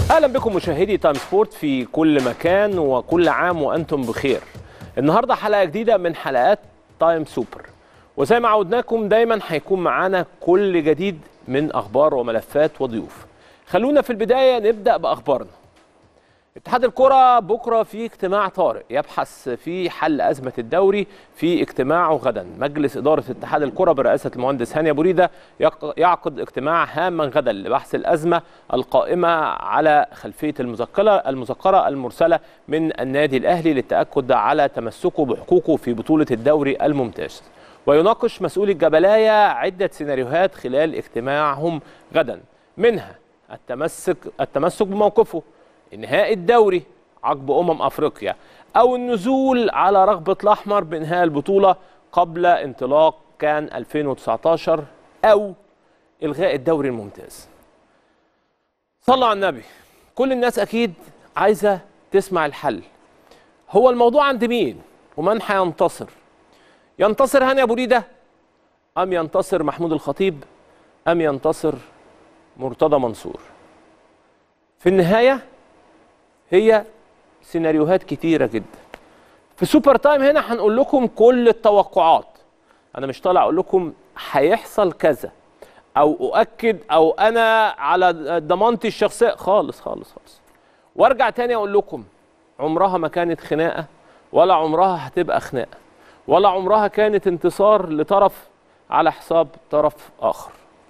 اهلا بكم مشاهدي تايم سبورت في كل مكان وكل عام وانتم بخير النهارده حلقه جديده من حلقات تايم سوبر وزي ما عودناكم دايما هيكون معانا كل جديد من اخبار وملفات وضيوف خلونا في البدايه نبدا باخبارنا اتحاد الكرة بكرة في اجتماع طارئ يبحث في حل أزمة الدوري في اجتماعه غدا مجلس إدارة اتحاد الكرة برئاسة المهندس هاني أبو ريدة يعقد اجتماع هاما غدا لبحث الأزمة القائمة على خلفية المذكرة المذكرة المرسلة من النادي الأهلي للتأكد على تمسكه بحقوقه في بطولة الدوري الممتاز ويناقش مسؤولي الجبلاية عدة سيناريوهات خلال اجتماعهم غدا منها التمسك التمسك بموقفه انهاء الدوري عقب امم افريقيا او النزول على رغبه الاحمر بانهاء البطوله قبل انطلاق كان 2019 او الغاء الدوري الممتاز صلوا على النبي كل الناس اكيد عايزه تسمع الحل هو الموضوع عند مين ومن هينتصر ينتصر هاني ابو ريده ام ينتصر محمود الخطيب ام ينتصر مرتضى منصور في النهايه هي سيناريوهات كتيرة جدا في سوبر تايم هنا هنقول لكم كل التوقعات انا مش طالع اقول لكم هيحصل كذا او اؤكد او انا على ضمانتي الشخصيه خالص خالص خالص وارجع تاني اقول لكم عمرها ما كانت خناقه ولا عمرها هتبقى خناقه ولا عمرها كانت انتصار لطرف على حساب طرف اخر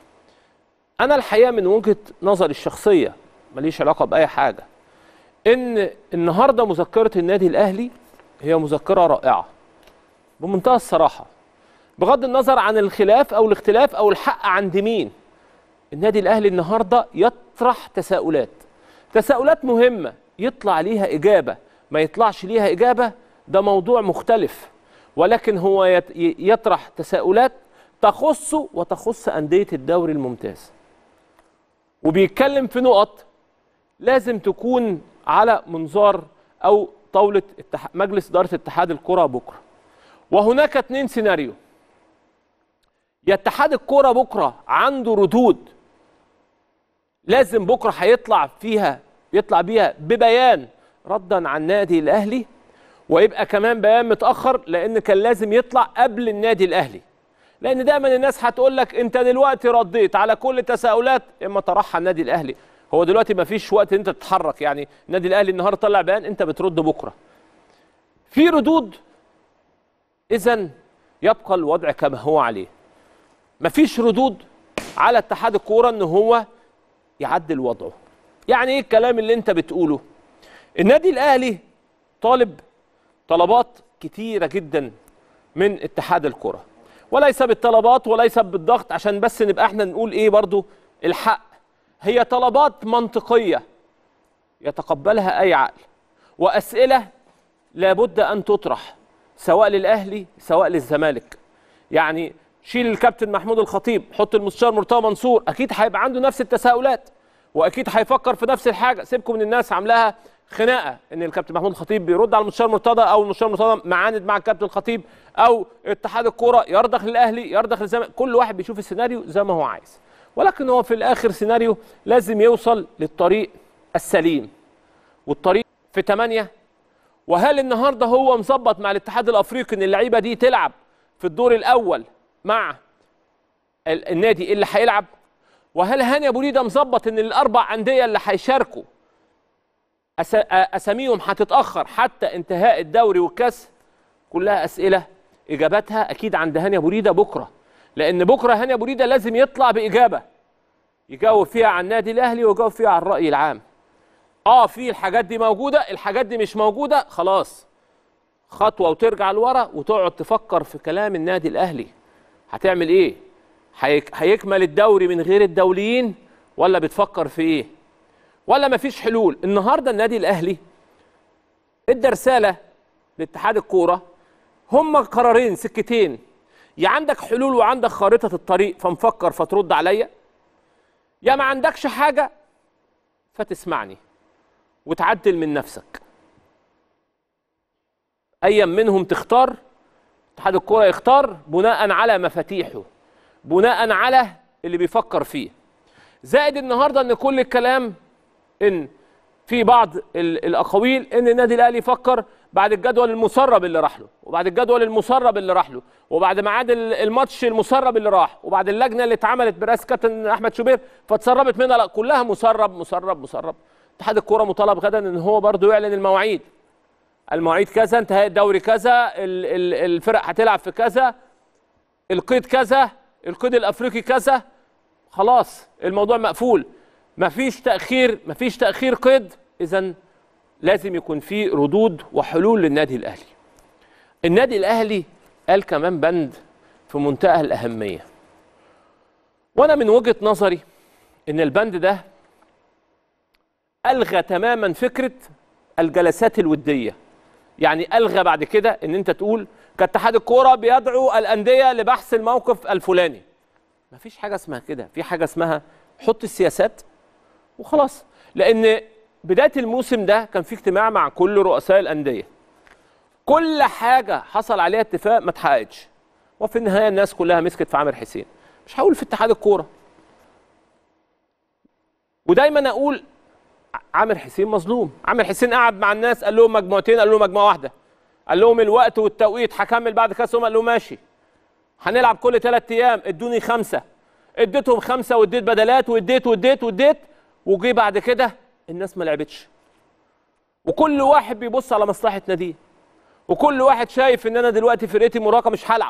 انا الحقيقه من وجهه نظري الشخصيه ماليش علاقه باي حاجه ان النهارده مذكره النادي الاهلي هي مذكره رائعه بمنتهى الصراحه بغض النظر عن الخلاف او الاختلاف او الحق عند مين النادي الاهلي النهارده يطرح تساؤلات تساؤلات مهمه يطلع ليها اجابه ما يطلعش ليها اجابه ده موضوع مختلف ولكن هو يطرح تساؤلات تخصه وتخص انديه الدوري الممتاز وبيتكلم في نقط لازم تكون على منظار او طاوله مجلس اداره اتحاد الكره بكره وهناك اثنين سيناريو يا اتحاد الكره بكره عنده ردود لازم بكره هيطلع فيها يطلع بيها ببيان ردا عن النادي الاهلي ويبقى كمان بيان متاخر لان كان لازم يطلع قبل النادي الاهلي لان دايما الناس هتقول لك انت دلوقتي رديت على كل تساؤلات اما طرحها النادي الاهلي هو دلوقتي ما فيش وقت انت تتحرك يعني النادي الاهلي النهارده طلع بيان انت بترد بكره في ردود اذا يبقى الوضع كما هو عليه ما فيش ردود على اتحاد الكوره ان هو يعدل وضعه يعني ايه الكلام اللي انت بتقوله النادي الاهلي طالب طلبات كتيره جدا من اتحاد الكره وليس بالطلبات وليس بالضغط عشان بس نبقى احنا نقول ايه برضو الحق هي طلبات منطقية يتقبلها أي عقل وأسئلة لابد أن تطرح سواء للأهلي سواء للزمالك يعني شيل الكابتن محمود الخطيب حط المستشار مرتضى منصور أكيد هيبقى عنده نفس التساؤلات وأكيد هيفكر في نفس الحاجة سيبكم من الناس عاملاها خناقه ان الكابتن محمود الخطيب بيرد على المستشار مرتضى او المستشار مرتضى معاند مع الكابتن الخطيب او اتحاد الكوره يرضخ للاهلي يرضخ للزمالك كل واحد بيشوف السيناريو زي ما هو عايز ولكن هو في الاخر سيناريو لازم يوصل للطريق السليم والطريق في 8 وهل النهارده هو مظبط مع الاتحاد الافريقي ان اللعيبه دي تلعب في الدور الاول مع النادي اللي هيلعب وهل هاني ابو ريده مظبط ان الاربع انديه اللي هيشاركوا اساميهم هتتاخر حتى انتهاء الدوري والكاس كلها اسئله اجاباتها اكيد عند هاني ابو ريده بكره لان بكره هاني ابو ريده لازم يطلع باجابه يجاوب فيها عن النادي الاهلي ويجاوب فيها عن الراي العام اه في الحاجات دي موجوده الحاجات دي مش موجوده خلاص خطوه وترجع لورا وتقعد تفكر في كلام النادي الاهلي هتعمل ايه هيك هيكمل الدوري من غير الدوليين ولا بتفكر في ايه ولا مفيش حلول النهارده النادي الاهلي ادى رساله لاتحاد الكوره هم قرارين سكتين يا عندك حلول وعندك خارطه الطريق فمفكر فترد عليا يا ما عندكش حاجه فتسمعني وتعدل من نفسك ايا منهم تختار اتحاد الكوره يختار بناء على مفاتيحه بناء على اللي بيفكر فيه زائد النهارده ان كل الكلام ان في بعض ال- الاقاويل ان النادي الاهلي فكر بعد الجدول المسرب اللي راح له وبعد الجدول المسرب اللي راح له وبعد ميعاد ال- الماتش المسرب اللي راح وبعد اللجنه اللي اتعملت برئاسه كابتن احمد شوبير فتسربت منها لا كلها مسرب مسرب مسرب اتحاد الكوره مطالب غدا ان هو برضه يعلن المواعيد المواعيد كذا انتهاء الدوري كذا ال- ال- الفرق هتلعب في كذا القيد كذا القيد الافريقي كذا خلاص الموضوع مقفول مفيش تاخير مفيش تاخير قيد اذا لازم يكون في ردود وحلول للنادي الاهلي النادي الاهلي قال كمان بند في منتهى الاهميه وانا من وجهه نظري ان البند ده الغى تماما فكره الجلسات الوديه يعني الغى بعد كده ان انت تقول كاتحاد الكوره بيدعو الانديه لبحث الموقف الفلاني مفيش حاجه اسمها كده في حاجه اسمها حط السياسات وخلاص لان بدايه الموسم ده كان في اجتماع مع كل رؤساء الانديه كل حاجه حصل عليها اتفاق ما اتحققتش وفي النهايه الناس كلها مسكت في عامر حسين مش هقول في اتحاد الكوره ودايما اقول عامر حسين مظلوم عامر حسين قعد مع الناس قال لهم مجموعتين قال لهم مجموعه واحده قال لهم الوقت والتوقيت هكمل بعد كاس الامم قال لهم ماشي هنلعب كل ثلاث ايام ادوني خمسه اديتهم خمسه واديت بدلات واديت واديت واديت وجي بعد كده الناس ما لعبتش وكل واحد بيبص على مصلحه ناديه وكل واحد شايف ان انا دلوقتي فرقتي مراقه مش هلعب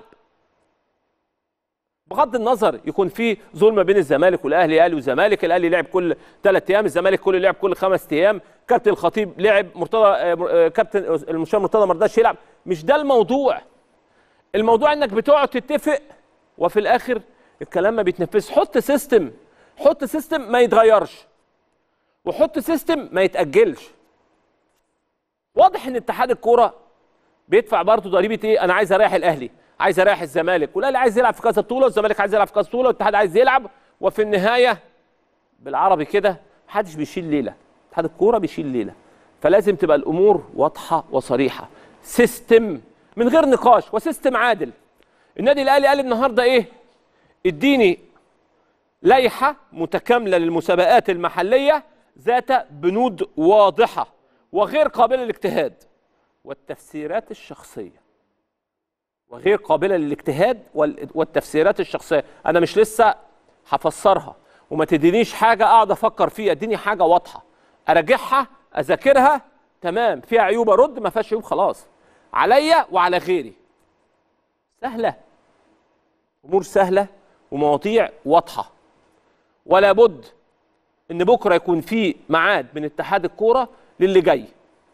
بغض النظر يكون في ظلم بين الزمالك والاهلي اهلي وزمالك الاهلي لعب كل ثلاث ايام الزمالك كل لعب كل خمس ايام كابتن الخطيب لعب مرتضى آه، آه، كابتن المشير مرتضى ما رضاش يلعب مش ده الموضوع الموضوع انك بتقعد تتفق وفي الاخر الكلام ما بيتنفذش حط سيستم حط سيستم ما يتغيرش وحط سيستم ما يتاجلش واضح ان اتحاد الكوره بيدفع برضه ضريبه ايه انا عايز اريح الاهلي عايز اريح الزمالك والاهلي عايز يلعب في كاس البطوله والزمالك عايز يلعب في كاس البطوله والاتحاد عايز يلعب وفي النهايه بالعربي كده محدش بيشيل ليله اتحاد الكوره بيشيل ليله فلازم تبقى الامور واضحه وصريحه سيستم من غير نقاش وسيستم عادل النادي الاهلي قال النهارده ايه اديني لائحه متكامله للمسابقات المحليه ذات بنود واضحه وغير قابله للاجتهاد والتفسيرات الشخصيه وغير قابله للاجتهاد وال- والتفسيرات الشخصيه انا مش لسه هفسرها وما تدينيش حاجه اقعد افكر فيها اديني حاجه واضحه اراجعها اذاكرها تمام فيها عيوب ارد ما فيهاش عيوب خلاص عليا وعلى غيري سهله امور سهله ومواضيع واضحه ولا بد ان بكره يكون في ميعاد من اتحاد الكوره للي جاي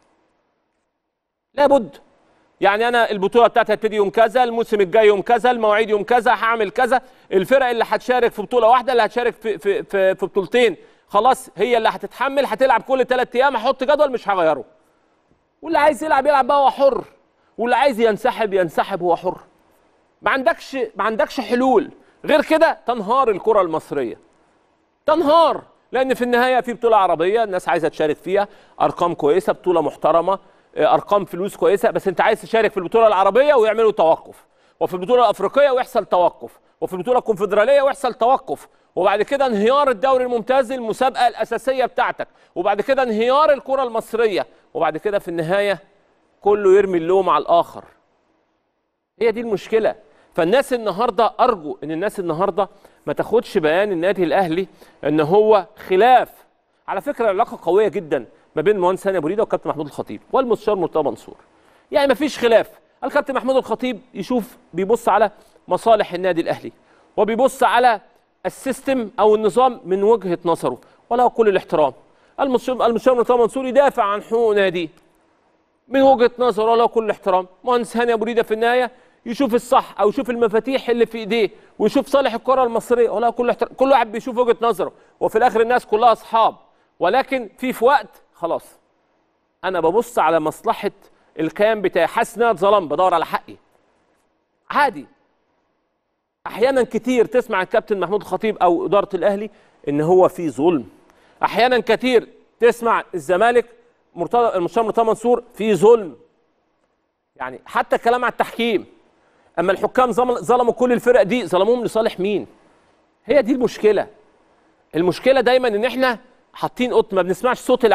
لابد يعني انا البطوله بتاعتي هتبتدي يوم كذا الموسم الجاي يوم كذا المواعيد يوم كذا هعمل كذا الفرق اللي هتشارك في بطوله واحده اللي هتشارك في في في, في بطولتين خلاص هي اللي هتتحمل هتلعب كل ثلاث ايام هحط جدول مش هغيره واللي عايز يلعب يلعب بقى هو حر واللي عايز ينسحب ينسحب هو حر ما عندكش ما عندكش حلول غير كده تنهار الكره المصريه تنهار لان في النهايه في بطوله عربيه الناس عايزه تشارك فيها ارقام كويسه بطوله محترمه آه، ارقام فلوس كويسه بس انت عايز تشارك في البطوله العربيه ويعملوا توقف وفي البطوله الافريقيه ويحصل توقف وفي البطوله الكونفدراليه ويحصل توقف وبعد كده انهيار الدوري الممتاز المسابقه الاساسيه بتاعتك وبعد كده انهيار الكره المصريه وبعد كده في النهايه كله يرمي اللوم على الاخر هي دي المشكله فالناس النهارده ارجو ان الناس النهارده ما تاخدش بيان النادي الاهلي ان هو خلاف على فكره العلاقه قويه جدا ما بين المهندس هاني ابو ريده والكابتن محمود الخطيب والمستشار مرتضى منصور يعني ما فيش خلاف الكابتن محمود الخطيب يشوف بيبص على مصالح النادي الاهلي وبيبص على السيستم او النظام من وجهه نظره وله كل الاحترام المستشار المستشار مرتضى منصور يدافع عن حقوق ناديه من وجهه نظره له كل احترام مهندس هاني ابو ريده في النهايه يشوف الصح او يشوف المفاتيح اللي في ايديه ويشوف صالح الكره المصريه ولا كل احترام كل واحد بيشوف وجهه نظره وفي الاخر الناس كلها اصحاب ولكن في في وقت خلاص انا ببص على مصلحه الكيان بتاعي حاسس ان انا اتظلم بدور على حقي عادي احيانا كتير تسمع الكابتن محمود الخطيب او اداره الاهلي ان هو في ظلم احيانا كتير تسمع الزمالك مرتضى المستشار مرتضى منصور في ظلم يعني حتى الكلام على التحكيم اما الحكام ظلم- ظلموا كل الفرق دي ظلموهم لصالح مين هي دي المشكله المشكله دايما ان احنا حاطين قط ما بنسمعش صوت العقل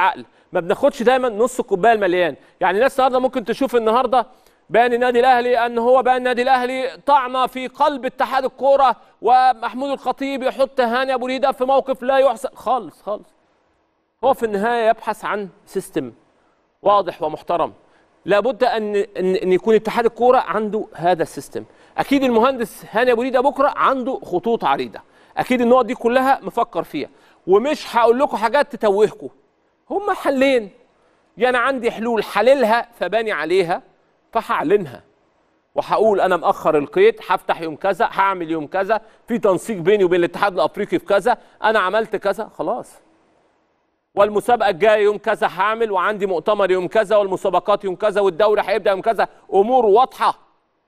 ما بناخدش دايما نص الكوبايه المليان يعني الناس النهارده ممكن تشوف النهارده بيان النادي الاهلي ان هو بيان النادي الاهلي طعنه في قلب اتحاد الكوره ومحمود الخطيب يحط هاني ابو ريده في موقف لا يحسن خالص خالص هو في النهايه يبحث عن سيستم واضح ومحترم لابد ان ان, إن يكون اتحاد الكوره عنده هذا السيستم اكيد المهندس هاني ابو ريده بكره عنده خطوط عريضه اكيد النقط دي كلها مفكر فيها ومش هقول لكم حاجات تتوهكم هم حلين يا انا عندي حلول حللها فباني عليها فهعلنها وهقول انا مأخر القيد هفتح يوم كذا هعمل يوم كذا في تنسيق بيني وبين الاتحاد الافريقي في كذا انا عملت كذا خلاص والمسابقه الجايه يوم كذا هعمل وعندي مؤتمر يوم كذا والمسابقات يوم كذا والدوري هيبدا يوم كذا امور واضحه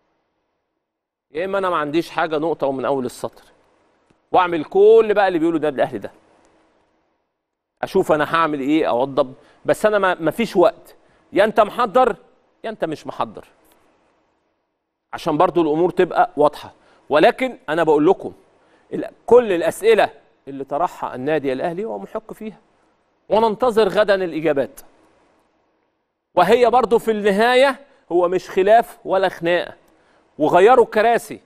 يا اما انا ما عنديش حاجه نقطه ومن اول السطر واعمل كل بقى اللي بيقوله ده الاهلي ده اشوف انا هعمل ايه اوضب بس انا ما ما فيش وقت يا انت محضر يا انت مش محضر عشان برضو الامور تبقى واضحه ولكن انا بقول لكم ال- كل الاسئله اللي طرحها النادي الاهلي هو محق فيها وننتظر غدا الاجابات وهي برضو في النهايه هو مش خلاف ولا خناقه وغيروا الكراسي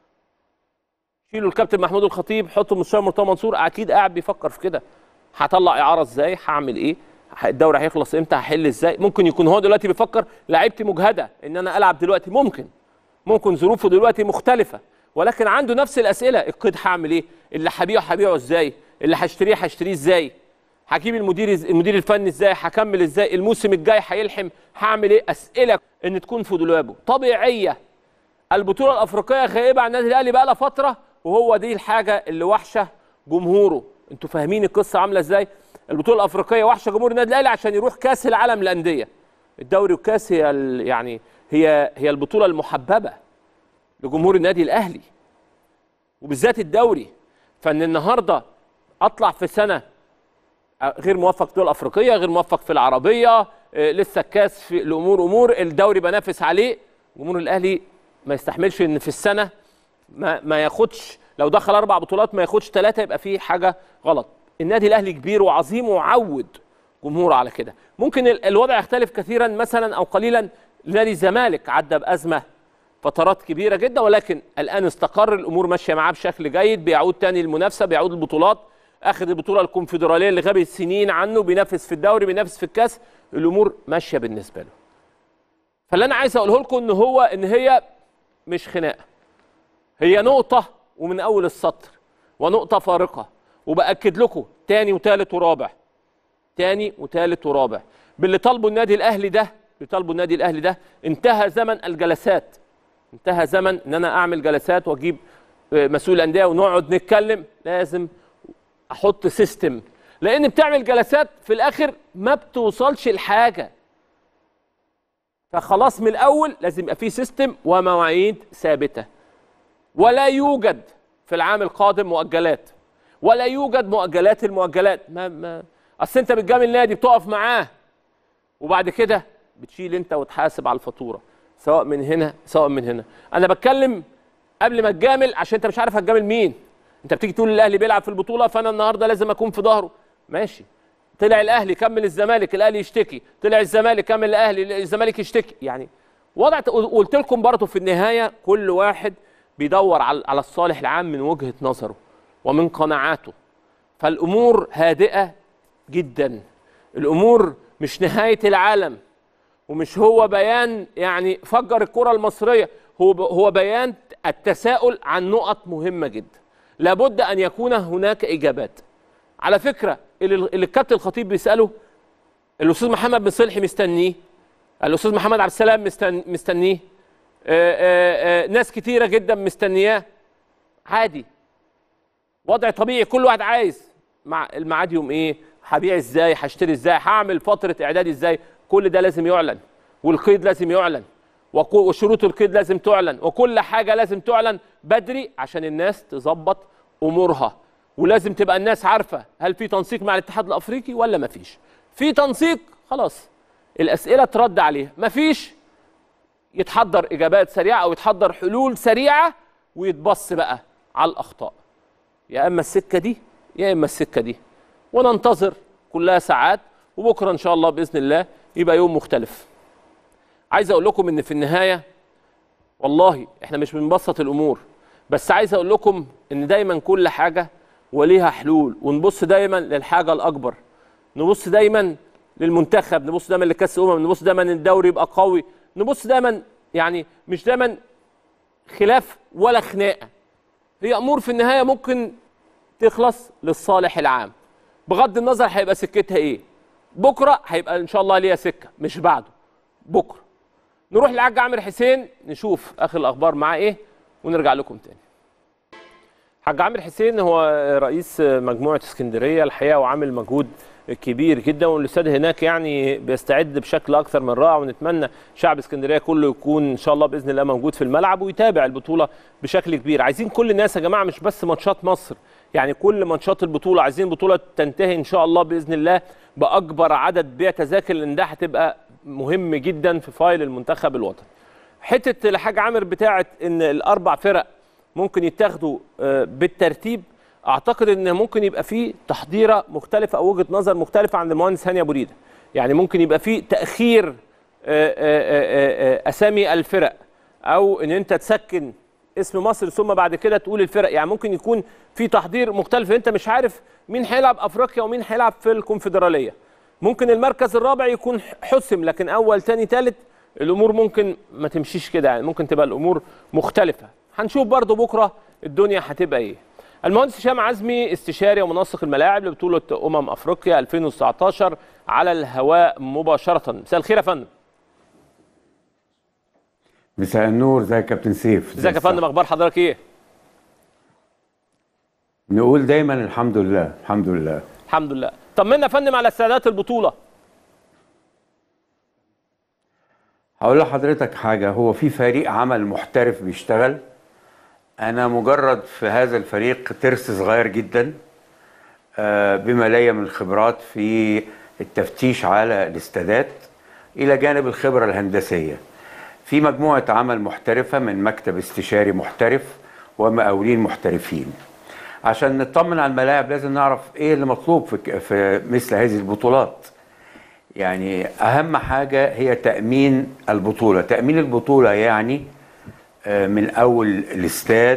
شيلوا الكابتن محمود الخطيب حطوا المستشار مرتضى منصور اكيد قاعد بيفكر في كده هطلع اعاره ازاي هعمل ايه ه- الدوري هيخلص امتى هحل ازاي ممكن يكون هو دلوقتي بيفكر لعيبتي مجهده ان انا العب دلوقتي ممكن ممكن ظروفه دلوقتي مختلفه ولكن عنده نفس الاسئله القيد هعمل ايه اللي هبيعه هبيعه ازاي اللي هشتريه هشتريه ازاي هجيب المدير إز- المدير الفني ازاي هكمل ازاي الموسم الجاي هيلحم هعمل ايه اسئله ان تكون في دولابه طبيعيه البطوله الافريقيه غائبه عن النادي الاهلي بقى لها فتره وهو دي الحاجه اللي وحشه جمهوره انتوا فاهمين القصه عامله ازاي البطوله الافريقيه وحشه جمهور النادي الاهلي عشان يروح كاس العالم للانديه الدوري والكاس هي ال- يعني هي هي البطوله المحببه لجمهور النادي الاهلي وبالذات الدوري فان النهارده اطلع في سنه غير موفق في الدول الافريقيه غير موفق في العربيه آه، لسه الكاس في الامور امور الدوري بنافس عليه جمهور الاهلي ما يستحملش ان في السنه ما ما ياخدش لو دخل اربع بطولات ما ياخدش ثلاثه يبقى فيه حاجه غلط النادي الاهلي كبير وعظيم وعود جمهوره على كده ممكن ال- الوضع يختلف كثيرا مثلا او قليلا نادي الزمالك عدى بازمه فترات كبيره جدا ولكن الان استقر الامور ماشيه معاه بشكل جيد بيعود تاني المنافسه بيعود البطولات اخذ البطوله الكونفدراليه اللي غابت سنين عنه بينافس في الدوري بينافس في الكاس الامور ماشيه بالنسبه له فاللي انا عايز اقوله لكم ان هو ان هي مش خناقه هي نقطه ومن اول السطر ونقطه فارقه وباكد لكم تاني وتالت ورابع تاني وتالت ورابع باللي طالبه النادي الاهلي ده اللي طالبه النادي الاهلي ده انتهى زمن الجلسات انتهى زمن ان انا اعمل جلسات واجيب آه، مسؤول انديه ونقعد نتكلم لازم احط سيستم لان بتعمل جلسات في الاخر ما بتوصلش لحاجه فخلاص من الاول لازم يبقى في سيستم ومواعيد ثابته ولا يوجد في العام القادم مؤجلات ولا يوجد مؤجلات المؤجلات ما ما اصل انت بتجامل نادي بتقف معاه وبعد كده بتشيل انت وتحاسب على الفاتوره سواء من هنا سواء من هنا انا بتكلم قبل ما تجامل عشان انت مش عارف هتجامل مين انت بتيجي تقول الاهلي بيلعب في البطوله فانا النهارده لازم اكون في ظهره ماشي طلع الاهلي كمل الزمالك الاهلي يشتكي طلع الزمالك كمل الاهلي الزمالك يشتكي يعني وضع قلت لكم برضه في النهايه كل واحد بيدور على على الصالح العام من وجهه نظره ومن قناعاته فالامور هادئه جدا الامور مش نهايه العالم ومش هو بيان يعني فجر الكره المصريه هو هو بيان التساؤل عن نقط مهمه جدا لابد ان يكون هناك اجابات على فكره اللي اللي الكابتن الخطيب بيساله الاستاذ محمد بن صلحي مستنيه الاستاذ محمد عبد السلام مستن- مستنيه آه، آه، آه، ناس كتيره جدا مستنياه عادي وضع طبيعي كل واحد عايز مع الميعاد يوم ايه هبيع ازاي هشتري ازاي هعمل فتره اعداد ازاي كل ده لازم يعلن والقيد لازم يعلن وكو- وشروط القيد لازم تعلن وكل حاجه لازم تعلن بدري عشان الناس تظبط امورها ولازم تبقى الناس عارفه هل في تنسيق مع الاتحاد الافريقي ولا ما فيش في تنسيق خلاص الاسئله ترد عليها ما فيش يتحضر اجابات سريعه او يتحضر حلول سريعه ويتبص بقى على الاخطاء يا اما السكه دي يا اما السكه دي وننتظر كلها ساعات وبكره ان شاء الله باذن الله يبقى يوم مختلف عايز اقول لكم ان في النهايه والله احنا مش بنبسط الامور بس عايز اقول لكم ان دايما كل حاجه وليها حلول ونبص دايما للحاجه الاكبر نبص دايما للمنتخب نبص دايما لكاس الامم نبص دايما ان الدوري يبقى قوي نبص دايما يعني مش دايما خلاف ولا خناقه هي امور في النهايه ممكن تخلص للصالح العام بغض النظر هيبقى سكتها ايه بكره هيبقى ان شاء الله ليها سكه مش بعده بكره نروح لعج عامر حسين نشوف اخر الاخبار معاه ايه ونرجع لكم تاني حاج عامر حسين هو رئيس مجموعه اسكندريه الحقيقه وعامل مجهود كبير جدا والاستاد هناك يعني بيستعد بشكل اكثر من رائع ونتمنى شعب اسكندريه كله يكون ان شاء الله باذن الله موجود في الملعب ويتابع البطوله بشكل كبير عايزين كل الناس يا جماعه مش بس ماتشات مصر يعني كل ماتشات البطوله عايزين البطوله تنتهي ان شاء الله باذن الله باكبر عدد بيع تذاكر لان ده هتبقى مهم جدا في فايل المنتخب الوطني حته الحاج عامر بتاعه ان الاربع فرق ممكن يتاخدوا بالترتيب اعتقد ان ممكن يبقى فيه تحضيره مختلفه او وجهه نظر مختلفه عند المهندس هاني ابو ريده يعني ممكن يبقى فيه تاخير اسامي الفرق او ان انت تسكن اسم مصر ثم بعد كده تقول الفرق يعني ممكن يكون في تحضير مختلف انت مش عارف مين هيلعب افريقيا ومين هيلعب في الكونفدراليه ممكن المركز الرابع يكون حسم لكن اول تاني تالت الامور ممكن ما تمشيش كده يعني ممكن تبقى الامور مختلفه هنشوف برضو بكره الدنيا هتبقى ايه المهندس هشام عزمي استشاري ومنسق الملاعب لبطوله امم افريقيا 2019 على الهواء مباشره مساء الخير يا فندم مساء النور ازيك يا كابتن سيف ازيك يا فندم اخبار حضرتك ايه نقول دايما الحمد لله الحمد لله الحمد لله طمنا يا فندم على استعدادات البطوله هقول لحضرتك حاجه هو في فريق عمل محترف بيشتغل انا مجرد في هذا الفريق ترس صغير جدا بما لي من خبرات في التفتيش على الاستادات الى جانب الخبره الهندسيه في مجموعه عمل محترفه من مكتب استشاري محترف ومقاولين محترفين عشان نطمن على الملاعب لازم نعرف ايه اللي مطلوب في, في مثل هذه البطولات يعني اهم حاجه هي تامين البطوله تامين البطوله يعني من اول الاستاد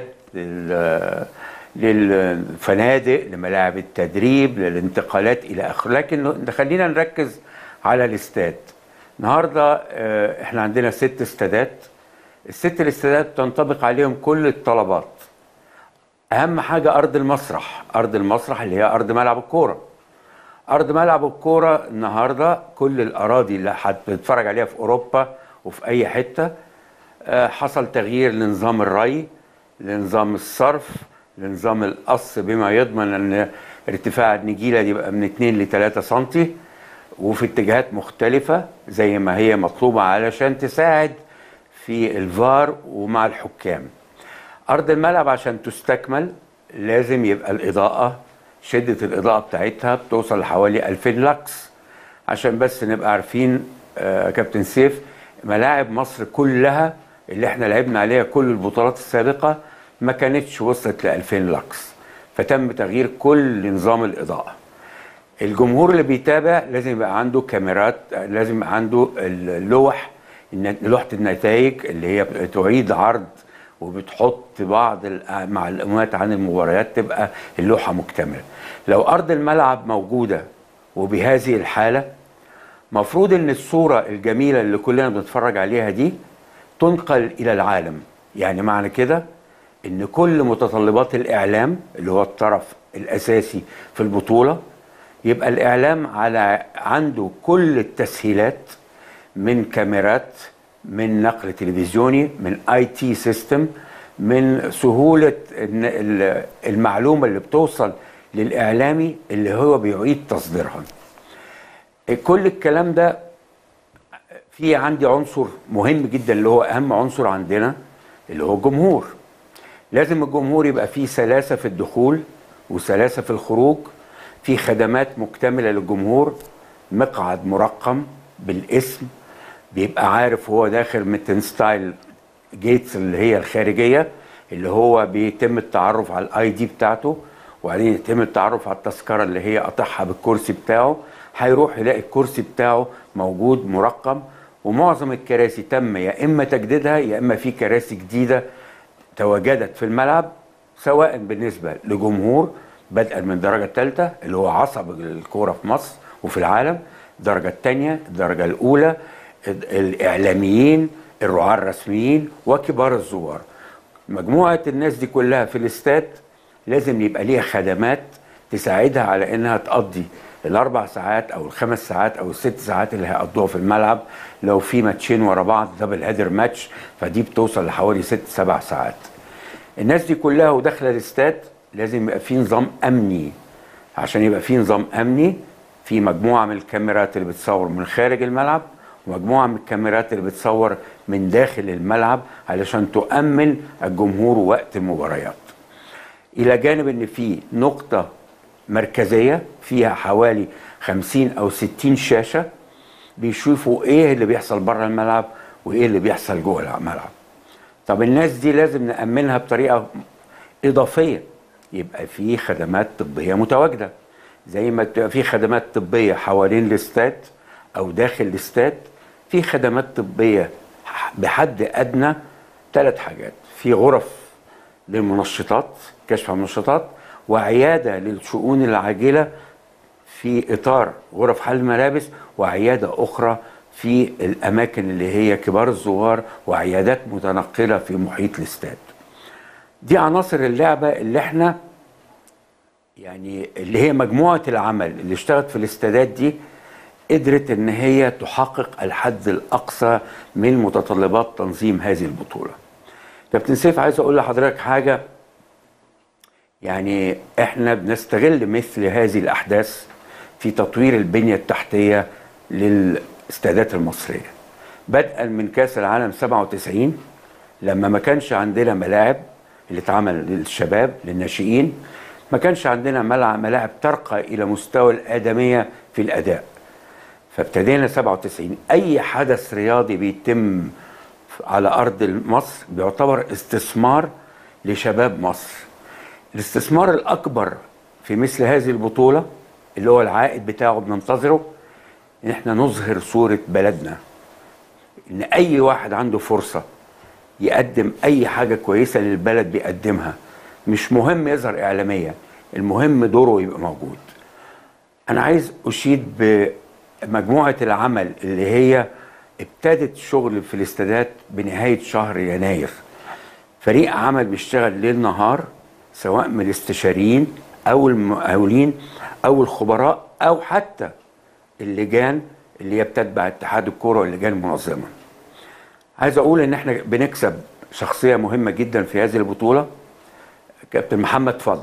للفنادق لملاعب التدريب للانتقالات الى اخره لكن خلينا نركز على الاستاد النهارده احنا عندنا ست استادات الست الاستادات تنطبق عليهم كل الطلبات اهم حاجه ارض المسرح ارض المسرح اللي هي ارض ملعب الكوره ارض ملعب الكوره النهارده كل الاراضي اللي هتتفرج عليها في اوروبا وفي اي حته حصل تغيير لنظام الري لنظام الصرف لنظام القص بما يضمن ان ارتفاع النجيله دي يبقى من 2 ل 3 سم وفي اتجاهات مختلفه زي ما هي مطلوبه علشان تساعد في الفار ومع الحكام. ارض الملعب عشان تستكمل لازم يبقى الاضاءه شده الاضاءه بتاعتها بتوصل لحوالي 2000 لكس عشان بس نبقى عارفين آه كابتن سيف ملاعب مصر كلها اللي احنا لعبنا عليها كل البطولات السابقه ما كانتش وصلت ل 2000 لكس فتم تغيير كل نظام الاضاءه الجمهور اللي بيتابع لازم يبقى عنده كاميرات لازم يبقى عنده اللوح لوحه النتائج اللي هي تعيد عرض وبتحط بعض المعلومات عن المباريات تبقى اللوحه مكتمله لو ارض الملعب موجوده وبهذه الحاله مفروض ان الصوره الجميله اللي كلنا بنتفرج عليها دي تنقل الى العالم يعني معنى كده ان كل متطلبات الاعلام اللي هو الطرف الاساسي في البطوله يبقى الاعلام على عنده كل التسهيلات من كاميرات من نقل تلفزيوني من اي تي سيستم من سهوله المعلومه اللي بتوصل للاعلامي اللي هو بيعيد تصديرها كل الكلام ده في عندي عنصر مهم جدا اللي هو اهم عنصر عندنا اللي هو الجمهور لازم الجمهور يبقى فيه سلاسه في الدخول وسلاسه في الخروج في خدمات مكتمله للجمهور مقعد مرقم بالاسم بيبقى عارف هو داخل من تنستايل جيتس اللي هي الخارجيه اللي هو بيتم التعرف على الاي دي بتاعته وبعدين يتم التعرف على التذكره اللي هي قطعها بالكرسي بتاعه هيروح يلاقي الكرسي بتاعه موجود مرقم ومعظم الكراسي تم يا اما تجديدها يا اما في كراسي جديده تواجدت في الملعب سواء بالنسبه لجمهور بدءا من الدرجه الثالثه اللي هو عصب الكوره في مصر وفي العالم الدرجه الثانيه الدرجه الاولى الاعلاميين الرعاة الرسميين وكبار الزوار مجموعه الناس دي كلها في الاستاد لازم يبقى ليها خدمات تساعدها على انها تقضي الاربع ساعات او الخمس ساعات او الست ساعات اللي هيقضوها في الملعب لو في ماتشين ورا بعض دبل هيدر ماتش فدي بتوصل لحوالي ست سبع ساعات الناس دي كلها وداخله الاستاد لازم يبقى في نظام امني عشان يبقى في نظام امني في مجموعه من الكاميرات اللي بتصور من خارج الملعب ومجموعه من الكاميرات اللي بتصور من داخل الملعب علشان تؤمن الجمهور وقت المباريات الى جانب ان في نقطه مركزيه فيها حوالي 50 او 60 شاشه بيشوفوا ايه اللي بيحصل بره الملعب وايه اللي بيحصل جوه الملعب طب الناس دي لازم نامنها بطريقه اضافيه يبقى في خدمات طبيه متواجده زي ما تبقى في خدمات طبيه حوالين الاستاد او داخل الاستاد في خدمات طبيه بحد ادنى ثلاث حاجات في غرف للمنشطات كشف المنشطات وعياده للشؤون العاجله في اطار غرف حل الملابس وعياده اخرى في الاماكن اللي هي كبار الزوار وعيادات متنقله في محيط الاستاد. دي عناصر اللعبه اللي احنا يعني اللي هي مجموعه العمل اللي اشتغلت في الاستادات دي قدرت ان هي تحقق الحد الاقصى من متطلبات تنظيم هذه البطوله. كابتن سيف عايز اقول لحضرتك حاجه يعني احنا بنستغل مثل هذه الاحداث في تطوير البنيه التحتيه للاستادات المصريه. بدءا من كاس العالم 97 لما ما كانش عندنا ملاعب اللي اتعمل للشباب للناشئين ما كانش عندنا ملعب ملاعب ترقى الى مستوى الادميه في الاداء. فابتدينا 97 اي حدث رياضي بيتم على ارض مصر بيعتبر استثمار لشباب مصر الاستثمار الاكبر في مثل هذه البطوله اللي هو العائد بتاعه بننتظره ان احنا نظهر صوره بلدنا ان اي واحد عنده فرصه يقدم اي حاجه كويسه للبلد بيقدمها مش مهم يظهر اعلاميا المهم دوره يبقى موجود انا عايز اشيد بمجموعه العمل اللي هي ابتدت شغل في الاستادات بنهايه شهر يناير فريق عمل بيشتغل ليل نهار سواء من الاستشاريين او المقاولين او الخبراء او حتى اللجان اللي هي بتتبع اتحاد الكوره واللجان المنظمه. عايز اقول ان احنا بنكسب شخصيه مهمه جدا في هذه البطوله كابتن محمد فضل.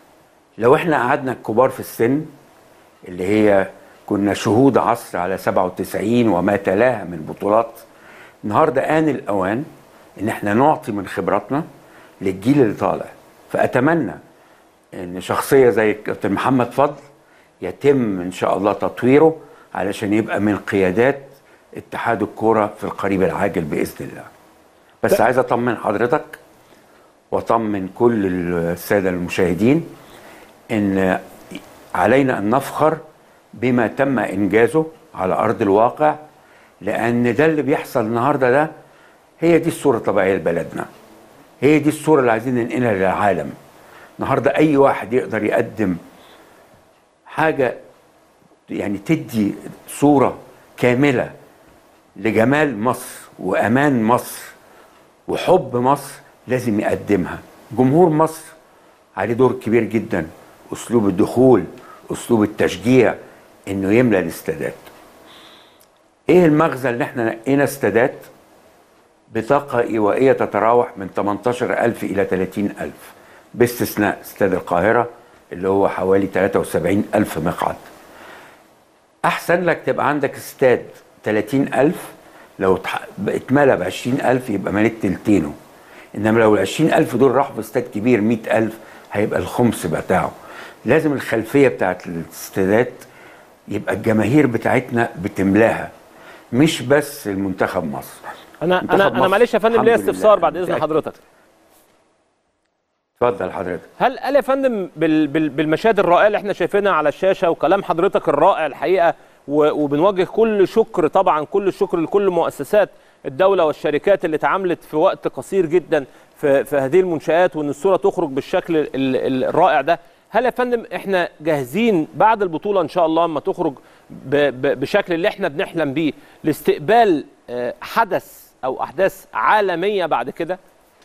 لو احنا قعدنا الكبار في السن اللي هي كنا شهود عصر على 97 وما تلاها من بطولات النهارده آن الأوان إن احنا نعطي من خبراتنا للجيل اللي طالع فأتمنى إن شخصية زي كابتن محمد فضل يتم إن شاء الله تطويره علشان يبقى من قيادات اتحاد الكورة في القريب العاجل بإذن الله بس عايز أطمن حضرتك وأطمن كل السادة المشاهدين إن علينا أن نفخر بما تم انجازه على ارض الواقع لان ده اللي بيحصل النهارده ده هي دي الصوره الطبيعيه لبلدنا هي دي الصوره اللي عايزين ننقلها للعالم النهارده اي واحد يقدر يقدم حاجه يعني تدي صوره كامله لجمال مصر وامان مصر وحب مصر لازم يقدمها جمهور مصر عليه دور كبير جدا اسلوب الدخول اسلوب التشجيع انه يملى الاستادات ايه المغزى اللي احنا نقينا استادات بطاقة إيوائية تتراوح من 18000 إلى 30000 باستثناء استاد القاهرة اللي هو حوالي 73000 مقعد أحسن لك تبقى عندك استاد 30000 لو اتملى ب 20000 يبقى مليت تلتينه إنما لو ال 20000 دول راحوا في استاد كبير 100000 هيبقى الخمس بتاعه لازم الخلفية بتاعت الاستادات يبقى الجماهير بتاعتنا بتملاها مش بس المنتخب مصر انا منتخب انا انا مصر معلش يا فندم الحمد ليا لله. استفسار بعد اذن متأكد. حضرتك اتفضل حضرتك هل هل يا فندم بال بال بالمشاهد الرائعه اللي احنا شايفينها على الشاشه وكلام حضرتك الرائع الحقيقه و- وبنوجه كل شكر طبعا كل الشكر لكل مؤسسات الدوله والشركات اللي اتعاملت في وقت قصير جدا في في هذه المنشات وان الصوره تخرج بالشكل ال- ال- الرائع ده هل يا فندم احنا جاهزين بعد البطوله ان شاء الله اما تخرج ب ب بشكل اللي احنا بنحلم بيه لاستقبال آه، حدث او احداث عالميه بعد كده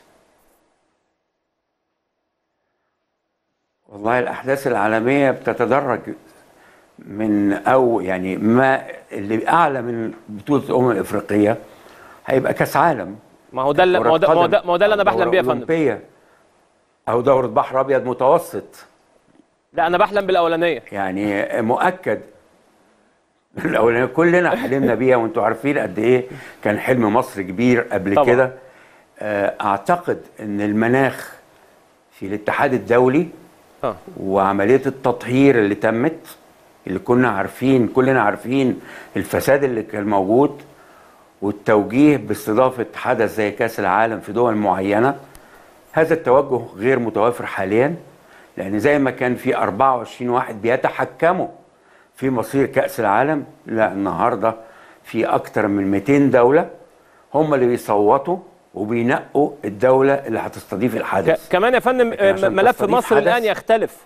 والله الأحداث العالمية بتتدرج من أو يعني ما اللي أعلى من بطولة الأمم الإفريقية هيبقى كأس عالم ما هو ده اللي- ما هو ده ما هو ده ما هو ده اللي انا بحلم بيه يا فندم فندم أو دورة بحر أبيض متوسط لا انا بحلم بالاولانيه يعني مؤكد الأولانية كلنا حلمنا بيها وانتوا عارفين قد ايه كان حلم مصر كبير قبل طبعا. كده آه، اعتقد ان المناخ في الاتحاد الدولي اه وعملية التطهير اللي تمت اللي كنا عارفين كلنا عارفين الفساد اللي كان موجود والتوجيه باستضافة حدث زي كأس العالم في دول معينة هذا التوجه غير متوافر حاليا لأن زي ما كان في 24 واحد بيتحكموا في مصير كأس العالم لا النهاردة في أكتر من 200 دولة هم اللي بيصوتوا وبينقوا الدولة اللي هتستضيف ك- الحدث كمان يا فندم لكن آه، عشان ملف تستضيف مصر حدث- الان يختلف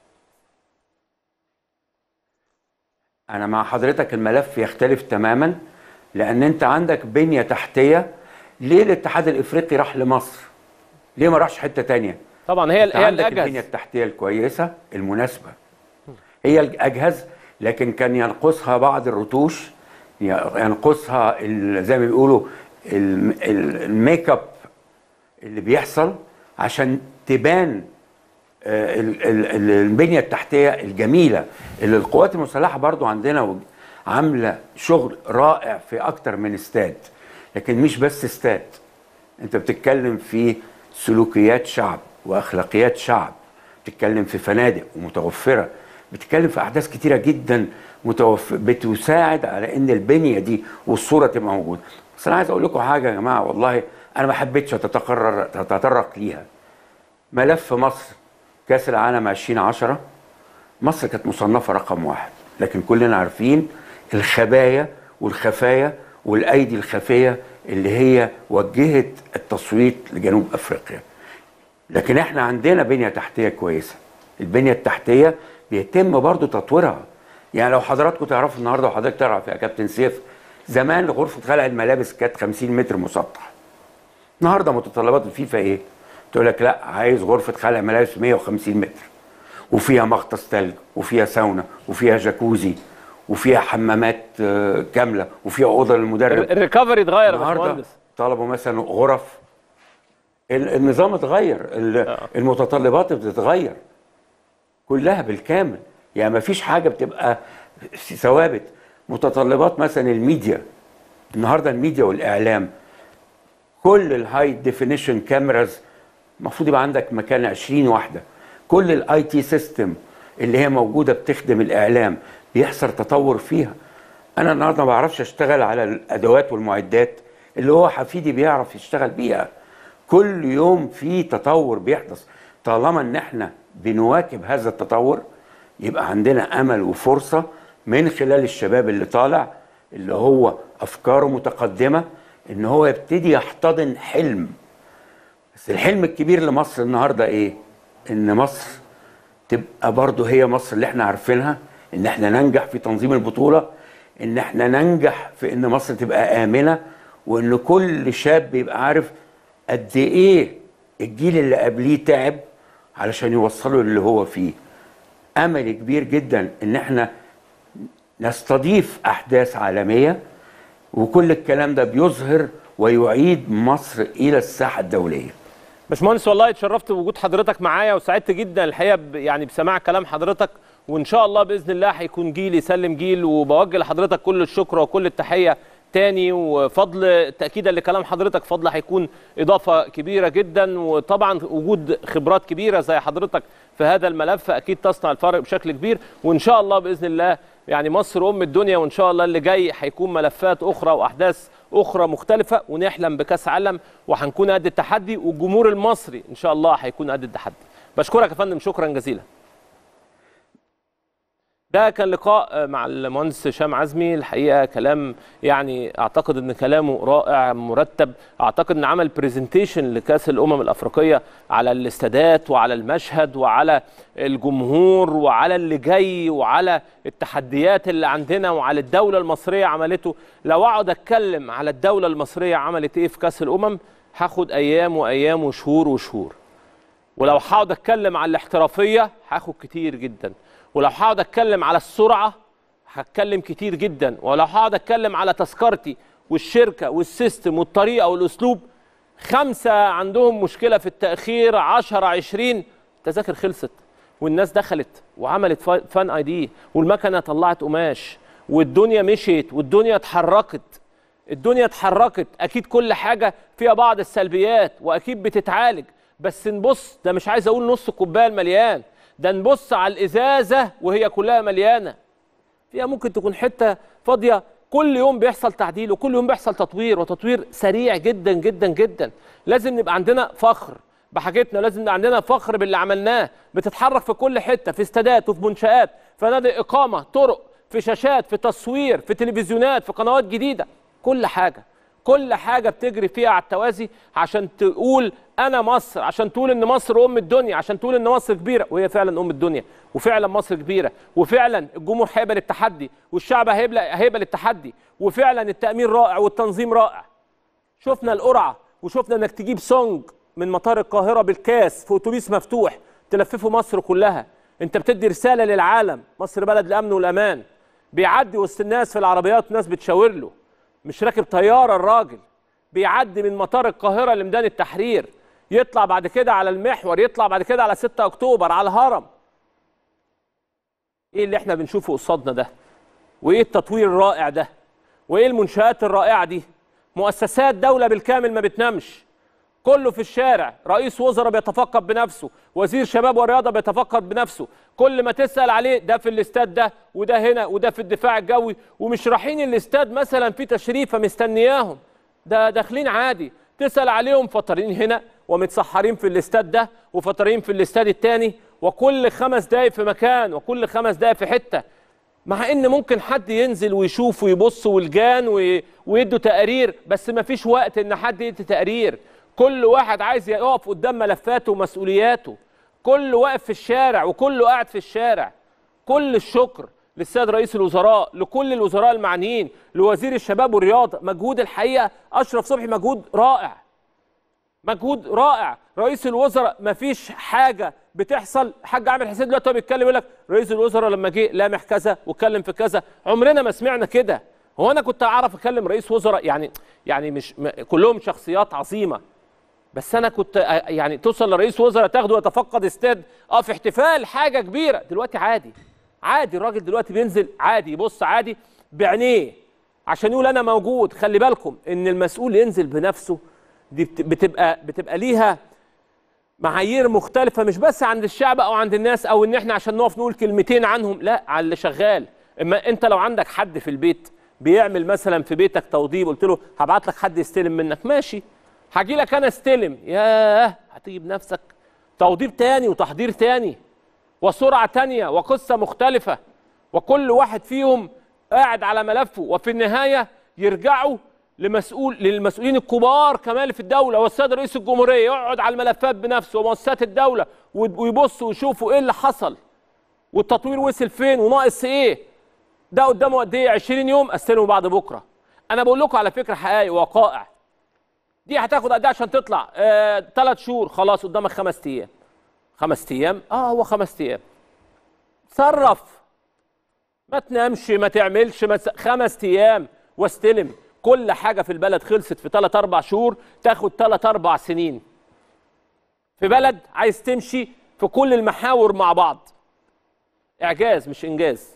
انا مع حضرتك الملف يختلف تماما لان انت عندك بنيه تحتيه ليه الاتحاد الافريقي راح لمصر ليه ما راحش حته تانية طبعا هي انت هي عندك البنيه الاجهز التحتيه الكويسه المناسبه هي الاجهز لكن كان ينقصها بعض الرتوش ينقصها ال- زي ما بيقولوا الم- ال- الميك اب اللي بيحصل عشان تبان آه، ال- ال- ال- البنيه التحتيه الجميله اللي القوات المسلحه برضو عندنا و- عامله شغل رائع في اكتر من استاد لكن مش بس استاد انت بتتكلم في سلوكيات شعب واخلاقيات شعب بتتكلم في فنادق ومتوفره بتتكلم في احداث كتيره جدا متوفر بتساعد على ان البنيه دي والصوره تبقى موجوده بس انا عايز اقول لكم حاجه يا جماعه والله انا ما حبيتش اتقرر اتطرق ليها ملف مصر كاس العالم 2010 مصر كانت مصنفه رقم واحد لكن كلنا عارفين الخبايا والخفايا والايدي الخفيه اللي هي وجهت التصويت لجنوب افريقيا لكن احنا عندنا بنيه تحتيه كويسه البنيه التحتيه بيتم برضو تطويرها يعني لو حضراتكم تعرفوا النهارده وحضرتك تعرف يا كابتن سيف زمان غرفه خلع الملابس كانت 50 متر مسطح النهارده متطلبات الفيفا ايه؟ تقول لك لا عايز غرفه خلع ملابس 150 متر وفيها مغطس ثلج وفيها ساونا وفيها جاكوزي وفيها حمامات آه، كامله وفيها اوضه للمدرب الريكفري اتغير يا النهارده باشمهندس طلبوا مثلا غرف ال- النظام اتغير ال- آه. المتطلبات بتتغير كلها بالكامل يعني ما فيش حاجه بتبقى ثوابت متطلبات مثلا الميديا النهارده الميديا والاعلام كل الهاي ديفينيشن كاميراز المفروض يبقى عندك مكان 20 واحده كل الاي تي سيستم اللي هي موجوده بتخدم الاعلام بيحصل تطور فيها انا النهارده ما بعرفش اشتغل على الادوات والمعدات اللي هو حفيدي بيعرف يشتغل بيها كل يوم في تطور بيحدث طالما ان احنا بنواكب هذا التطور يبقى عندنا امل وفرصه من خلال الشباب اللي طالع اللي هو افكاره متقدمه ان هو يبتدي يحتضن حلم بس الحلم الكبير لمصر النهارده ايه؟ ان مصر تبقى برضه هي مصر اللي احنا عارفينها ان احنا ننجح في تنظيم البطوله ان احنا ننجح في ان مصر تبقى امنه وان كل شاب يبقى عارف قد ايه الجيل اللي قبليه تعب علشان يوصله للي هو فيه امل كبير جدا ان احنا نستضيف احداث عالميه وكل الكلام ده بيظهر ويعيد مصر الى الساحه الدوليه باشمهندس والله اتشرفت بوجود حضرتك معايا وسعدت جدا الحقيقه ب- يعني بسماع كلام حضرتك وان شاء الله باذن الله هيكون جيل يسلم جيل وبوجه لحضرتك كل الشكر وكل التحيه تاني وفضل تاكيدا لكلام حضرتك فضل هيكون اضافه كبيره جدا وطبعا وجود خبرات كبيره زي حضرتك في هذا الملف اكيد تصنع الفرق بشكل كبير وان شاء الله باذن الله يعني مصر ام الدنيا وان شاء الله اللي جاي هيكون ملفات اخرى واحداث اخرى مختلفه ونحلم بكاس عالم وهنكون قد التحدي والجمهور المصري ان شاء الله هيكون قد التحدي بشكرك يا فندم شكرا جزيلا ده كان لقاء مع المهندس هشام عزمي الحقيقه كلام يعني اعتقد ان كلامه رائع مرتب اعتقد ان عمل برزنتيشن لكاس الامم الافريقيه على الاستادات وعلى المشهد وعلى الجمهور وعلى اللي جاي وعلى التحديات اللي عندنا وعلى الدوله المصريه عملته لو اقعد اتكلم على الدوله المصريه عملت ايه في كاس الامم هاخد ايام وايام وشهور وشهور ولو هقعد اتكلم على الاحترافيه هاخد كتير جدا ولو هقعد اتكلم على السرعه هتكلم كتير جدا ولو هقعد اتكلم على تذكرتي والشركه والسيستم والطريقه والاسلوب خمسه عندهم مشكله في التاخير 10 20 التذاكر خلصت والناس دخلت وعملت فا- فان اي دي والمكنه طلعت قماش والدنيا مشيت والدنيا اتحركت الدنيا اتحركت اكيد كل حاجه فيها بعض السلبيات واكيد بتتعالج بس نبص ده مش عايز اقول نص الكوبايه المليان ده نبص على الازازه وهي كلها مليانه فيها ممكن تكون حته فاضيه كل يوم بيحصل تعديل وكل يوم بيحصل تطوير وتطوير سريع جدا جدا جدا لازم نبقى عندنا فخر بحاجتنا لازم يبقى عندنا فخر باللي عملناه بتتحرك في كل حته في استادات وفي منشات فنادق اقامه طرق في شاشات في تصوير في تلفزيونات في قنوات جديده كل حاجه كل حاجه بتجري فيها على التوازي عشان تقول انا مصر عشان تقول ان مصر ام الدنيا عشان تقول ان مصر كبيره وهي فعلا ام الدنيا وفعلا مصر كبيره وفعلا الجمهور هيقبل التحدي والشعب هيقبل هيقبل التحدي وفعلا التامين رائع والتنظيم رائع شفنا القرعه وشفنا انك تجيب سونج من مطار القاهره بالكاس في اتوبيس مفتوح تلففه مصر كلها انت بتدي رساله للعالم مصر بلد الامن والامان بيعدي وسط الناس في العربيات ناس بتشاور له مش راكب طياره الراجل بيعدي من مطار القاهره لميدان التحرير يطلع بعد كده على المحور يطلع بعد كده على 6 اكتوبر على الهرم ايه اللي احنا بنشوفه قصادنا ده وايه التطوير الرائع ده وايه المنشآت الرائعه دي مؤسسات دوله بالكامل ما بتنامش كله في الشارع رئيس وزراء بيتفقد بنفسه وزير شباب والرياضه بيتفقد بنفسه كل ما تسال عليه ده في الاستاد ده وده هنا وده في الدفاع الجوي ومش رايحين الاستاد مثلا في تشريفه مستنياهم ده داخلين عادي تسال عليهم فطرين هنا ومتسحرين في الاستاد ده وفطرين في الاستاد التاني وكل خمس دقايق في مكان وكل خمس دقايق في حته مع ان ممكن حد ينزل ويشوف ويبص والجان وي- ويدوا تقارير بس ما فيش وقت ان حد يدي تقارير كل واحد عايز يقف قدام ملفاته ومسؤولياته كل واقف في الشارع وكله قاعد في الشارع كل الشكر للسيد رئيس الوزراء لكل الوزراء المعنيين لوزير الشباب والرياضه مجهود الحقيقه اشرف صبحي مجهود رائع مجهود رائع رئيس الوزراء مفيش حاجه بتحصل حاج عامر حسين دلوقتي هو بيتكلم يقول لك رئيس الوزراء لما جه لامح كذا واتكلم في كذا عمرنا ما سمعنا كده هو انا كنت اعرف اكلم رئيس وزراء يعني يعني مش م- كلهم شخصيات عظيمه بس انا كنت أ- يعني توصل لرئيس وزراء تاخده يتفقد استاد اه في احتفال حاجه كبيره دلوقتي عادي عادي الراجل دلوقتي بينزل عادي يبص عادي بعينيه عشان يقول انا موجود خلي بالكم ان المسؤول ينزل بنفسه دي بت- بتبقى بتبقى ليها معايير مختلفة مش بس عند الشعب أو عند الناس أو إن إحنا عشان نقف نقول كلمتين عنهم لا على اللي شغال إما أنت لو عندك حد في البيت بيعمل مثلا في بيتك توضيب قلت له هبعت لك حد يستلم منك ماشي هاجي لك أنا استلم ياه هتيجي بنفسك توضيب تاني وتحضير تاني وسرعة تانية وقصة مختلفة وكل واحد فيهم قاعد على ملفه وفي النهاية يرجعوا لمسؤول للمسؤولين الكبار كمان اللي في الدولة والسيد رئيس الجمهورية يقعد على الملفات بنفسه ومؤسسات الدولة ويبصوا ويشوفوا ايه اللي حصل والتطوير وصل فين وناقص ايه ده قدامه قد ايه 20 يوم استلمه بعد بكره انا بقول لكم على فكره حقائق وقائع دي هتاخد قد ايه عشان تطلع ثلاث آه شهور خلاص قدامك خمس ايام خمس ايام اه هو خمس ايام تصرف ما تنامش ما تعملش ما تس... خمس ايام واستلم كل حاجه في البلد خلصت في ثلاث اربع شهور تاخد ثلاث اربع سنين في بلد عايز تمشي في كل المحاور مع بعض اعجاز مش انجاز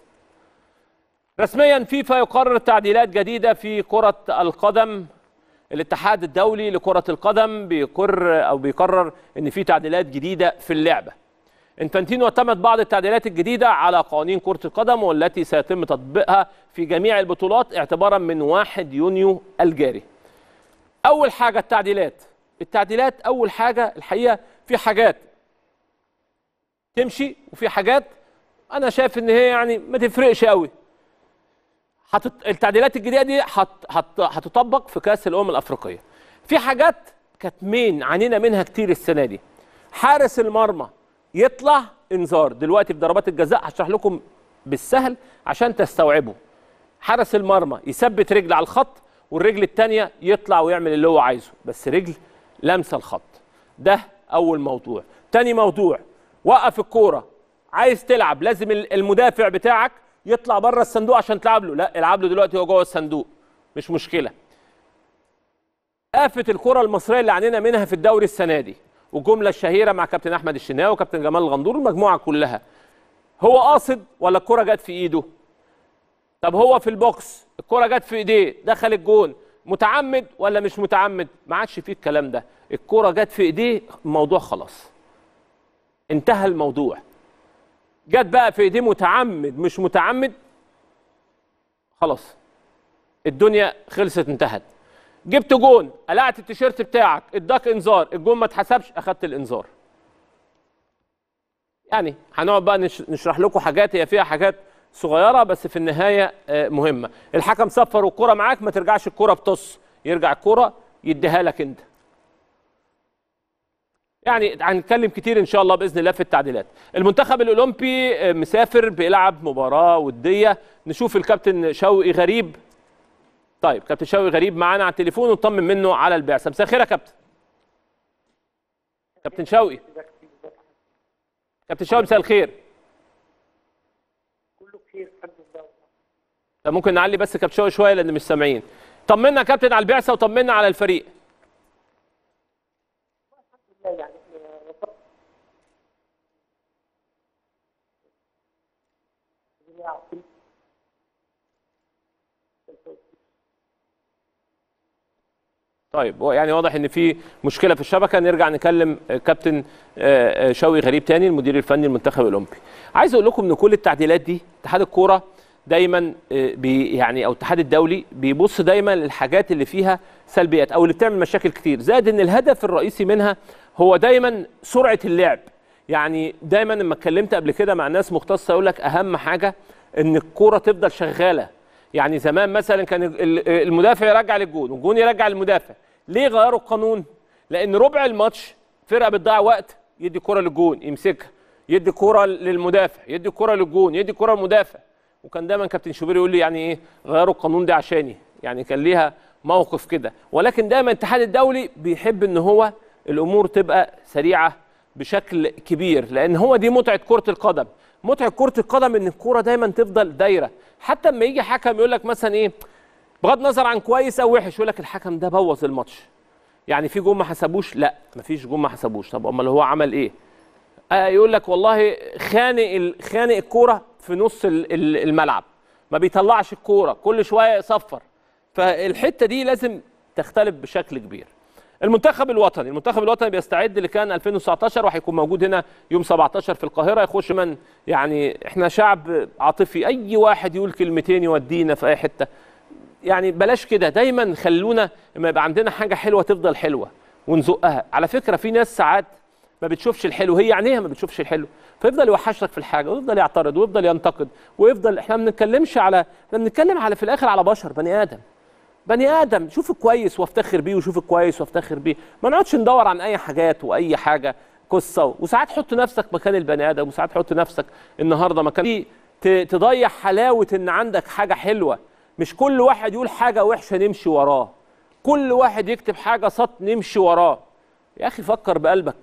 رسميا فيفا يقرر تعديلات جديده في كره القدم الاتحاد الدولي لكره القدم بيقر او بيقرر ان في تعديلات جديده في اللعبه انفانتينو اعتمد بعض التعديلات الجديده على قوانين كره القدم والتي سيتم تطبيقها في جميع البطولات اعتبارا من 1 يونيو الجاري اول حاجه التعديلات التعديلات اول حاجه الحقيقه في حاجات تمشي وفي حاجات انا شايف ان هي يعني ما تفرقش قوي حتط... التعديلات الجديده دي هت... هت... هتطبق في كاس الامم الافريقيه في حاجات كانت مين عانينا منها كتير السنه دي حارس المرمى يطلع انذار دلوقتي في ضربات الجزاء هشرح لكم بالسهل عشان تستوعبوا حارس المرمى يثبت رجل على الخط والرجل الثانيه يطلع ويعمل اللي هو عايزه بس رجل لامسه الخط ده اول موضوع تاني موضوع وقف الكوره عايز تلعب لازم المدافع بتاعك يطلع بره الصندوق عشان تلعب له لا العب له دلوقتي هو جوه الصندوق مش مشكله آفة الكرة المصرية اللي عانينا منها في الدوري السنة دي والجملة الشهيرة مع كابتن أحمد الشناوي وكابتن جمال الغندور المجموعة كلها هو قاصد ولا الكرة جت في إيده؟ طب هو في البوكس الكرة جت في إيديه دخل الجون متعمد ولا مش متعمد؟ ما عادش فيه الكلام ده الكرة جت في إيديه الموضوع خلاص انتهى الموضوع جت بقى في إيديه متعمد مش متعمد خلاص الدنيا خلصت انتهت جبت جون قلعت التيشيرت بتاعك اداك انذار الجون ما اتحسبش اخدت الانذار يعني هنقعد بقى نشرح لكم حاجات هي فيها حاجات صغيره بس في النهايه مهمه الحكم صفر والكره معاك ما ترجعش الكره بتص يرجع الكره يديها لك انت يعني هنتكلم كتير ان شاء الله باذن الله في التعديلات المنتخب الاولمبي مسافر بيلعب مباراه وديه نشوف الكابتن شوقي غريب طيب كابتن شوقي غريب معانا على التليفون ونطمن منه على البعثه مساء الخير يا كابتن كابتن شوقي كابتن شوقي مساء الخير كله بخير الحمد لله طب ممكن نعلي بس كابتن شوقي شويه لان مش سامعين طمنا يا كابتن على البعثه وطمنا على الفريق الحمد لله يعني آه، وصلت الدنيا عظيمة. طيب هو يعني واضح ان في مشكله في الشبكه نرجع نكلم آه، كابتن آه، آه، شوقي غريب تاني المدير الفني المنتخب الاولمبي عايز اقول لكم ان كل التعديلات دي اتحاد الكوره دايما آه، بي يعني او الاتحاد الدولي بيبص دايما للحاجات اللي فيها سلبيات او اللي بتعمل مشاكل كتير زائد ان الهدف الرئيسي منها هو دايما سرعه اللعب يعني دايما لما اتكلمت قبل كده مع ناس مختصه يقول لك اهم حاجه ان الكوره تفضل شغاله يعني زمان مثلا كان ال- ال- المدافع يرجع للجون والجون يرجع للمدافع ليه غيروا القانون لان ربع الماتش فرقه بتضيع وقت يدي كرة للجون يمسكها يدي كرة للمدافع يدي كرة للجون يدي كرة للمدافع وكان دايما كابتن شوبير يقول لي يعني ايه غيروا القانون ده عشاني يعني كان ليها موقف كده ولكن دايما الاتحاد الدولي بيحب ان هو الامور تبقى سريعه بشكل كبير لان هو دي متعه كره القدم متعه كره القدم ان الكوره دايما تفضل دايره حتى لما يجي حكم يقول لك مثلا ايه بغض النظر عن كويس او وحش يقول لك الحكم ده بوظ الماتش يعني في جون ما حسبوش لا مفيش جون ما حسبوش طب امال هو عمل ايه آه يقول لك والله خانق ال- خانق الكوره في نص ال- ال- الملعب ما بيطلعش الكوره كل شويه يصفر فالحته دي لازم تختلف بشكل كبير المنتخب الوطني المنتخب الوطني بيستعد لكان 2019 وهيكون موجود هنا يوم 17 في القاهره يخش من يعني احنا شعب عاطفي اي واحد يقول كلمتين يودينا في اي حته يعني بلاش كده دايما خلونا لما يبقى عندنا حاجه حلوه تفضل حلوه ونزقها على فكره في ناس ساعات ما بتشوفش الحلو هي عينيها ما بتشوفش الحلو فيفضل يوحش لك في الحاجه ويفضل يعترض ويفضل ينتقد ويفضل احنا ما بنتكلمش على احنا بنتكلم على في الاخر على بشر بني ادم بني ادم شوف الكويس وافتخر بيه وشوف الكويس وافتخر بيه ما نقعدش ندور عن اي حاجات واي حاجه قصه وساعات حط نفسك مكان البني ادم وساعات حط نفسك النهارده مكان ت- تضيع حلاوه ان عندك حاجه حلوه مش كل واحد يقول حاجه وحشه نمشي وراه كل واحد يكتب حاجه سط نمشي وراه يا اخي فكر بقلبك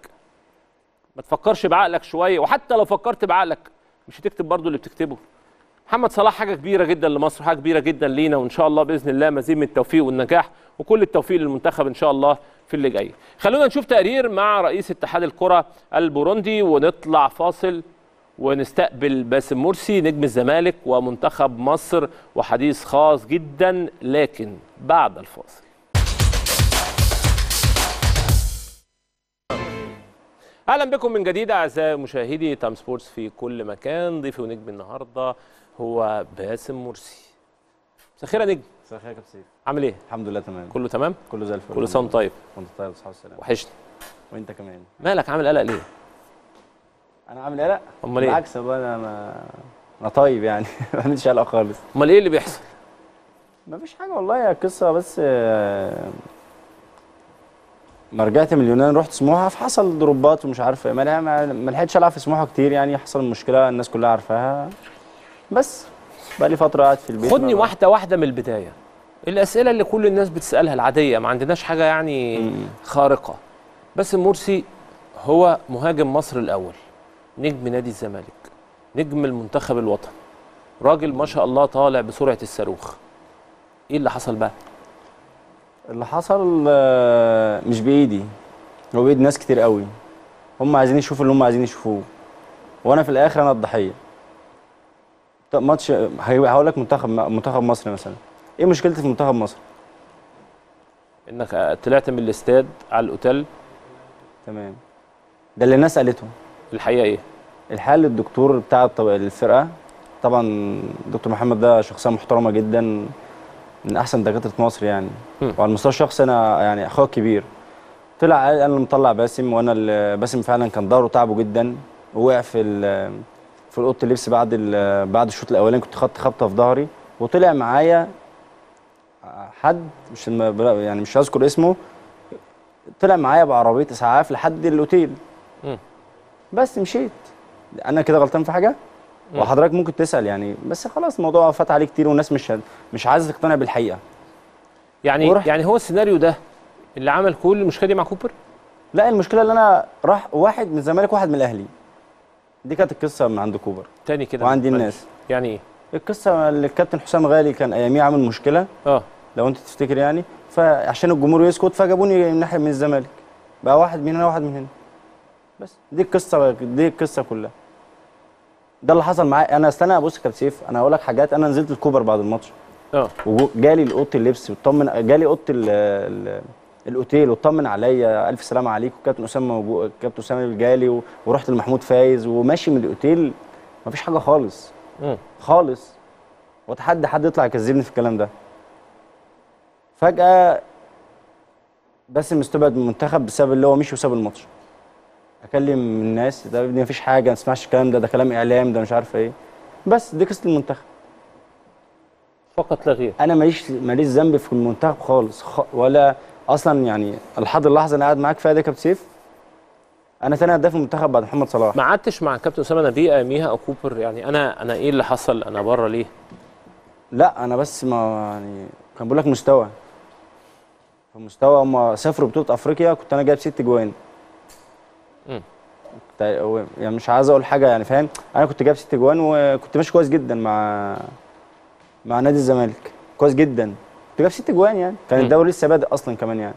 ما تفكرش بعقلك شويه وحتى لو فكرت بعقلك مش هتكتب برضو اللي بتكتبه محمد صلاح حاجه كبيره جدا لمصر حاجه كبيره جدا لينا وان شاء الله باذن الله مزيد من التوفيق والنجاح وكل التوفيق للمنتخب ان شاء الله في اللي جاي خلونا نشوف تقرير مع رئيس اتحاد الكره البوروندي ونطلع فاصل ونستقبل باسم مرسي نجم الزمالك ومنتخب مصر وحديث خاص جدا لكن بعد الفاصل اهلا بكم من جديد اعزائي مشاهدي تايم سبورتس في كل مكان ضيفي ونجم النهارده هو باسم مرسي مساء الخير يا نجم مساء الخير يا كابتن سيف عامل ايه الحمد لله تمام كله تمام كله زي الفل كل سنه وأنت طيب وانت طيب وصحة السلام وحشني وانت كمان مالك عامل قلق ليه انا عامل قلق امال ايه بالعكس والله انا ما انا طيب يعني ما بعملش قلق خالص امال ايه اللي بيحصل ما فيش حاجه والله هي قصه بس آه، ما رجعت من اليونان رحت سموحه فحصل ضربات ومش عارف ايه ما ما ما لحقتش العب في سموحه كتير يعني حصل مشكله الناس كلها عارفاها بس بقى لي فتره قاعد في البيت خدني ما- واحده واحده من البدايه الاسئله اللي كل الناس بتسالها العاديه ما عندناش حاجه يعني مم. خارقه باسم مرسي هو مهاجم مصر الاول نجم نادي الزمالك نجم المنتخب الوطني راجل ما شاء الله طالع بسرعه الصاروخ ايه اللي حصل بقى اللي حصل آه، مش بايدي هو بايد ناس كتير قوي هم عايزين يشوفوا اللي هم عايزين يشوفوه وانا في الاخر انا الضحيه طب ماتش هي- هقول لك منتخب منتخب مصر مثلا ايه مشكلتي في منتخب مصر انك طلعت من الاستاد على الاوتيل تمام ده اللي الناس قالته الحقيقه ايه الحقيقه الدكتور بتاع الط- الفرقه طبعا دكتور محمد ده شخصيه محترمه جدا من احسن دكاتره مصر يعني مم. وعلى المستوى الشخصي انا يعني اخويا الكبير طلع قال انا اللي مطلع باسم وانا اللي باسم فعلا كان ظهره تعبه جدا ووقع في ال- في اوضه اللبس بعد ال- بعد الشوط الاولاني كنت خدت خبطه في ظهري وطلع معايا حد مش الم- يعني مش هذكر اسمه طلع معايا بعربيه اسعاف لحد الاوتيل مم. بس مشيت انا كده غلطان في حاجه مم. وحضرتك ممكن تسال يعني بس خلاص الموضوع فات عليه كتير والناس مش مش عايزه تقتنع بالحقيقه يعني ورحت- يعني هو السيناريو ده اللي عمل كل المشكله دي مع كوبر لا المشكله اللي انا راح واحد من الزمالك واحد من الاهلي دي كانت القصه من عند كوبر تاني كده وعندي معلش. الناس يعني ايه القصه اللي الكابتن حسام غالي كان اياميه عامل مشكله اه لو انت تفتكر يعني فعشان الجمهور يسكت فجابوني من ناحيه من الزمالك بقى واحد من هنا واحد من هنا بس دي القصه دي القصه كلها ده اللي حصل معايا انا استنى بص يا كابتن سيف انا هقول لك حاجات انا نزلت الكوبر بعد الماتش اه وجالي لاوضه اللبس وطمن جالي اوضه ال- ال- الاوتيل واطمن عليا الف سلامه عليك وكابتن اسامه موجود كابتن اسامه جالي و- ورحت لمحمود فايز وماشي من الاوتيل مفيش حاجه خالص مم. خالص واتحدى حد يطلع يكذبني في الكلام ده فجاه باسم استبعد من المنتخب بسبب اللي هو مشي وساب الماتش اكلم الناس ده يا ابني مفيش حاجه ما تسمعش الكلام ده ده كلام اعلام ده مش عارف ايه بس دي قصه المنتخب فقط لا غير انا ماليش ماليش ذنب في المنتخب خالص خ... ولا اصلا يعني لحد اللحظه اللي قاعد معاك فيها دي يا كابتن سيف انا تاني هداف المنتخب بعد محمد صلاح ما قعدتش مع كابتن اسامه نبيه اياميها او كوبر يعني انا انا ايه اللي حصل انا بره ليه لا انا بس ما يعني كان بقول لك مستوى في مستوى هم سافروا بطوله افريقيا كنت انا جايب ست جوان مم. كنت- يعني مش عايز اقول حاجه يعني فاهم انا كنت جايب ست جوان وكنت ماشي كويس جدا مع مع نادي الزمالك كويس جدا كنت جايب ست جوان يعني كان مم. الدوري لسه بادئ اصلا كمان يعني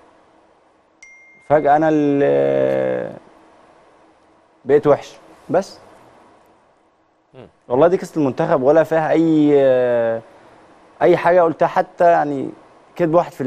فجاه انا اللي بقيت وحش بس مم. والله دي قصه المنتخب ولا فيها اي اي حاجه قلتها حتى يعني كذب 1%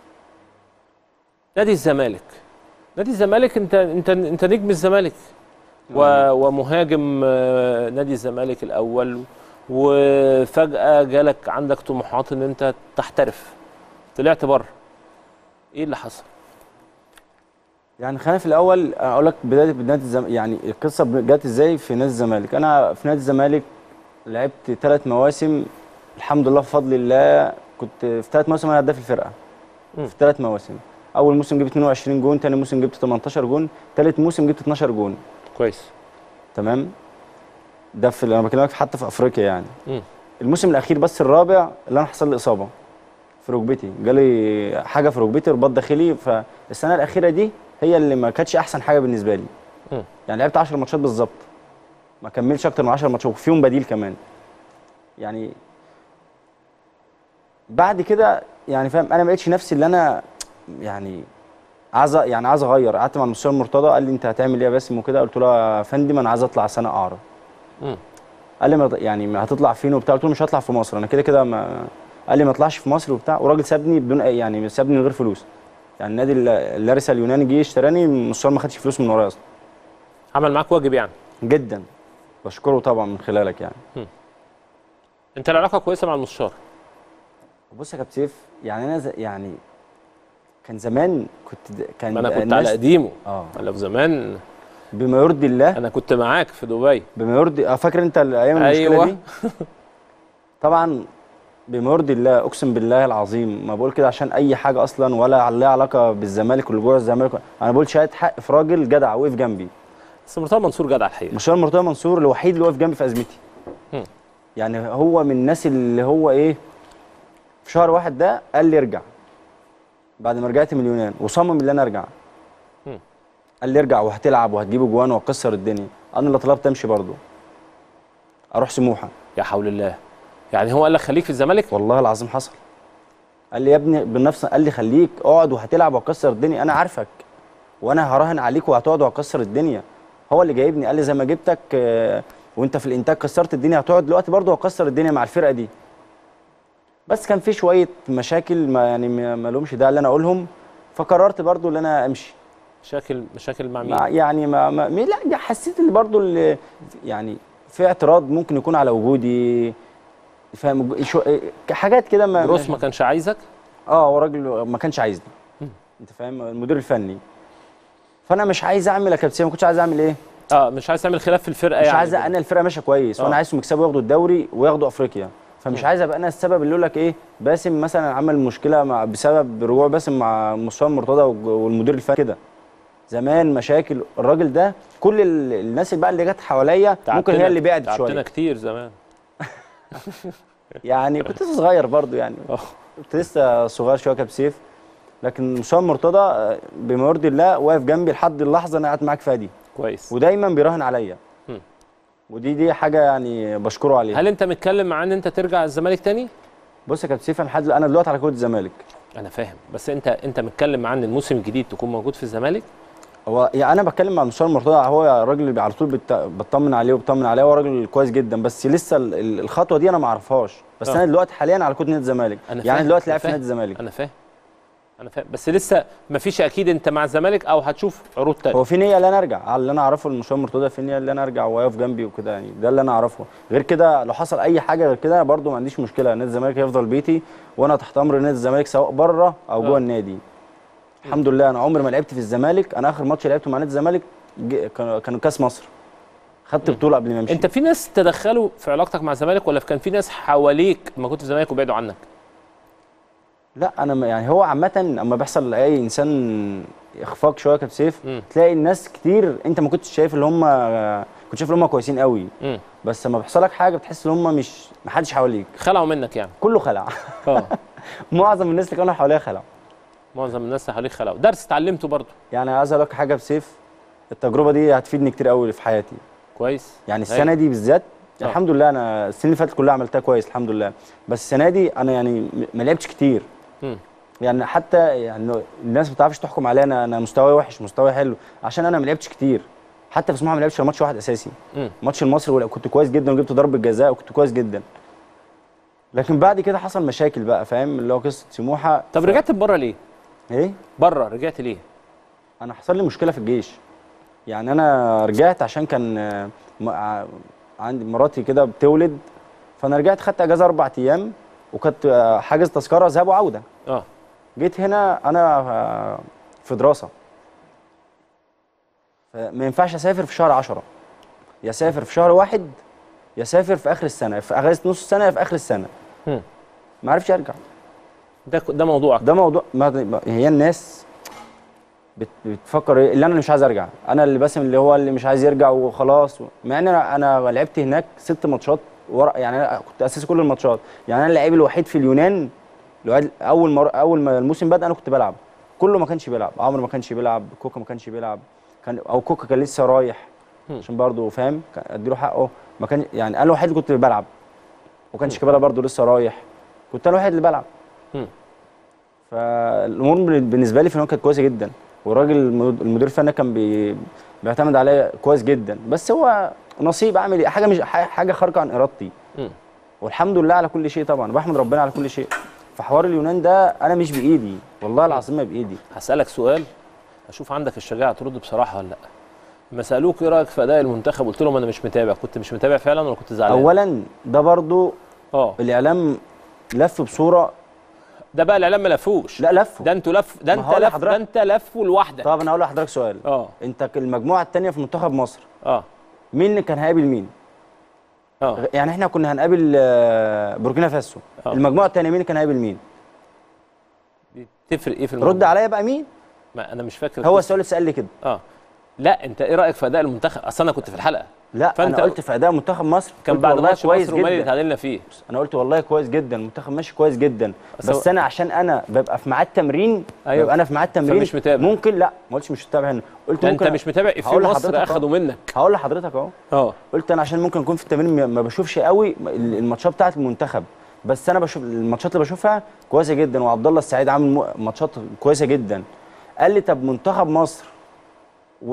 نادي الزمالك نادي الزمالك انت انت انت نجم الزمالك و... ومهاجم آه، نادي الزمالك الاول وفجاه جالك عندك طموحات ان انت تحترف طلعت بره ايه اللي حصل يعني خلينا في الاول اقول لك بدايه نادي الزمالك يعني القصه جت ازاي في نادي الزمالك انا في نادي الزمالك لعبت ثلاث مواسم الحمد لله بفضل الله كنت في ثلاث مواسم انا هداف الفرقه مم. في ثلاث مواسم اول موسم جبت 22 جون ثاني موسم جبت 18 جون ثالث موسم جبت 12 جون كويس تمام ده في انا بكلمك حتى في افريقيا يعني مم. الموسم الاخير بس الرابع اللي انا حصل لي اصابه في ركبتي جالي حاجه في ركبتي رباط داخلي فالسنه الاخيره دي هي اللي ما كانتش احسن حاجه بالنسبه لي مم. يعني لعبت 10 ماتشات بالظبط ما كملتش اكتر من 10 ماتشات وفيهم بديل كمان يعني بعد كده يعني فاهم انا ما لقيتش نفسي اللي انا يعني عايز أ- يعني عايز اغير قعدت مع المستشار مرتضى قال لي انت هتعمل ايه يا باسم وكده قلت له يا فندم انا عايز اطلع سنه اعرض مم. قال لي ما يعني ما هتطلع فين وبتاع قلت له مش هطلع في مصر انا كده كده ما قال لي ما اطلعش في مصر وبتاع وراجل سابني بدون اي يعني سابني من غير فلوس يعني النادي ال- اللارسا اليوناني جه اشتراني المستشار ما خدش فلوس من ورايا اصلا عمل معاك واجب يعني جدا بشكره طبعا من خلالك يعني انت العلاقه كويسه مع المستشار بص يا كابتن سيف يعني انا ز... يعني كان زمان كنت د... كان ما انا كنت الناس- على قديمه اه انا في زمان بما يرضي الله انا كنت معاك في دبي بما يرضي اه فاكر انت الايام المشكله أيوة. دي طبعا بما يرضي الله اقسم بالله العظيم ما بقول كده عشان اي حاجه اصلا ولا لها علاقه بالزمالك واللي جوه الزمالك انا بقول شهاده حق في راجل جدع وقف جنبي بس مرتضى منصور جدع الحقيقه مشوار مرتضى منصور الوحيد اللي وقف جنبي في ازمتي مم. يعني هو من الناس اللي هو ايه في شهر واحد ده قال لي ارجع بعد ما رجعت من اليونان وصمم ان انا ارجع مم. قال لي ارجع وهتلعب وهتجيب اجوان وهتكسر الدنيا انا اللي طلبت امشي برضه اروح سموحه يا حول الله يعني هو قال لك خليك في الزمالك والله العظيم حصل قال لي يا ابني بنفس قال لي خليك اقعد وهتلعب وهتكسر الدنيا انا عارفك وانا هراهن عليك وهتقعد وهتكسر الدنيا هو اللي جايبني قال لي زي ما جبتك آه، وانت في الانتاج كسرت الدنيا هتقعد دلوقتي برضه هتكسر الدنيا مع الفرقه دي بس كان في شويه مشاكل ما يعني ما ما لهمش داعي اللي انا اقولهم فقررت برضه ان انا امشي مشاكل مشاكل مع مين مع يعني ما, ما مي- لا يا حسيت اللي برضه اللي يعني في اعتراض ممكن يكون على وجودي فاهم شو حاجات كده ما جروس ما كانش عايزك اه هو راجل ما كانش عايزني انت فاهم المدير الفني فانا مش عايز اعمل يا كابتن سيف، ما كنتش عايز اعمل ايه اه مش عايز تعمل خلاف في الفرقه مش يعني عايز انا الفرقه ماشيه كويس آه. وانا عايزهم يكسبوا ياخدوا الدوري وياخدوا افريقيا فمش عايز ابقى انا السبب اللي يقول لك ايه باسم مثلا عمل مشكله مع بسبب رجوع باسم مع مصطفى مرتضى والج- والمدير الفني كده زمان مشاكل الراجل ده كل ال- الناس اللي بقى اللي جت حواليا ممكن تعبتنا- هي اللي بعدت تعبتنا شويه كتير زمان يعني كنت لسه صغير برضو يعني اه كنت لسه صغير شويه كابتن سيف لكن مصطفى مرتضى آه، بما يرضي الله واقف جنبي لحد اللحظه انا قاعد معاك فيها دي كويس ودايما بيراهن عليا مم. ودي دي حاجه يعني بشكره عليها هل انت متكلم مع ان انت ترجع الزمالك تاني بص يا كابتن سيف انا لحد انا دلوقتي على كوره الزمالك انا فاهم بس انت انت متكلم مع ان الموسم الجديد تكون موجود في الزمالك هو يعني انا بتكلم مع مصطفى مرتضى هو الراجل اللي على طول بت- بطمن عليه وبطمن عليه هو راجل كويس جدا بس لسه ال- ال- الخطوه دي انا ما اعرفهاش بس آه. انا دلوقتي حاليا على كوره نادي الزمالك انا يعني فاهم، دلوقتي أنا لعب في فاهم، نادي الزمالك انا فاهم انا فاهم بس لسه ما فيش اكيد انت مع الزمالك او هتشوف عروض تانية هو في نيه ان انا ارجع على اللي انا اعرفه المشوار مرتضى في نيه ان انا ارجع ويقف جنبي وكده يعني ده اللي انا اعرفه غير كده لو حصل اي حاجه غير كده برضو ما عنديش مشكله نادي الزمالك هيفضل بيتي وانا تحت امر نادي الزمالك سواء بره او آه. جوه النادي الحمد لله انا عمري ما لعبت في الزمالك انا اخر ماتش لعبته مع نادي الزمالك ج- كان كان كاس مصر خدت بطوله قبل ما امشي انت في ناس تدخلوا في علاقتك مع الزمالك ولا كان في ناس حواليك ما كنت في الزمالك وبعدوا عنك لا انا ما- يعني هو عامه اما بيحصل لاي انسان اخفاق شويه كابتن سيف مم. تلاقي الناس كتير انت ما كنتش شايف اللي هم كنت شايف اللي هم كويسين قوي امم بس لما بيحصل لك حاجه بتحس ان هم مش ما حدش حواليك خلعوا منك يعني كله خلع اه معظم الناس اللي كانوا حواليا خلعوا معظم الناس اللي حواليك خلعوا درس اتعلمته برضه يعني عايز اقول لك حاجه بسيف التجربه دي هتفيدني كتير قوي في حياتي كويس يعني السنه دي بالذات آه. الحمد لله انا السنه اللي فاتت كلها عملتها كويس الحمد لله بس السنه دي انا يعني م- ما لعبتش كتير مم. يعني حتى يعني الناس ما بتعرفش تحكم عليا انا انا مستواي وحش مستواي حلو عشان انا ما لعبتش كتير حتى في سموحه ما لعبتش غير ماتش واحد اساسي مم. ماتش المصري ولا- كنت كويس جدا وجبت ضربه جزاء وكنت كويس جدا لكن بعد كده حصل مشاكل بقى فاهم اللي هو قصه سموحه طب ف- رجعت بره ليه؟ ايه بره رجعت ليه؟ انا حصل لي مشكله في الجيش يعني انا رجعت عشان كان آه، م- ع- عندي مراتي كده بتولد فانا رجعت خدت اجازه اربع ايام وكنت آه، حاجز تذكره ذهاب وعوده اه جيت هنا انا آه، في دراسه فما ينفعش اسافر في شهر 10 يا اسافر في شهر واحد يا اسافر في اخر السنه في اجازه نص السنه يا في اخر السنه مم. ما عرفش ارجع ده ده موضوعك ده موضوع ما ما- هي الناس بت- بتفكر ايه اللي انا مش عايز ارجع انا اللي باسم اللي هو اللي مش عايز يرجع وخلاص مع ان انا انا لعبت هناك ست ماتشات ورا يعني انا كنت اساسي كل الماتشات يعني انا اللعيب الوحيد في اليونان الوحيد- اول مر... اول ما الموسم بدا انا كنت بلعب كله ما كانش بيلعب عمرو ما كانش بيلعب كوكا ما كانش بيلعب كان او كوكا كان لسه رايح مم. عشان برضه فاهم كان اديله حقه ما كان يعني انا الوحيد اللي كنت بلعب وكان شيكابالا برضه لسه رايح كنت انا الوحيد اللي بلعب مم. فالامور بالنسبه لي في الوقت كانت كويسه جدا والراجل المد- المدير الفني كان بي... بيعتمد عليا كويس جدا بس هو نصيب اعمل ايه حاجه مش ح- حاجه خارجه عن ارادتي مم. والحمد لله على كل شيء طبعا بحمد ربنا على كل شيء فحوار اليونان ده انا مش بايدي والله العظيم ما بايدي هسألك سؤال اشوف عندك الشجاعة ترد بصراحة ولا لا لما سالوك ايه رايك في اداء المنتخب قلت لهم انا مش متابع كنت مش متابع فعلا ولا كنت زعلان اولا ده برضو اه الاعلام لف بصوره ده بقى الاعلام ما لفوش لا لفه ده انتوا لف ده ما انت هقول لف لحضرتك. ده انت لفه لوحدك طب انا هقول لحضرتك سؤال اه انت ك- المجموعه الثانيه في منتخب مصر اه مين اللي كان هيقابل مين اه يعني احنا كنا هنقابل آه، بوركينا فاسو آه. المجموعه الثانيه مين اللي كان هيقابل مين تفرق ايه في الموضوع رد عليا بقى مين ما انا مش فاكر هو القصة. السؤال اللي اتسال لي كده اه لا انت ايه رايك في اداء المنتخب اصل انا كنت في الحلقه لا فأنت انا قلت في اداء منتخب مصر كان قلت بعد والله ماتش كويس مصر ومالي اللي جدا اتعادلنا فيه انا قلت والله كويس جدا المنتخب ماشي كويس جدا بس هو- بس انا عشان انا ببقى في ميعاد تمرين أيوة. ببقى انا في ميعاد تمرين فمش متابع. ممكن لا ما قلتش مش متابع هنا قلت ده انت ممكن مش متابع في هقول مصر لحضرتك أهو. اخدوا منك هقول لحضرتك اهو اه قلت انا عشان ممكن اكون في التمرين ما- ما بشوفش قوي الماتشات بتاعت المنتخب بس انا بشوف الماتشات اللي بشوفها كويسه جدا وعبد الله السعيد عامل مو- ماتشات كويسه جدا قال لي طب منتخب مصر و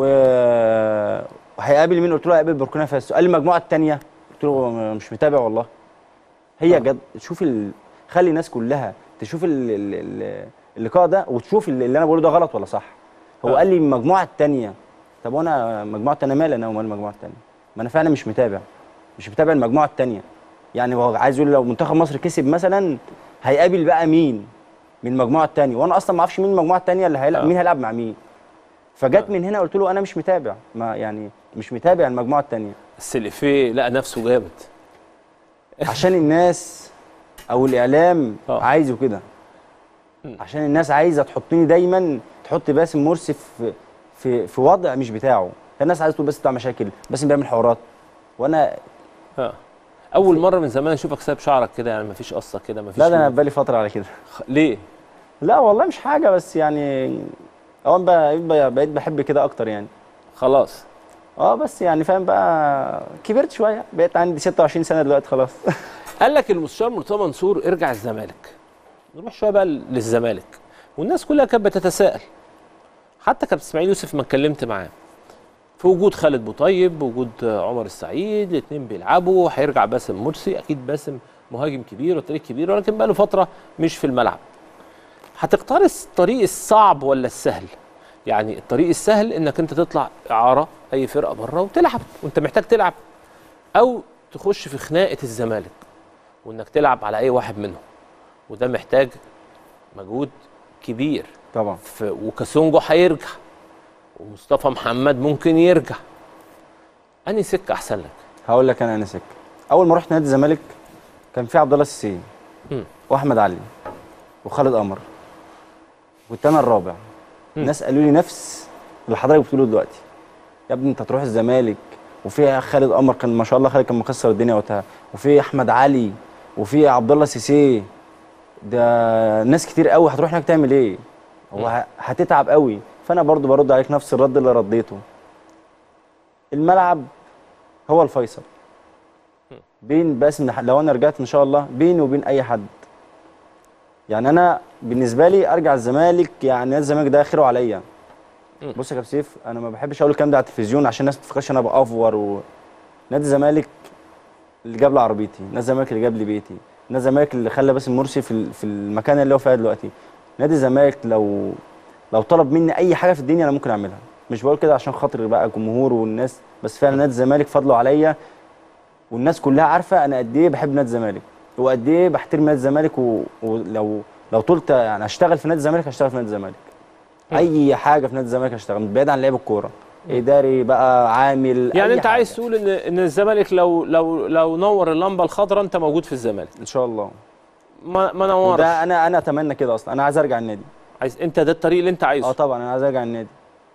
وهيقابل مين قلت له هيقابل بوركينا فاسو قال لي المجموعه الثانيه قلت له مش متابع والله هي جد شوف ال... خلي الناس كلها تشوف ال... ال... ال... اللقاء ده وتشوف اللي اللي انا بقوله ده غلط ولا صح هو آه. قال لي المجموعه الثانيه طب وانا مجموعه انا مالي انا ومال المجموعه الثانيه ما انا فعلا مش متابع مش متابع المجموعه الثانيه يعني هو عايز يقول لو منتخب مصر كسب مثلا هيقابل بقى مين من المجموعه الثانيه وانا اصلا ما اعرفش مين المجموعه الثانيه اللي هيلعب آه. مين هيلعب مع مين فجت من هنا قلت له انا مش متابع ما يعني مش متابع المجموعه الثانيه بس الافيه لقى نفسه جامد عشان الناس او الاعلام آه. عايزه كده مم. عشان الناس عايزه تحطني دايما تحط باسم مرسي في في في وضع مش بتاعه الناس عايزه تقول باسم بتاع مشاكل باسم بيعمل حوارات وانا اه اول مره من زمان اشوفك سايب شعرك كده يعني مفيش قصه كده مفيش لا ده انا بقالي فتره على كده خ- ليه لا والله مش حاجه بس يعني هو أنا بقى- بقيت بحب كده اكتر يعني خلاص اه بس يعني فاهم بقى كبرت شويه بقيت عندي 26 سنه دلوقتي خلاص قال لك المستشار مرتضى منصور ارجع الزمالك نروح شويه بقى للزمالك والناس كلها كانت بتتساءل حتى كابتن اسماعيل يوسف ما اتكلمت معاه في وجود خالد بوطيب وجود عمر السعيد الاثنين بيلعبوا هيرجع باسم مرسي اكيد باسم مهاجم كبير وتاريخ كبير ولكن بقى له فتره مش في الملعب هتختار الطريق الصعب ولا السهل يعني الطريق السهل انك انت تطلع اعاره اي فرقه بره وتلعب وانت محتاج تلعب او تخش في خناقه الزمالك وانك تلعب على اي واحد منهم وده محتاج مجهود كبير طبعا ف- وكاسونجو هيرجع ومصطفى محمد ممكن يرجع انهي سكه احسن لك هقول لك انا انا سكه اول ما رحت نادي الزمالك كان في عبد الله السيسي مم. واحمد علي وخالد قمر كنت انا الرابع مم. الناس قالوا لي نفس اللي حضرتك بتقوله دلوقتي يا ابني انت تروح الزمالك وفي خالد قمر كان ما شاء الله خالد كان مكسر الدنيا وقتها وفي احمد علي وفي عبد الله سيسي ده ناس كتير قوي هتروح هناك تعمل ايه هو ه- هتتعب قوي فانا برضو برد عليك نفس الرد اللي رديته الملعب هو الفيصل بين باسم لو انا رجعت ان شاء الله بيني وبين اي حد يعني انا بالنسبه لي ارجع الزمالك يعني نادي الزمالك ده اخره عليا مم. بص يا كابتن سيف انا ما بحبش اقول الكلام ده على التلفزيون عشان الناس ما تفكرش انا بافور و... نادي الزمالك اللي جاب لي عربيتي نادي الزمالك اللي جاب لي بيتي نادي الزمالك اللي خلى باسم مرسي في ال- في المكان اللي هو فيها دلوقتي نادي الزمالك لو لو طلب مني اي حاجه في الدنيا انا ممكن اعملها مش بقول كده عشان خاطر بقى الجمهور والناس بس فعلا نادي الزمالك فضله عليا والناس كلها عارفه انا قد ايه بحب نادي الزمالك وقد ايه بحترم نادي الزمالك و- ولو لو طولت يعني اشتغل في نادي الزمالك هشتغل في نادي الزمالك مم. اي حاجه في نادي الزمالك هشتغل بعيد عن لعب الكوره اداري بقى عامل يعني أي انت عايز حاجة. تقول ان ان الزمالك لو لو لو نور اللمبه الخضراء انت موجود في الزمالك ان شاء الله ما ما نورش ده انا انا اتمنى كده اصلا انا عايز ارجع النادي عايز انت ده الطريق اللي انت اه عايزه طبعا انا عايز ارجع النادي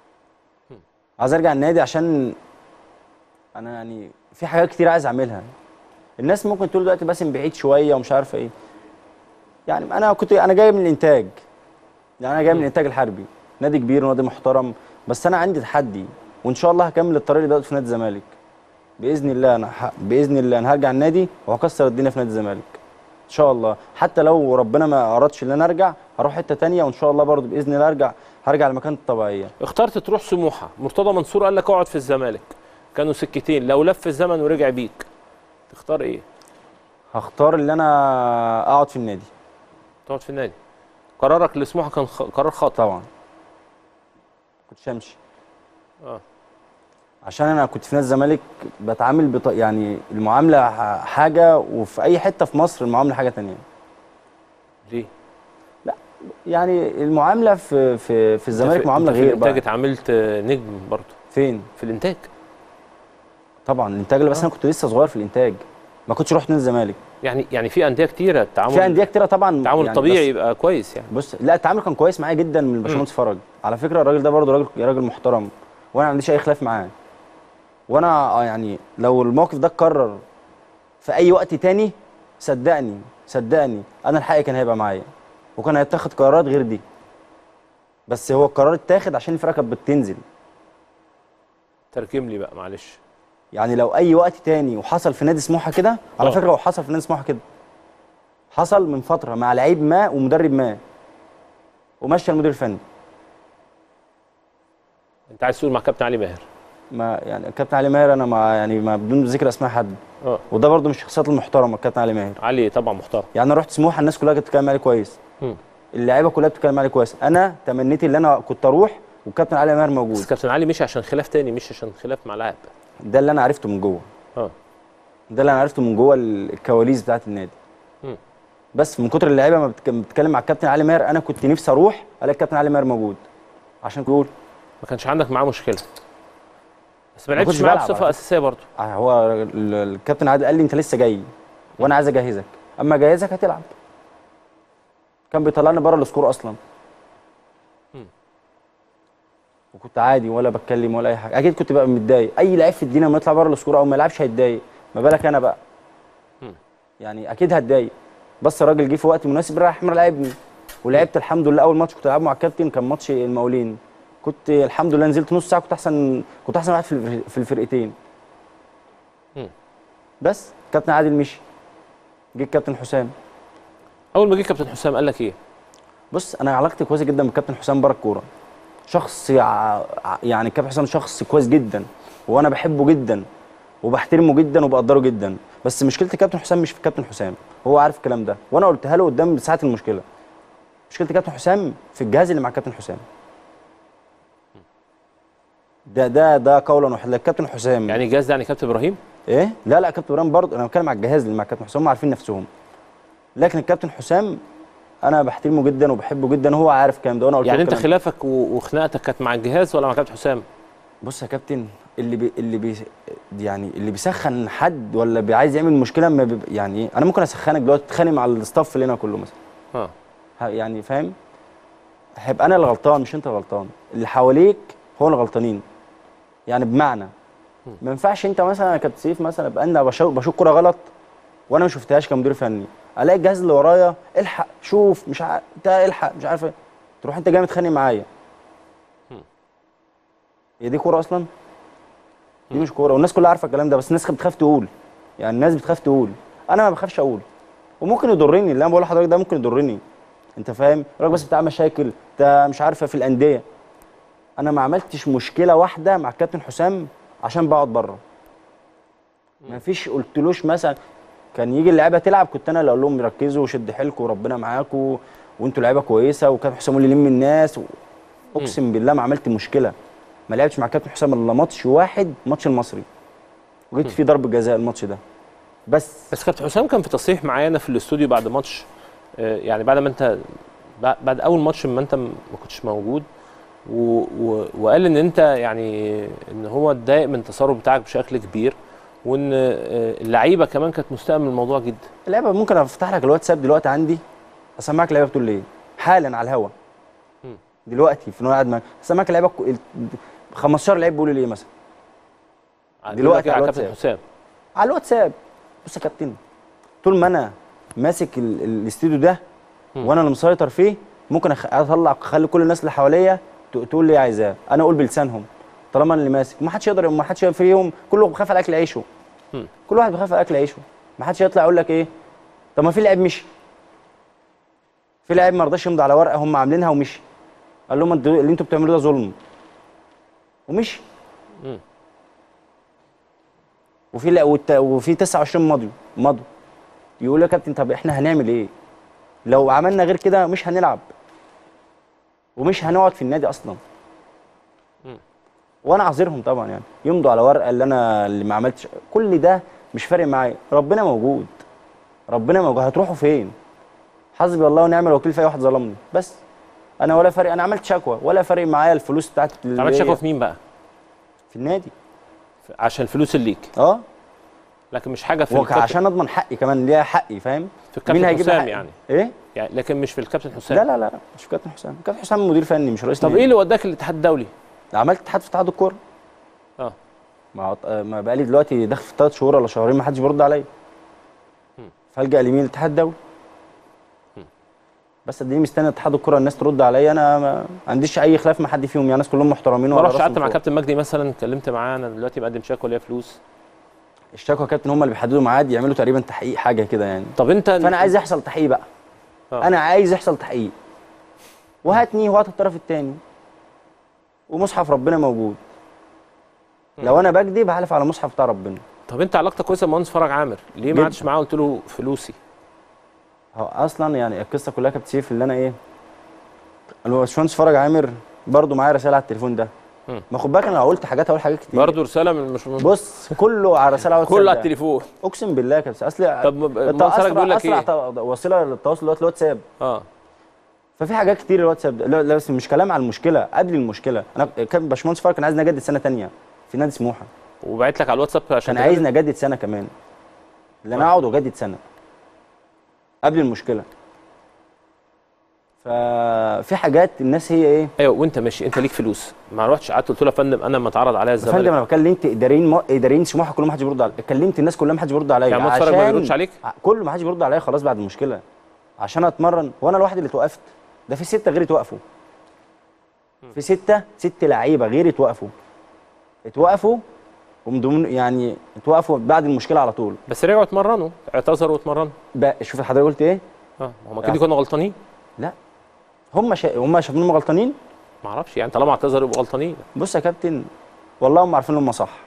عايز ارجع النادي عشان انا يعني في حاجات كتير عايز اعملها الناس ممكن تقول دلوقتي باسم بعيد شويه ومش عارفه ايه يعني انا كنت انا جاي من الانتاج يعني انا جاي من الانتاج الحربي نادي كبير ونادي محترم بس انا عندي تحدي وان شاء الله هكمل الطريق اللي بدأته في نادي الزمالك باذن الله انا ح... باذن الله انا هرجع النادي وهكسر الدنيا في نادي الزمالك ان شاء الله حتى لو ربنا ما ارادش ان انا ارجع هروح حته تانية وان شاء الله برضو باذن الله ارجع هرجع لمكان الطبيعيه اخترت تروح سموحه مرتضى منصور قال لك اقعد في الزمالك كانوا سكتين لو لف الزمن ورجع بيك تختار ايه هختار اللي انا اقعد في النادي تقعد في النادي قرارك لسموحه كان خ... قرار خاطئ طبعا كنتش همشي اه عشان انا كنت في نادي الزمالك بتعامل بط... يعني المعامله ح- حاجه وفي اي حته في مصر المعامله حاجه تانية ليه؟ يعني المعامله في في في الزمالك في- معامله أنت في غير الانتاج بقى اتعاملت آه، نجم برضه فين في الانتاج طبعا الانتاج اللي بس انا كنت لسه صغير في الانتاج ما كنتش رحت نادي الزمالك يعني يعني في انديه كتيره التعامل في انديه كتيره طبعا التعامل يعني الطبيعي بس- يبقى كويس يعني بص لا التعامل كان كويس معايا جدا من الباشمهندس فرج على فكره الراجل ده برضه راجل راجل محترم وانا ما عنديش اي خلاف معاه وانا آه يعني لو الموقف ده اتكرر في اي وقت تاني صدقني صدقني انا الحق كان هيبقى معايا وكان هيتاخد قرارات غير دي بس هو القرار اتاخد عشان الفرقه كانت بتنزل ترجم لي بقى معلش يعني لو اي وقت تاني وحصل في نادي سموحه كده على آه. فكره هو حصل في نادي سموحه كده حصل من فتره مع لعيب ما ومدرب ما ومشى المدير الفني انت عايز تقول مع كابتن علي ماهر ما يعني الكابتن علي ماهر انا ما يعني ما بدون ذكر اسماء حد اه وده برده من الشخصيات المحترمه الكابتن علي ماهر علي طبعا محترم يعني انا رحت سموحه الناس كلها كانت بتتكلم عليه كويس مم. اللعيبه كلها بتتكلم عليه كويس انا تمنيت ان انا كنت اروح والكابتن علي ماهر بس موجود كابتن علي مش عشان خلاف تاني مش عشان خلاف مع لاعب ده اللي انا عرفته من جوه اه ده اللي انا عرفته من جوه ال- الكواليس بتاعت النادي مم. بس من كتر اللعيبه ما بتك- بتتكلم مع الكابتن علي ماهر انا كنت نفسي اروح الاقي الكابتن علي ماهر موجود عشان يقول ما كانش عندك معاه مشكله بس ما ما كنتش لعبتش معاه بلعب على بصفه فكرة. اساسيه برضه آه، هو ال- الكابتن عادل قال لي انت لسه جاي وانا عايز اجهزك اما اجهزك هتلعب كان بيطلعني بره السكور اصلا مم. وكنت عادي ولا بتكلم ولا اي حاجه اكيد كنت بقى متضايق اي لعيب في الدنيا لما يطلع بره السكور او ما يلعبش هيتضايق ما بالك انا بقى مم. يعني اكيد هتضايق بس الراجل جه في وقت مناسب راح لعبني ولعبت الحمد لله اول ماتش كنت العبه مع الكابتن كان ماتش المقاولين كنت الحمد لله نزلت نص ساعه كنت احسن كنت احسن واحد في الفر- في الفرقتين مم. بس كابتن عادل مشي جه الكابتن حسام اول ما جه كابتن حسام قال لك ايه بص انا علاقتي كويسه جدا بالكابتن حسام بره الكوره شخص يع... يعني الكابتن حسام شخص كويس جدا وانا بحبه جدا وبحترمه جدا وبقدره جدا بس مشكله الكابتن حسام مش في الكابتن حسام هو عارف الكلام ده وانا قلتها له قدام ساعه المشكله مشكله الكابتن حسام في الجهاز اللي مع الكابتن حسام ده ده ده قولا واحدا الكابتن حسام يعني الجهاز ده يعني كابتن ابراهيم ايه لا لا كابتن ابراهيم برضه انا بتكلم على الجهاز اللي مع الكابتن حسام هم عارفين نفسهم لكن الكابتن حسام انا بحترمه جدا وبحبه جدا وهو عارف الكلام ده وانا قلت يعني له انت الكلام ده. خلافك و- وخناقتك كانت مع الجهاز ولا مع كابتن حسام بص يا كابتن اللي بي اللي بي يعني اللي بيسخن حد ولا بي- عايز يعمل مشكله ما بيب... يعني ايه انا ممكن اسخنك دلوقتي تتخانق مع الستاف اللي هنا كله مثلا اه ه- يعني فاهم هيبقى انا اللي غلطان مش انت الغلطان اللي حواليك هو اللي غلطانين يعني بمعنى ما ينفعش انت مثلا يا كابتن سيف مثلا ابقى انا بشوف بشوف كوره غلط وانا ما شفتهاش كمدير فني الاقي الجهاز اللي ورايا الحق شوف مش عارف انت الحق مش عارف ايه تروح انت جاي متخانق معايا هي دي كوره اصلا دي مش كوره والناس كلها عارفه الكلام ده بس الناس بتخاف تقول يعني الناس بتخاف تقول انا ما بخافش اقول وممكن يضرني اللي انا بقول لحضرتك ده ممكن يضرني انت فاهم الراجل بس بتاع مشاكل انت مش عارفه في الانديه انا ما عملتش مشكله واحده مع الكابتن حسام عشان بقعد بره ما فيش قلتلوش مثلا كان يجي اللعيبه تلعب كنت انا اللي اقول لهم ركزوا وشد حيلكم وربنا معاكم وانتوا لعيبه كويسه وكابتن حسام يقول لي لم الناس و... اقسم بالله ما عملت مشكله ما لعبتش مع كابتن حسام الا ماتش واحد ماتش المصري وجيت فيه ضرب جزاء الماتش ده بس بس كابتن حسام كان في تصريح معانا في الاستوديو بعد ماتش آه، يعني بعد ما انت بع- بعد اول ماتش ما انت م- ما كنتش موجود و... و... وقال ان انت يعني ان هو اتضايق من التصرف بتاعك بشكل كبير وان آه، اللعيبه كمان كانت مستاءه من الموضوع جدا اللعبه ممكن افتح لك الواتساب دلوقتي عندي اسمعك اللعيبه بتقول ايه حالا على الهوا مم. دلوقتي في إن أنا قاعد معاك اسمعك اللعيبه كو- ال- 15 لعيب بيقولوا لي ايه مثلا دلوقتي على على كابتن الواتساب. حسام على الواتساب بص يا كابتن طول ما انا ماسك ال- ال- الاستوديو ده مم. وانا اللي مسيطر فيه ممكن أخ- اطلع اخلي كل الناس اللي حواليا ت- تقول لي عايزاه انا اقول بلسانهم طالما انا اللي ماسك ما حدش يقدر ما حدش فيهم كله بيخاف على اكل عيشه مم. كل واحد بيخاف على اكل عيشه ما حدش يطلع يقول لك ايه طب ما في لعيب مشي في لعيب ما رضاش يمضي على ورقه هم عاملينها ومشي قال لهم انتوا اللي انتوا بتعملوه ده ظلم ومشي مم. وفي لا والت- وفي 29 مضوا مضوا يقول يا كابتن طب احنا هنعمل ايه؟ لو عملنا غير كده مش هنلعب ومش هنقعد في النادي اصلا مم. وانا عذرهم طبعا يعني يمضوا على ورقه اللي انا اللي ما عملتش كل ده مش فارق معايا ربنا موجود ربنا موجود هتروحوا فين حسبي الله ونعم الوكيل في اي واحد ظلمني بس انا ولا فارق انا عملت شكوى ولا فارق معايا الفلوس بتاعت اللي عملت هي شكوى في مين بقى في النادي عشان الفلوس اللي ليك اه لكن مش حاجه في الكابتن وعشان اضمن حقي كمان ليها حقي فاهم في الكابتن هيجيب لي حسام حقي؟ يعني ايه يعني لكن مش في الكابتن حسام لا لا لا مش في كابتن حسام كابتن حسام مدير فني مش رئيس طب نادي. ايه اللي وداك الاتحاد الدولي عملت اتحاد في اتحاد الكوره اه ما هو- آه، ما بقالي دلوقتي داخل في ثلاث شهور ولا شهرين ما حدش بيرد عليا فالجا لمين الاتحاد الدولي بس اديني مستني اتحاد الكوره الناس ترد عليا انا ما عنديش اي خلاف مع حد فيهم يعني الناس كلهم محترمين ما وعلى رحتش راسهم قعدت مع فوق. كابتن مجدي مثلا اتكلمت معاه انا دلوقتي مقدم شكوى ليا فلوس الشكوى يا كابتن هم اللي بيحددوا ميعاد يعملوا تقريبا تحقيق حاجه كده يعني طب انت فانا عايز يحصل تحقيق بقى آه. انا عايز يحصل تحقيق وهاتني وهات الطرف الثاني ومصحف ربنا موجود لو انا بكذب هحلف على مصحف بتاع ربنا طب انت علاقتك كويسه بمهندس فرج عامر ليه ما جدا. قعدتش معاه قلت له فلوسي هو اصلا يعني القصه كلها كانت سيف اللي انا ايه الباشمهندس فرج عامر برضو معايا رساله على التليفون ده مم. ما خد بالك انا لو قلت حاجات هقول حاجات كتير برضه رساله من مش بص كله على رساله على كله على الواتساب ده. التليفون اقسم بالله يا كابتن اصل طب م- الت- مهندس فرج أسرع- بيقول لك اسرع ايه ت- وسيله للتواصل دلوقتي الواتساب اه ففي حاجات كتير الواتساب ده لا لا، بس مش كلام على المشكله قبل المشكله انا كان باشمهندس فرج كان عايز نجدد سنه تانية في نادي سموحه وبعت لك على الواتساب عشان كان عايز نجدد سنه كمان اللي انا اقعد واجدد سنه قبل المشكله ففي حاجات الناس هي ايه ايوه وانت ماشي انت ليك فلوس ما رحتش قعدت قلت له يا فندم انا لما اتعرض عليا يا فندم الزمالك انا كلمت اداريين مو... اداريين سموحه كلهم ما حدش بيرد عليا كلمت الناس كلها ما حدش بيرد عليا يعني مهندس فرج ما بيردش عليك؟ ع- كله ما حدش بيرد عليا خلاص بعد المشكله عشان اتمرن وانا الواحد اللي اتوقفت ده في سته غيري اتوقفوا في سته ست لعيبه غيري اتوقفوا اتوقفوا ومن ضمن يعني اتوقفوا بعد المشكله على طول بس رجعوا اتمرنوا اعتذروا واتمرنوا بقى شوف حضرتك قلت ايه اه هم اكيد كنا غلطانين لا هم شا... هم شايفين انهم غلطانين ما اعرفش يعني طالما اعتذروا يبقوا غلطانين بص يا كابتن والله هم عارفين ان هم صح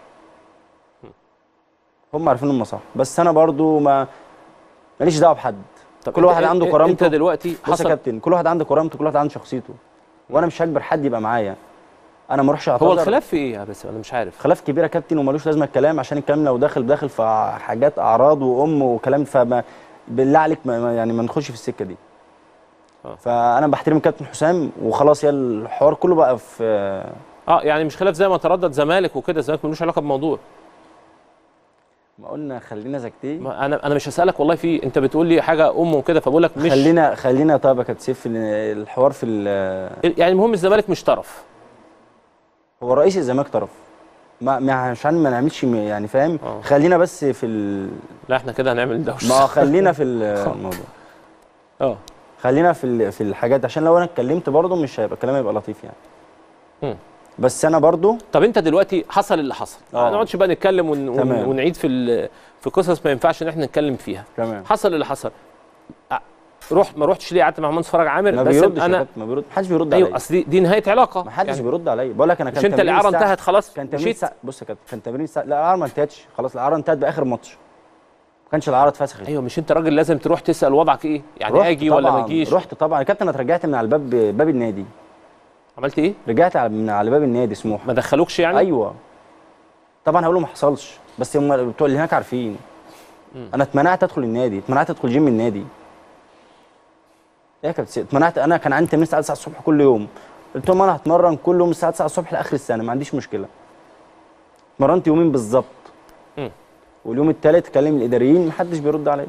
هم عارفين ان هم صح بس انا برضو ما ماليش دعوه بحد طب كل انت- واحد عنده انت- كرامته انت دلوقتي بص يا حصل كابتن كل واحد عنده كرامته كل واحد عنده شخصيته وانا مش هجبر حد يبقى معايا انا ما اروحش اعتذر هو الخلاف في ايه يا بس انا مش عارف خلاف كبير يا كابتن وملوش لازمه الكلام عشان الكلام لو داخل داخل في حاجات اعراض وام وكلام فما بالله عليك ما ما- يعني ما نخش في السكه دي آه. فانا بحترم كابتن حسام وخلاص يا الحوار كله بقى في اه يعني مش خلاف زي ما تردد زمالك وكده الزمالك ملوش علاقه بالموضوع ما قلنا خلينا ساكتين ما انا انا مش هسالك والله في انت بتقول لي حاجه ام وكده فبقول لك مش خلينا خلينا طيب يا كابتن سيف إن الحوار في ال- يعني المهم الزمالك مش طرف هو رئيس الزمالك طرف ما ما- عشان ما نعملش م- يعني فاهم آه. خلينا بس في ال... لا احنا كده هنعمل دوشه ما خلينا في الموضوع اه خلينا في ال... في الحاجات عشان لو انا اتكلمت برضه مش هيبقى كلامي يبقى لطيف يعني مم. بس انا برضه طب انت دلوقتي حصل اللي حصل آه. ما نقعدش بقى نتكلم ون... ون... تمام. ونعيد في ال... في قصص ما ينفعش ان احنا نتكلم فيها تمام حصل اللي حصل أ- روح ما روحتش ليه قعدت مع مهندس فرج عامر ما بس بيردش يا انا كابتن، ما بيرد محدش بيرد ايوه عليا اصل دي, دي نهايه علاقه ما حدش يعني بيرد عليا بقول لك انا كان مش انت تمرين الاعاره الساعة- انتهت خلاص كان تمرين مشيت الساعة بص يا كابتن كان تمرين الساعة لا الاعاره ما انتهتش خلاص الاعاره انتهت باخر ماتش ما كانش الاعاره اتفسخت ايوه مش انت راجل لازم تروح تسال وضعك ايه يعني رحت اجي ولا ما طبعاً، اجيش رحت طبعا يا كابتن انا اترجعت من على الباب باب النادي عملت ايه رجعت على- من على باب النادي سموحه ما دخلوكش يعني ايوه طبعا هقول له ما حصلش بس هم بتوع اللي هناك عارفين انا اتمنعت ادخل النادي اتمنعت ادخل جيم النادي ايه يا كابتن سيد؟ اتمنعت انا كان عندي تمرين الساعه 9 الصبح كل يوم قلت لهم انا هتمرن كل يوم الساعه 9 الصبح لاخر السنه ما عنديش مشكله اتمرنت يومين بالظبط مم. واليوم الثالث كلم الاداريين محدش بيرد عليا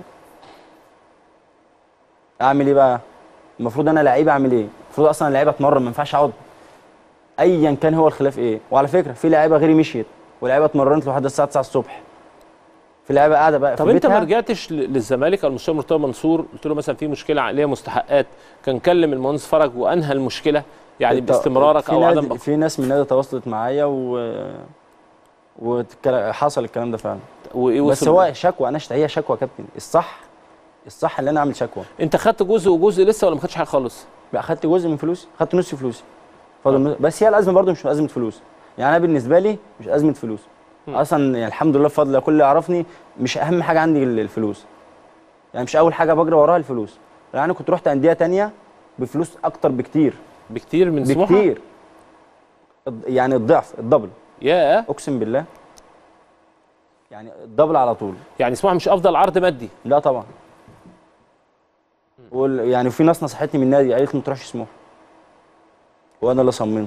اعمل ايه بقى المفروض انا لعيب اعمل ايه المفروض اصلا اللعيبه اتمرن ما ينفعش اقعد ايا كان هو الخلاف ايه وعلى فكره في لعيبه غيري مشيت ولعيبه اتمرنت لحد الساعه 9 الصبح في لعيبه قاعده بقى طب في انت ما بيتها. رجعتش ل- للزمالك او المستشار مرتضى منصور قلت له مثلا في مشكله عقليه مستحقات كان كلم المهندس فرج وانهى المشكله يعني انت- باستمرارك في او نادي عدم بق- في ناس من النادي تواصلت معايا و وحصل الكلام ده فعلا وايه بس وصل هو شكوى انا هي شكوى يا كابتن الصح الصح اللي انا اعمل شكوى انت خدت جزء وجزء لسه ولا ما خدتش حاجه خالص بقى خدت جزء من فلوسي خدت نص فلوسي فاضل بس هي الازمه برضو مش ازمه فلوس يعني انا بالنسبه لي مش ازمه فلوس اصلا يعني الحمد لله بفضل كل اللي يعرفني مش اهم حاجه عندي ال- الفلوس يعني مش اول حاجه بجري وراها الفلوس يعني انا كنت رحت انديه تانية بفلوس اكتر بكتير بكتير من سموحه بكتير الض- يعني الضعف الدبل يا اقسم بالله يعني الدبل على طول يعني سموحه مش افضل عرض مادي لا طبعا وال... يعني في ناس نصحتني من النادي قالت لي ما تروحش سموحه وانا اللي صممت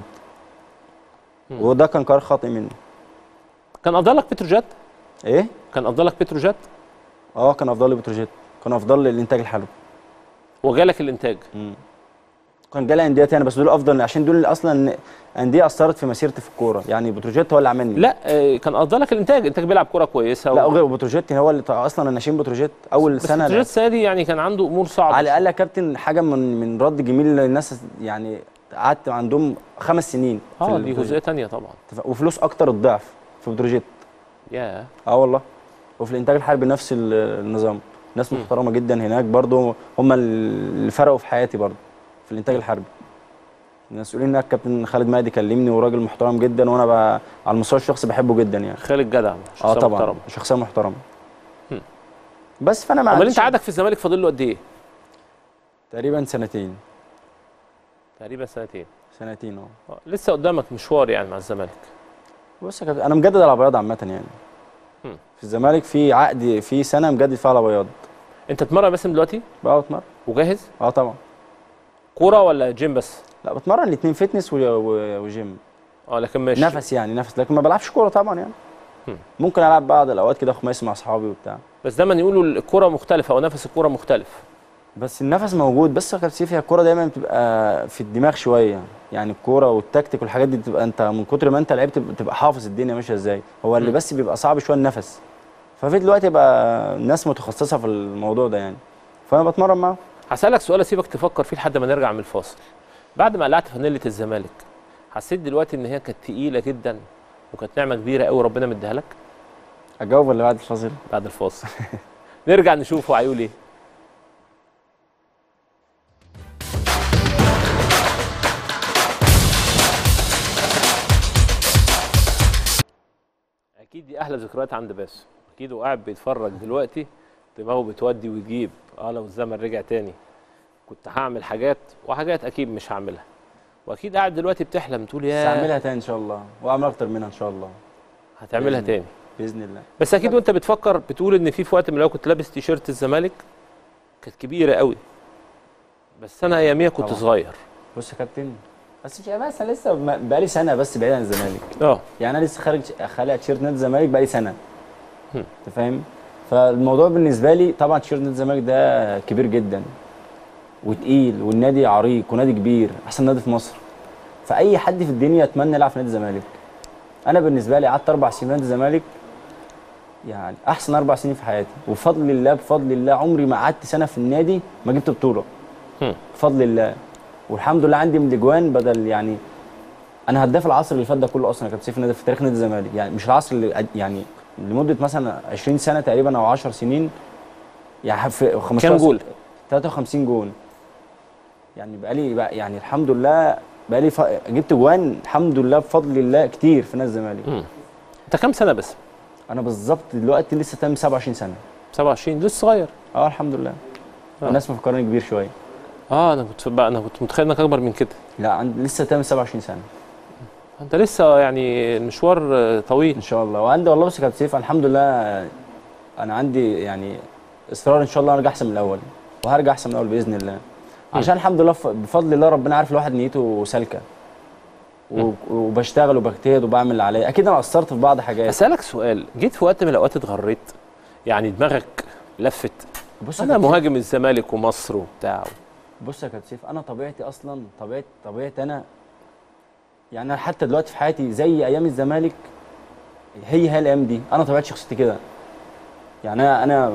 وده كان قرار خاطئ مني كان افضلك بتروجيت ايه كان افضلك بتروجيت اه كان افضل لي بتروجيت كان افضل لي الانتاج الحلبي وجالك الانتاج كان جالي انديه تاني بس دول افضل عشان دول اللي اصلا انديه اثرت في مسيرتي في الكوره يعني بتروجيت هو اللي عملني لا آه، كان افضلك الانتاج انتاج بيلعب كوره كويسه لا و... غير بتروجيت هو اللي اصلا الناشئين بتروجيت اول بس سنه بتروجيت السنه دي يعني كان عنده امور صعبه على الاقل يا كابتن حاجه من من رد جميل للناس يعني قعدت عندهم خمس سنين في اه دي البتروجيت. جزئيه تانية طبعا وفلوس اكتر الضعف في بتروجيت يا اه والله وفي الانتاج الحربي نفس ال- النظام ناس محترمه جدا هناك برضو هم اللي فرقوا في حياتي برضو في الانتاج الحربي المسؤولين هناك كابتن خالد مهدي كلمني وراجل محترم جدا وانا بقى على المستوى الشخصي بحبه جدا يعني خالد جدع اه شخصية طبعا محترمة. شخصيه محترمه هم. بس فانا ما امال عنديش- انت عادك في الزمالك فاضل له قد ايه؟ تقريبا سنتين تقريبا سنتين سنتين اه آه، لسه قدامك مشوار يعني مع الزمالك بص يا كابتن انا مجدد على بياض عامه يعني هم. في الزمالك في عقد في سنه مجدد فيها على بياض انت تتمرن باسم دلوقتي بقى بتمرن وجاهز اه طبعا كوره ولا جيم بس؟ لا بتمرن الاثنين فتنس و- و- وجيم اه لكن مش نفس يعني نفس لكن ما بلعبش كوره طبعا يعني هم. ممكن العب بعض الاوقات كده خماسي مع اصحابي وبتاع بس دايما يقولوا الكوره مختلفه او نفس الكوره مختلف بس النفس موجود بس يا كابتن سيف هي الكوره دايما بتبقى في الدماغ شويه يعني الكوره والتكتيك والحاجات دي بتبقى انت من كتر ما انت لعبت بتبقى حافظ الدنيا ماشيه ازاي هو اللي م. بس بيبقى صعب شويه النفس ففي دلوقتي بقى ناس متخصصه في الموضوع ده يعني فانا بتمرن معاهم هسالك سؤال اسيبك تفكر فيه لحد ما نرجع من الفاصل بعد ما قلعت فانيله الزمالك حسيت دلوقتي ان هي كانت تقيله جدا وكانت نعمه كبيره قوي ربنا مديها لك اجاوب ولا بعد الفاصل بعد الفاصل نرجع نشوف هو هيقول ايه اكيد دي احلى ذكريات عند باسم اكيد هو قاعد بيتفرج دلوقتي دماغه بتودي ويجيب اه لو الزمن رجع تاني كنت هعمل حاجات وحاجات اكيد مش هعملها واكيد قاعد دلوقتي بتحلم تقول بس يا هعملها تاني ان شاء الله واعمل اكتر منها ان شاء الله هتعملها بإذن تاني باذن الله بس اكيد وانت بتفكر بتقول ان في في وقت من الاوقات كنت لابس تيشيرت الزمالك كانت كبيره قوي بس انا اياميها كنت طبعا. صغير بص يا كابتن بس مش بس انا لسه ما- بقالي سنه بس بعيد عن الزمالك اه يعني انا لسه خارج خالع تيشيرت نادي الزمالك بقالي سنه هم. انت فاهم فالموضوع بالنسبه لي طبعا تيشيرت نادي الزمالك ده كبير جدا وتقيل والنادي عريق ونادي كبير احسن نادي في مصر فاي حد في الدنيا يتمنى يلعب في نادي الزمالك انا بالنسبه لي قعدت اربع سنين في نادي الزمالك يعني احسن اربع سنين في حياتي وبفضل الله بفضل الله عمري ما قعدت سنه في النادي ما جبت بطوله هم. بفضل الله والحمد لله عندي من الاجوان بدل يعني انا هداف العصر اللي فات ده كله اصلا يا كابتن سيف نادي في تاريخ نادي الزمالك يعني مش العصر اللي يعني لمده مثلا 20 سنه تقريبا او 10 سنين يعني في 15 كام جول 53 جول يعني بقالي بقى يعني الحمد لله بقالي ف... جبت جوان الحمد لله بفضل الله كتير في نادي الزمالك مم. انت كام سنه بس انا بالظبط دلوقتي لسه تم 27 سنه 27 لسه صغير اه الحمد لله آه. الناس مفكراني كبير شويه اه انا كنت بقى انا كنت متخيل انك اكبر من كده لا عندي لسه تم 27 سنه انت لسه يعني المشوار آه، طويل ان شاء الله وعندي والله بص يا كابتن سيف الحمد لله انا عندي يعني اصرار ان شاء الله ارجع احسن من الاول وهرجع احسن من الاول باذن الله عشان الحمد لله ف- بفضل الله ربنا عارف الواحد نيته سالكه و- وبشتغل وبجتهد وبعمل اللي عليا اكيد انا قصرت في بعض حاجات اسالك سؤال جيت في وقت من الاوقات اتغريت يعني دماغك لفت بص يا انا كابتن مهاجم الزمالك ومصر وبتاع بص يا كابتن سيف انا طبيعتي اصلا طبيعه طبيعتي انا يعني انا حتى دلوقتي في حياتي زي ايام الزمالك هي هي الايام دي انا طبيعه شخصيتي كده يعني انا انا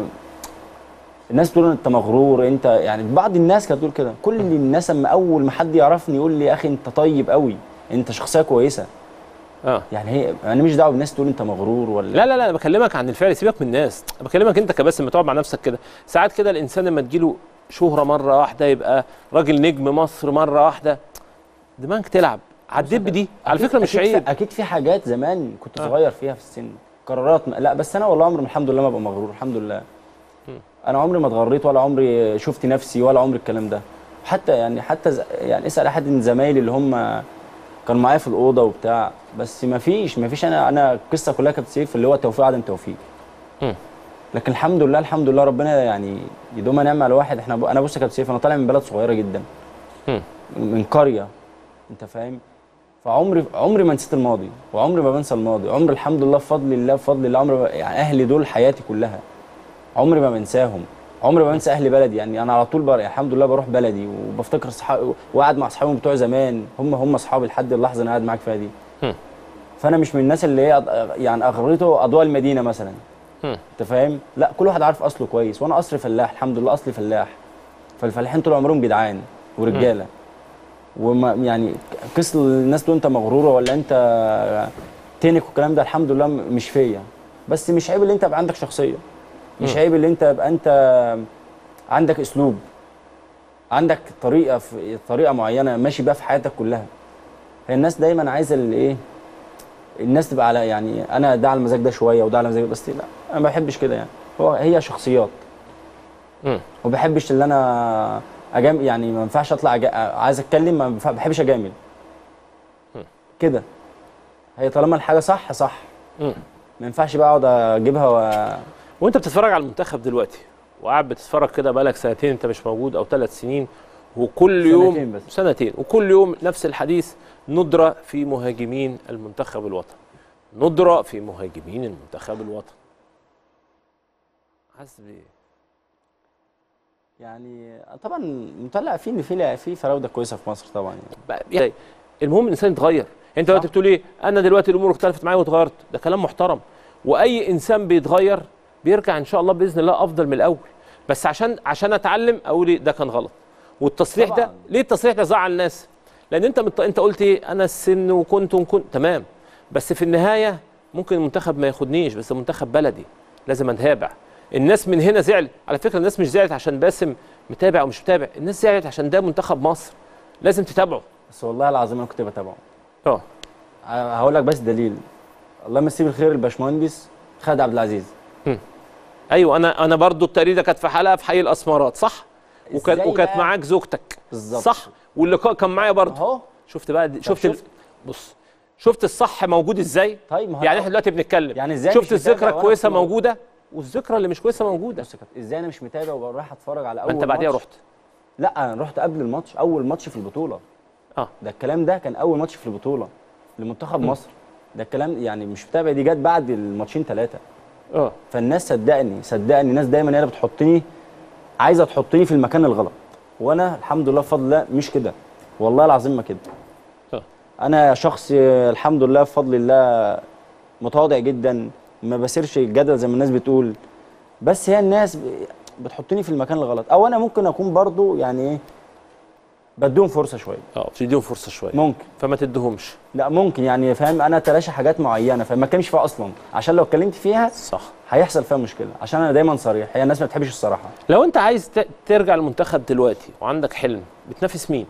الناس بتقول انت مغرور انت يعني بعض الناس كانت بتقول كده كل الناس اما اول ما حد يعرفني يقول لي يا اخي انت طيب قوي انت شخصيه كويسه اه يعني هي انا مش دعوه بالناس تقول انت مغرور ولا لا لا لا انا بكلمك عن الفعل سيبك من الناس انا بكلمك انت كباسم تقعد مع نفسك كده ساعات كده الانسان لما تجيله شهره مره واحده يبقى راجل نجم مصر مره واحده دماغك تلعب عديت بدي على فكره مش أكيد في- عيب اكيد في حاجات زمان كنت آه. صغير فيها في السن قرارات م- لا بس انا والله عمري الحمد لله ما ابقى مغرور الحمد لله انا عمري ما اتغريت ولا عمري شفت نفسي ولا عمري الكلام ده حتى يعني حتى ز- يعني اسال احد من زمايلي اللي هم كان معايا في الاوضه وبتاع بس ما فيش ما فيش انا انا القصه كلها كانت سيف اللي هو توفيق عدم توفيق مم. لكن الحمد لله الحمد لله ربنا يعني يدوم نعمه على الواحد احنا ب... انا بص يا كابتن سيف انا طالع من بلد صغيره جدا مم. من قريه انت فاهم فعمري عمري ما نسيت الماضي وعمري ما بنسى الماضي عمري الحمد لله بفضل الله بفضل الله عمري ما يعني اهلي دول حياتي كلها عمري ما بنساهم عمري ما بنسى اهل بلدي يعني انا على طول بر... الحمد لله بروح بلدي وبفتكر صحابي وقاعد مع اصحابي بتوع زمان هم هم اصحابي لحد اللحظه اللي انا قاعد معاك فيها دي هم. فانا مش من الناس اللي هي أض- يعني اغرته اضواء المدينه مثلا هم. انت فاهم لا كل واحد عارف اصله كويس وانا اصلي فلاح الحمد لله اصلي فلاح فالفلاحين طول عمرهم جدعان ورجاله وما يعني قصه الناس تقول انت مغروره ولا انت تنك والكلام ده الحمد لله م- مش فيا بس مش عيب اللي انت يبقى عندك شخصيه مش عيب اللي انت يبقى انت عندك اسلوب عندك طريقه في طريقه معينه ماشي بيها في حياتك كلها هي الناس دايما عايزه اللي ايه الناس تبقى على يعني انا ده على المزاج ده شويه وده على المزاج ده، بس لا انا ما بحبش كده يعني هو هي شخصيات مم. وما بحبش اللي انا أجام يعني ما ينفعش اطلع أجا... عايز اتكلم ما بف- بحبش اجامل كده هي طالما الحاجه صح صح مم. ما ينفعش بقى اقعد اجيبها و... وانت بتتفرج على المنتخب دلوقتي وقاعد بتتفرج كده بقالك سنتين انت مش موجود او ثلاث سنين وكل يوم سنتين بس. سنتين وكل يوم نفس الحديث ندرة في مهاجمين المنتخب الوطني ندرة في مهاجمين المنتخب الوطني حاسس بايه؟ يعني طبعا مطلع في ان في في فراوده كويسه في مصر طبعا يعني بقى- يعني المهم الانسان يتغير انت دلوقتي بتقول ايه انا دلوقتي الامور اختلفت معايا واتغيرت ده كلام محترم واي انسان بيتغير بيرجع ان شاء الله باذن الله افضل من الاول بس عشان عشان اتعلم اقول إيه ده كان غلط والتصريح ده طبعاً. ليه التصريح ده زعل الناس لان انت مت... انت قلت ايه انا السن وكنت وكنت تمام بس في النهايه ممكن المنتخب ما ياخدنيش بس المنتخب بلدي لازم اتابع الناس من هنا زعلت على فكره الناس مش زعلت عشان باسم متابع او مش متابع الناس زعلت عشان ده منتخب مصر لازم تتابعه بس والله العظيم انا كنت بتابعه اه هقول لك بس دليل الله يمسيه بالخير الباشمهندس خالد عبد العزيز ايوه انا انا برضو التقرير ده كانت في حلقه في حي الاسمرات صح وكان إزاي وكانت بقى؟ معاك زوجتك بالظبط. صح واللقاء كان معايا برضو اهو شفت بقى دي- شفت ال... شفت؟ بص شفت الصح موجود ازاي طيب ما هو يعني احنا دلوقتي بنتكلم يعني إزاي شفت مش متابع الذكرى وأنا الكويسه في- موجوده والذكرى اللي مش كويسه موجوده بص يا كابتن ازاي انا مش متابع ورايح اتفرج على ما اول انت بعديها ماتش؟ رحت لا انا رحت قبل الماتش اول ماتش في البطوله اه ده الكلام ده كان اول ماتش في البطوله لمنتخب مصر ده الكلام يعني مش متابع دي جت بعد الماتشين ثلاثه اه فالناس صدقني صدقني الناس دايما هي اللي بتحطني عايزه تحطني في المكان الغلط وانا الحمد لله بفضل الله مش كده والله العظيم ما كده آه. انا شخص آه، الحمد لله بفضل الله متواضع جدا ما بسيرش الجدل زي ما الناس بتقول بس هي الناس ب- بتحطني في المكان الغلط او انا ممكن اكون برضو يعني ايه بديهم فرصه شويه اه بتديهم فرصه شويه ممكن فما تديهمش لا ممكن يعني فاهم انا تلاشى حاجات معينه فما اتكلمش فيها اصلا عشان لو اتكلمت فيها صح هيحصل فيها مشكله عشان انا دايما صريح هي الناس ما بتحبش الصراحه لو انت عايز ت- ترجع المنتخب دلوقتي وعندك حلم بتنافس مين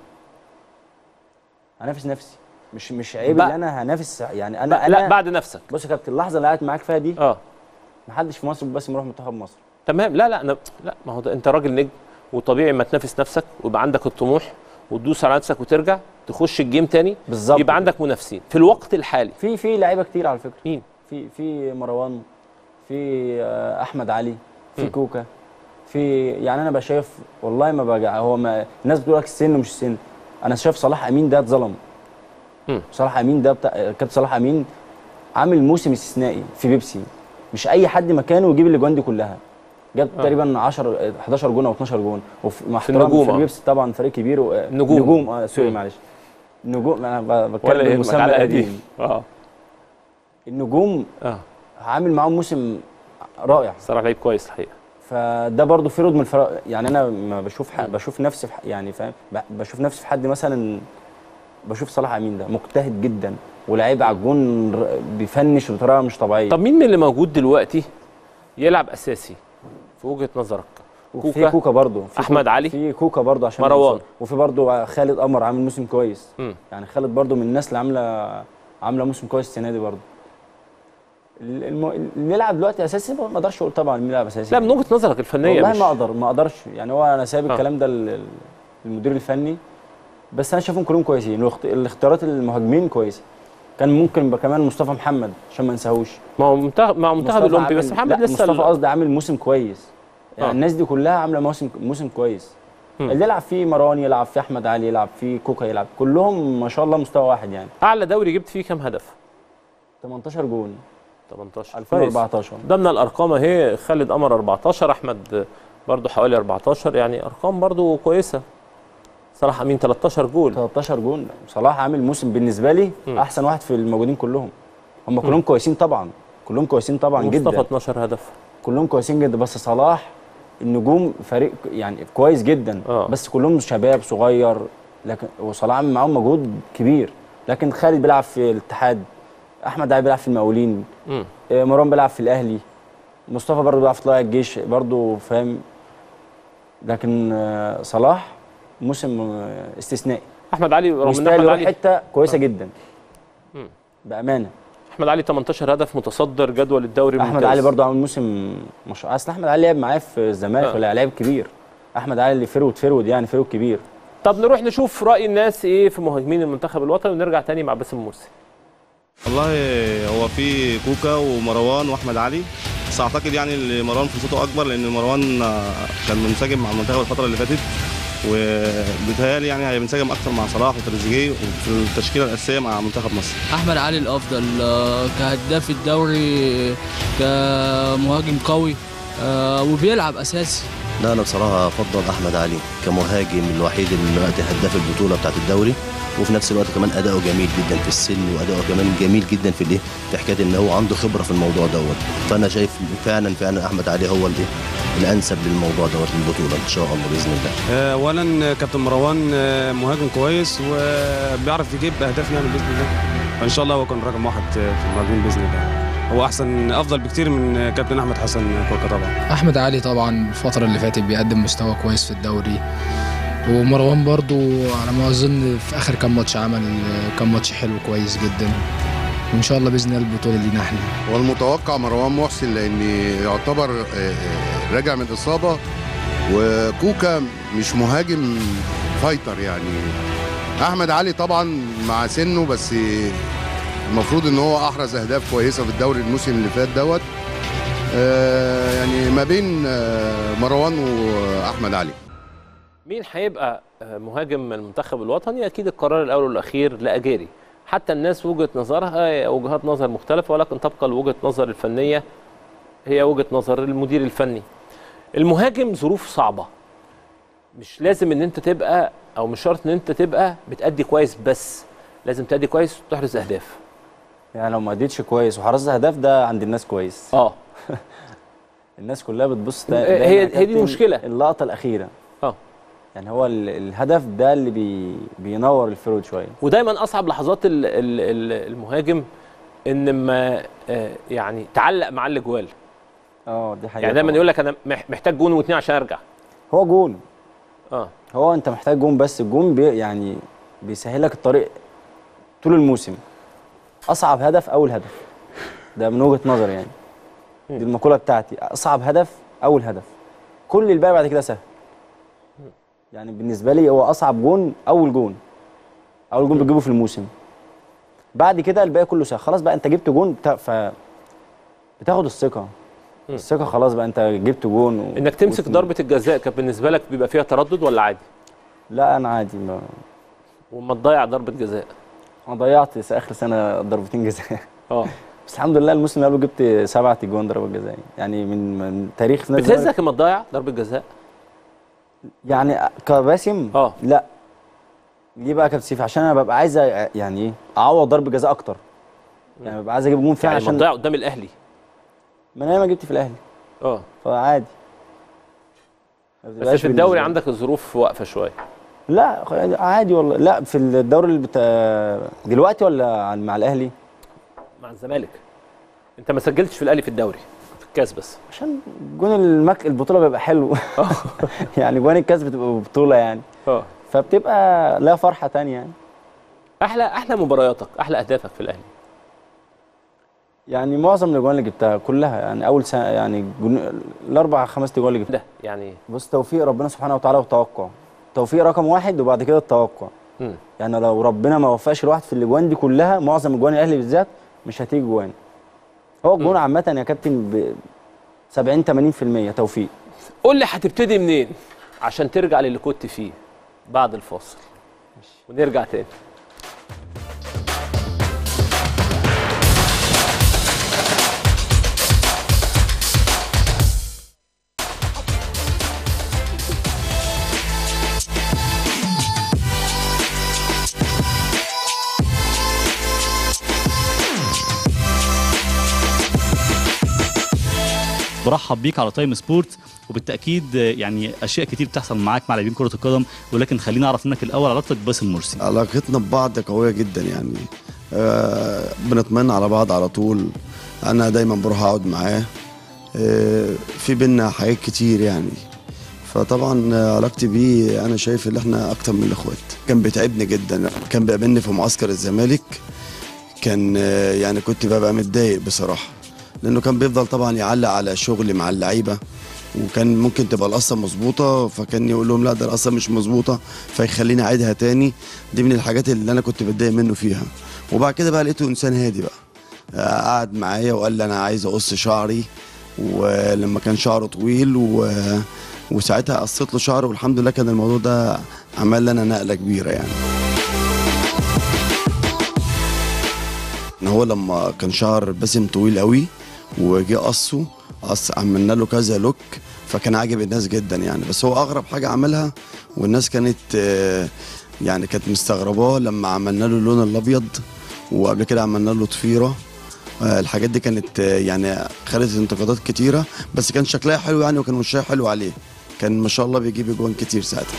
هنافس نفسي مش مش عيب بقى- ان انا هنافس يعني انا لا انا بعد نفسك بص يا كابتن اللحظه اللي قاعد معاك فيها دي اه محدش في مصر بس يروح منتخب مصر تمام لا لا انا لا ما هو ده انت راجل نجم وطبيعي ما تنافس نفسك ويبقى عندك الطموح وتدوس على نفسك وترجع تخش الجيم تاني بالظبط يبقى كده. عندك منافسين في الوقت الحالي في في لعيبه كتير على فكره مين في في مروان في آه، احمد علي في مم. كوكا في يعني انا بقى شايف والله ما بقى هو ما الناس بتقول لك السن ومش السن انا شايف صلاح امين ده اتظلم مم. صلاح امين ده بتاع كابتن صلاح امين عامل موسم استثنائي في بيبسي مش اي حد مكانه يجيب الاجوان دي كلها جاب آه. تقريبا 10 11 جون او 12 جون وفي مع في احترامي النجوم، في آه. بيبسي طبعا فريق كبير و... نجوم. نجوم اه سوري مم. معلش نجوم انا ب- ولا بتكلم يهمك بالمسمى على القديم قديم اه النجوم اه عامل معاهم موسم رائع صراحه لعيب كويس الحقيقه فده برضو فرود من الفرق يعني انا ما بشوف ح... بشوف نفسي في ح... يعني فاهم ب- بشوف نفسي في حد مثلا بشوف صلاح امين ده مجتهد جدا ولعيب على الجون ر- بيفنش بطريقه مش طبيعيه طب مين من اللي موجود دلوقتي يلعب اساسي في وجهه نظرك وفي كوكا، كوكا برضو في أحمد كوكا علي، في كوكا برضو عشان مروان. نوصل. وفي برضو خالد قمر عامل موسم كويس مم. يعني خالد برضو من الناس اللي عامله عامله موسم كويس السنه دي برضو ال- الم... اللي يلعب دلوقتي اساسي ما اقدرش اقول طبعا مين يلعب اساسي لا من وجهه نظرك الفنيه والله مش ما اقدر ما اقدرش يعني هو انا سايب آه. الكلام ده لل- للمدير الفني بس انا شايفهم كلهم كويسين والاخت- الاختيارات المهاجمين كويسه كان ممكن يبقى كمان مصطفى محمد عشان ما ننساهوش ما هو منتخب مع منتخب مصطفى الاولمبي عامل- بس محمد لا لسه مصطفى ال- قصدي عامل موسم كويس يعني آه. الناس دي كلها عامله موسم موسم كويس مم. اللي يلعب فيه مروان يلعب فيه احمد علي يلعب فيه كوكا يلعب كلهم ما شاء الله مستوى واحد يعني اعلى دوري جبت فيه كام هدف 18 جون 18 كويس 2014 ده من الارقام اهي خالد قمر 14 احمد برضو حوالي 14 يعني ارقام برضو كويسه صلاح امين 13 جول 13 جون صلاح عامل موسم بالنسبه لي مم. احسن واحد في الموجودين كلهم هم كلهم كويسين طبعا كلهم كويسين طبعا مصطفى جدا 12 هدف كلهم كويسين جدا بس صلاح النجوم فريق يعني كويس جدا آه. بس كلهم شباب صغير لكن وصلاح عامل معاهم مجهود كبير لكن خالد بيلعب في الاتحاد احمد علي بيلعب في المقاولين مم. آه، مروان بيلعب في الاهلي مصطفى برضه بيلعب في طلائع الجيش برضه فاهم لكن آه، صلاح موسم آه، استثنائي احمد علي رغم ان يستاهل احمد يروح علي حته كويسه جدا مم. بامانه احمد علي 18 هدف متصدر جدول الدوري احمد الممتاز. علي برضه عامل موسم مش اصل احمد علي لعب معايا في الزمالك آه. ولا لعب كبير احمد علي اللي فرود فرود يعني فرود كبير طب نروح نشوف راي الناس ايه في مهاجمين المنتخب الوطني ونرجع تاني مع باسم مرسي والله هو في كوكا ومروان واحمد علي بس اعتقد يعني ان مروان فرصته اكبر لان مروان آه، كان منسجم مع المنتخب الفتره اللي فاتت وبيتهيألي يعني هينسجم اكتر مع صلاح وتريزيجيه وفي التشكيله الاساسيه مع منتخب مصر احمد علي الافضل آه، كهداف الدوري كمهاجم قوي آه، وبيلعب اساسي لا انا بصراحه افضل احمد علي كمهاجم الوحيد اللي دلوقتي هداف البطوله بتاعت الدوري وفي نفس الوقت كمان اداؤه جميل جدا في السن واداؤه كمان جميل جدا في الايه في حكايه ان هو عنده خبره في الموضوع دوت فانا شايف فعلا فعلا احمد علي هو الايه الانسب للموضوع دوت للبطوله ان شاء الله باذن الله اولا كابتن مروان آه، مهاجم كويس وبيعرف يجيب اهداف يعني باذن الله فان شاء الله هو كان رقم واحد في المهاجمين باذن الله هو احسن افضل بكتير من كابتن احمد حسن كوكا طبعا احمد علي طبعا الفتره اللي فاتت بيقدم مستوى كويس في الدوري ومروان برضو على ما اظن في اخر كام ماتش عمل كام ماتش حلو كويس جدا وان شاء الله باذن الله البطوله لينا احنا والمتوقع مروان محسن لان يعتبر آه، آه، راجع من اصابه وكوكا مش مهاجم فايتر يعني احمد علي طبعا مع سنه بس المفروض ان هو احرز اهداف كويسه في الدوري الموسم اللي فات دوت آه، يعني ما بين آه، مروان واحمد علي مين هيبقى آه، مهاجم المنتخب الوطني اكيد القرار الاول والاخير لاجيري حتى الناس وجهه نظرها وجهات نظر مختلفه ولكن تبقى لوجهه نظر الفنيه هي وجهه نظر المدير الفني المهاجم ظروف صعبه مش لازم ان انت تبقى او مش شرط ان انت تبقى بتأدي كويس بس لازم تأدي كويس وتحرز اهداف يعني لو ما اديتش كويس وحرزت اهداف ده عند الناس كويس اه الناس كلها بتبص هي- دايما هي على دي كابتن المشكلة. اللقطه الاخيره اه يعني هو ال- الهدف ده اللي بي بينور الفرود شويه ودايما اصعب لحظات ال- ال- ال- المهاجم ان ما آه، يعني تعلق مع الاجوال اه دي حقيقه يعني دايما طبعاً. يقول لك انا مح- محتاج جون واثنين عشان ارجع هو جون اه هو انت محتاج جون بس الجون بي يعني بيسهل لك الطريق طول الموسم اصعب هدف اول هدف ده من وجهه نظري يعني دي المقوله بتاعتي اصعب هدف اول هدف كل الباقي بعد كده سهل يعني بالنسبه لي هو اصعب جون اول جون اول جون بتجيبه في الموسم بعد كده الباقي كله سهل خلاص بقى انت جبت جون بتا... ف بتاخد الثقه الثقه خلاص بقى انت جبت جون و... انك تمسك واتنين. ضربه الجزاء كانت بالنسبه لك بيبقى فيها تردد ولا عادي لا انا عادي ما وما تضيع ضربه جزاء انا ضيعت س- اخر سنه ضربتين جزاء اه بس الحمد لله الموسم اللي قبله جبت سبعة اجوان ضربات جزاء يعني من, من تاريخ نادي الزمالك. بتهزك لما تضيع ضربه جزاء يعني كباسم اه لا ليه بقى يا كابتن سيف عشان انا ببقى عايز أ- يعني ايه اعوض ضربه جزاء اكتر يعني ببقى عايز اجيب جون فيها يعني ما عشان تضيع قدام الاهلي من ايام ما جبت في الاهلي اه فعادي ما بس بتبقاش في الدوري بالنسبة لي. عندك الظروف واقفه شويه لا خ- عادي والله لا في الدوري اللي بتا... دلوقتي ولا عن- مع الاهلي مع الزمالك انت ما سجلتش في الاهلي في الدوري في الكاس بس عشان جون المك... البطوله بيبقى حلو يعني جوان الكاس بتبقى بطوله يعني اه فبتبقى لها فرحه تانية يعني احلى احلى مبارياتك احلى اهدافك في الاهلي يعني معظم الاجوان اللي جبتها كلها يعني اول سنه يعني جن... الاربع خمس اجوان اللي جبتها ده يعني بص توفيق ربنا سبحانه وتعالى وتوقع توفيق رقم واحد وبعد كده التوقع مم. يعني لو ربنا ما وفقش الواحد في الاجوان دي كلها معظم اجوان الاهلي بالذات مش هتيجي جوان هو الجون عامه يا كابتن ب 70 80% توفيق قول لي هتبتدي منين عشان ترجع للي كنت فيه بعد الفاصل ونرجع تاني برحب بيك على تايم سبورت وبالتاكيد يعني اشياء كتير بتحصل معاك مع لاعبين كره القدم ولكن خلينا اعرف منك الاول علاقتك بباسم مرسي علاقتنا ببعض قوية جدا يعني آه بنطمن على بعض على طول أنا دايما بروح أقعد معاه آه في بينا حاجات كتير يعني فطبعا علاقتي بيه أنا شايف إن إحنا أكتر من الإخوات كان بيتعبني جدا كان بيقابلني في معسكر الزمالك كان آه يعني كنت ببقى متضايق بصراحة لأنه كان بيفضل طبعا يعلق على شغلي مع اللعيبة وكان ممكن تبقى القصه مظبوطه فكان يقول لهم لا ده القصه مش مظبوطه فيخليني اعيدها تاني دي من الحاجات اللي انا كنت بتضايق منه فيها وبعد كده بقى لقيته انسان هادي بقى آه، قعد معايا وقال لي انا عايز اقص شعري ولما كان شعره طويل و... وساعتها قصيت له شعره والحمد لله كان الموضوع ده عمل لنا نقله كبيره يعني ان هو لما كان شعر باسم طويل قوي وجه قصه قص عملنا له كذا لوك فكان عاجب الناس جدا يعني بس هو اغرب حاجه عملها والناس كانت آه، يعني كانت مستغرباه لما عملنا له اللون الابيض وقبل كده عملنا له ضفيره آه، الحاجات دي كانت آه، يعني خدت انتقادات كتيره بس كان شكلها حلو يعني وكان وشها حلو عليه كان ما شاء الله بيجيب اجوان كتير ساعتها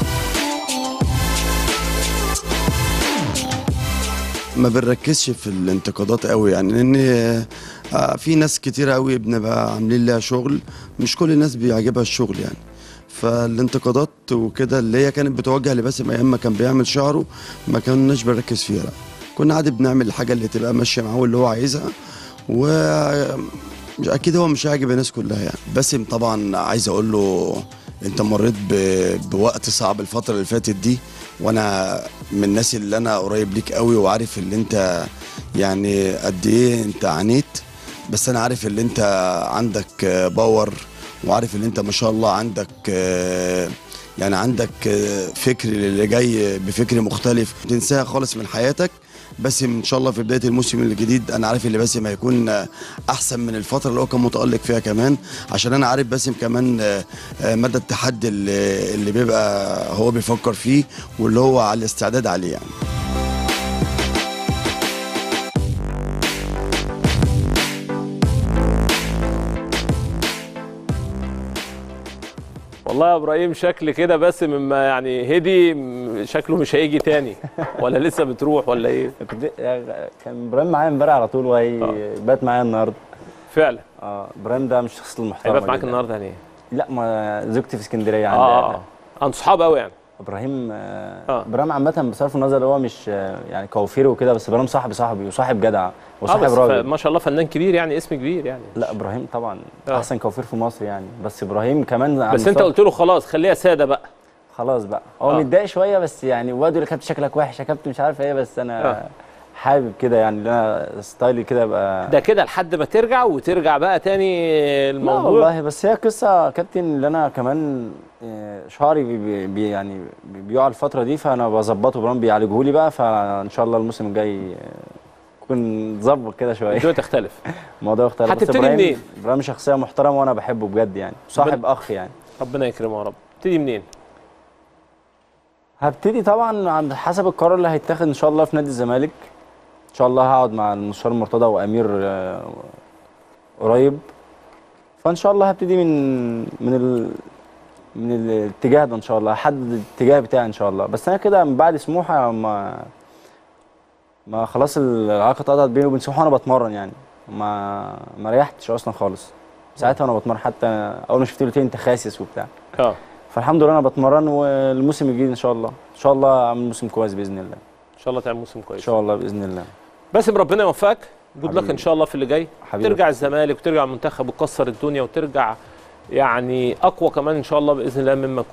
ما بنركزش في الانتقادات قوي يعني لان آه، في ناس كتير قوي بنبقى عاملين لها شغل مش كل الناس بيعجبها الشغل يعني فالانتقادات وكده اللي هي كانت بتوجه لباسم ايام ما كان بيعمل شعره ما كناش بنركز فيها لا كنا عادي بنعمل الحاجه اللي تبقى ماشيه معاه واللي هو عايزها و مش- اكيد هو مش هيعجب الناس كلها يعني باسم طبعا عايز اقول له انت مريت ب... بوقت صعب الفتره اللي فاتت دي وانا من الناس اللي انا قريب ليك قوي وعارف اللي انت يعني قد ايه انت عانيت بس انا عارف اللي انت عندك آه، باور وعارف اللي انت ما شاء الله عندك آه، يعني عندك آه، فكر اللي جاي بفكر مختلف تنساها خالص من حياتك باسم ان شاء الله في بدايه الموسم الجديد انا عارف ان باسم هيكون آه، احسن من الفتره اللي هو كان متالق فيها كمان عشان انا عارف باسم كمان آه، آه، مدى التحدي اللي, اللي بيبقى هو بيفكر فيه واللي هو على الاستعداد عليه يعني والله يا ابراهيم شكل كده بس مما يعني هدي م- شكله مش هيجي تاني ولا لسه بتروح ولا ايه كنت كان ابراهيم معايا امبارح على طول وهيبات معايا النهارده فعلا اه ابراهيم ده مش الشخص المحترم هيبقى معاك جداً. النهارده يعني لا ما زوجتي في اسكندريه اه عندها اه انتوا صحاب قوي يعني ابراهيم آه. ابراهيم عامه بصرف النظر هو مش آه، يعني كوافير وكده بس ابراهيم صاحبي صاحبي وصاحب جدع اه وصاحب بس ف- راجل ما شاء الله فنان كبير يعني اسم كبير يعني لا ابراهيم طبعا آه. احسن كوافير في مصر يعني بس ابراهيم كمان عن بس انت مستوى- قلت له خلاص خليها ساده بقى خلاص بقى هو آه. متضايق شويه بس يعني واد يقول لي كابتن شكلك وحش يا كابتن مش عارف ايه بس انا آه. حابب كده يعني ان انا ستايلي كده ابقى ده كده لحد ما ترجع وترجع بقى تاني لا الموضوع والله بس هي قصه كابتن اللي انا كمان آه، شعري بي بي بي يعني بي- بيقع الفتره دي فانا بظبطه ابراهيم بيعالجه لي بقى فان شاء الله الموسم الجاي آه، يكون ظبط كده شويه الدنيا تختلف الموضوع اختلف بس هتبتدي إبراهيم- منين؟ ابراهيم شخصيه محترمه وانا بحبه بجد يعني صاحب اخ يعني ربنا يكرمه يا رب تبتدي منين هبتدي طبعا عند حسب القرار اللي هيتاخد ان شاء الله في نادي الزمالك ان شاء الله هقعد مع المستشار مرتضى وامير آه، قريب فان شاء الله هبتدي من من ال من الاتجاه ده ان شاء الله هحدد الاتجاه بتاعي ان شاء الله بس انا كده من بعد سموحه ما ما خلاص العلاقه اتقطعت بيني وبين سموحه وانا بتمرن يعني ما ما ريحتش اصلا خالص ساعتها وانا بتمرن حتى اول ما شفت قلت لي انت خاسس وبتاع اه فالحمد لله انا بتمرن والموسم الجديد ان شاء الله ان شاء الله اعمل موسم كويس باذن الله ان شاء الله تعمل موسم كويس ان شاء الله باذن الله باسم ربنا يوفقك جود لك حبيبي. ان شاء الله في اللي جاي حبيبي. ترجع الزمالك وترجع المنتخب وتكسر الدنيا وترجع يعني اقوى كمان ان شاء الله باذن الله مما كنت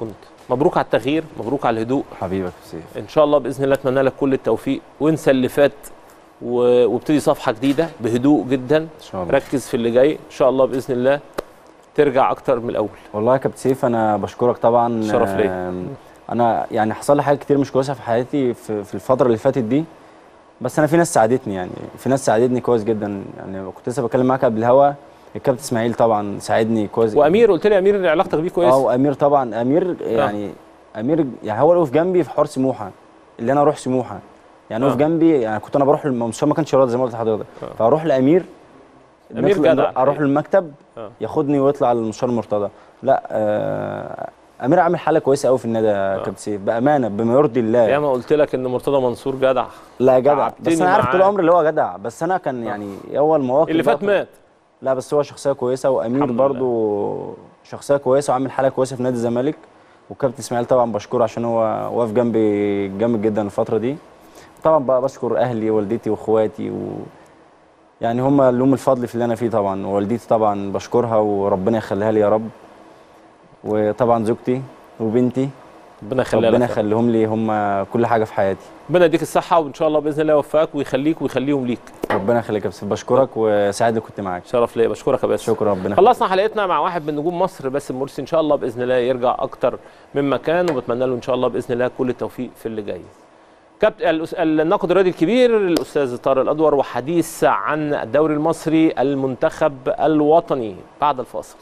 مبروك على التغيير مبروك على الهدوء حبيبك يا سيف ان شاء الله باذن الله اتمنى لك كل التوفيق وانسى اللي فات و- وابتدي صفحه جديده بهدوء جدا ان شاء الله ركز في اللي جاي ان شاء الله باذن الله ترجع اكتر من الاول والله يا كابتن سيف انا بشكرك طبعا شرف ليا. آم، انا يعني حصل لي حاجات كتير مش كويسه في حياتي في, في الفتره اللي فاتت دي بس انا في ناس ساعدتني يعني في ناس ساعدتني كويس جدا يعني كنت لسه بتكلم معاك قبل الهوا الكابتن اسماعيل طبعا ساعدني كويس وامير قلت لي امير علاقتك بيه كويس اه وامير طبعا امير يعني امير يعني هو اللي وقف جنبي في حوار سموحه اللي انا اروح سموحه يعني آه. وقف جنبي يعني كنت انا بروح المستشفى ما كانش راضي زي ما قلت لحضرتك فاروح لامير أمير نطلع- جدع. اروح المكتب آه. ياخدني ويطلع على المستشار المرتضى لا آه امير عامل حاله كويسه قوي في النادي يا كابتن سيف بامانه بما يرضي الله يا ما قلت لك ان مرتضى منصور جدع لا جدع تعبتني بس انا عارف طول معاه. عمري اللي هو جدع بس انا كان يعني هو المواقف اللي فات بقى- مات لا بس هو شخصيه كويسه وامير برضو شخصيه كويسه وعامل حاله كويسه في نادي الزمالك وكابتن اسماعيل طبعا بشكره عشان هو واقف جنبي جامد جدا الفتره دي طبعا بقى بشكر اهلي والدتي واخواتي و يعني هم اللي هم الفضل في اللي انا فيه طبعا ووالدتي طبعا بشكرها وربنا يخليها لي يا رب وطبعا زوجتي وبنتي ربنا يخليها ربنا لك. يخليهم لي هم كل حاجه في حياتي ربنا يديك الصحه وان شاء الله باذن الله يوفقك ويخليك ويخليهم ليك ربنا يخليك يا كابتن بشكرك وسعيد اللي كنت معاك شرف ليا بشكرك يا باسم شكرا ربنا يخليك. خلصنا حلقتنا مع واحد من نجوم مصر باسم مرسي ان شاء الله باذن الله يرجع اكتر من مكان وبتمنى له ان شاء الله باذن الله كل التوفيق في اللي جاي كابتن الأس- الناقد الرياضي الكبير الاستاذ طارق الادور وحديث عن الدوري المصري المنتخب الوطني بعد الفاصل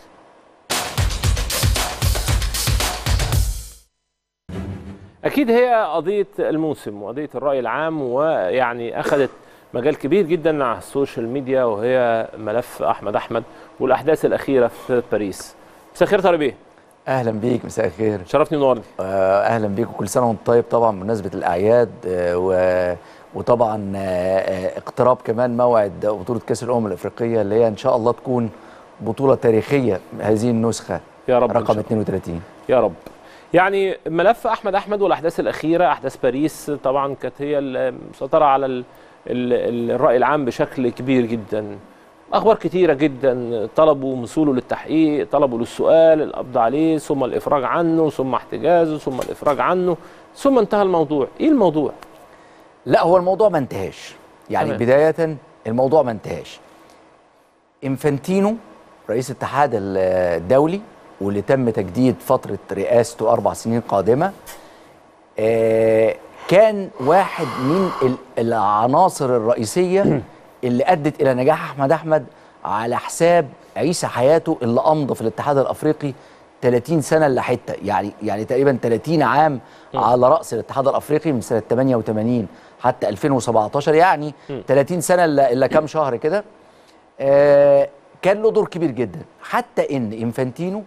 اكيد هي قضيه الموسم وقضيه الراي العام ويعني اخذت مجال كبير جدا على السوشيال ميديا وهي ملف احمد احمد والاحداث الاخيره في باريس مساء الخير طارق بيه اهلا بيك مساء الخير شرفني ونورني آه اهلا بيك وكل سنه وانت طيب طبعا بمناسبه الاعياد آه و وطبعا آه آه اقتراب كمان موعد بطوله كاس الامم الافريقيه اللي هي ان شاء الله تكون بطوله تاريخيه هذه النسخه يا رب إن رقم شاء 32 يا رب يعني ملف احمد احمد والاحداث الاخيره احداث باريس طبعا كانت هي المسيطره على ال ال الراي العام بشكل كبير جدا اخبار كتيره جدا طلبوا وصوله للتحقيق طلبوا للسؤال القبض عليه ثم الافراج عنه ثم احتجازه ثم الافراج عنه ثم انتهى الموضوع ايه الموضوع لا هو الموضوع ما انتهاش يعني تمام. بدايه الموضوع ما انتهاش انفانتينو رئيس الاتحاد الدولي واللي تم تجديد فتره رئاسته اربع سنين قادمه آه، كان واحد من ال- العناصر الرئيسيه اللي ادت الى نجاح احمد احمد على حساب عيسى حياته اللي امضى في الاتحاد الافريقي 30 سنه الا حته يعني يعني تقريبا 30 عام على راس الاتحاد الافريقي من سنه 88 حتى 2017 يعني 30 سنه الا الا كام شهر كده آه كان له دور كبير جدا حتى ان انفانتينو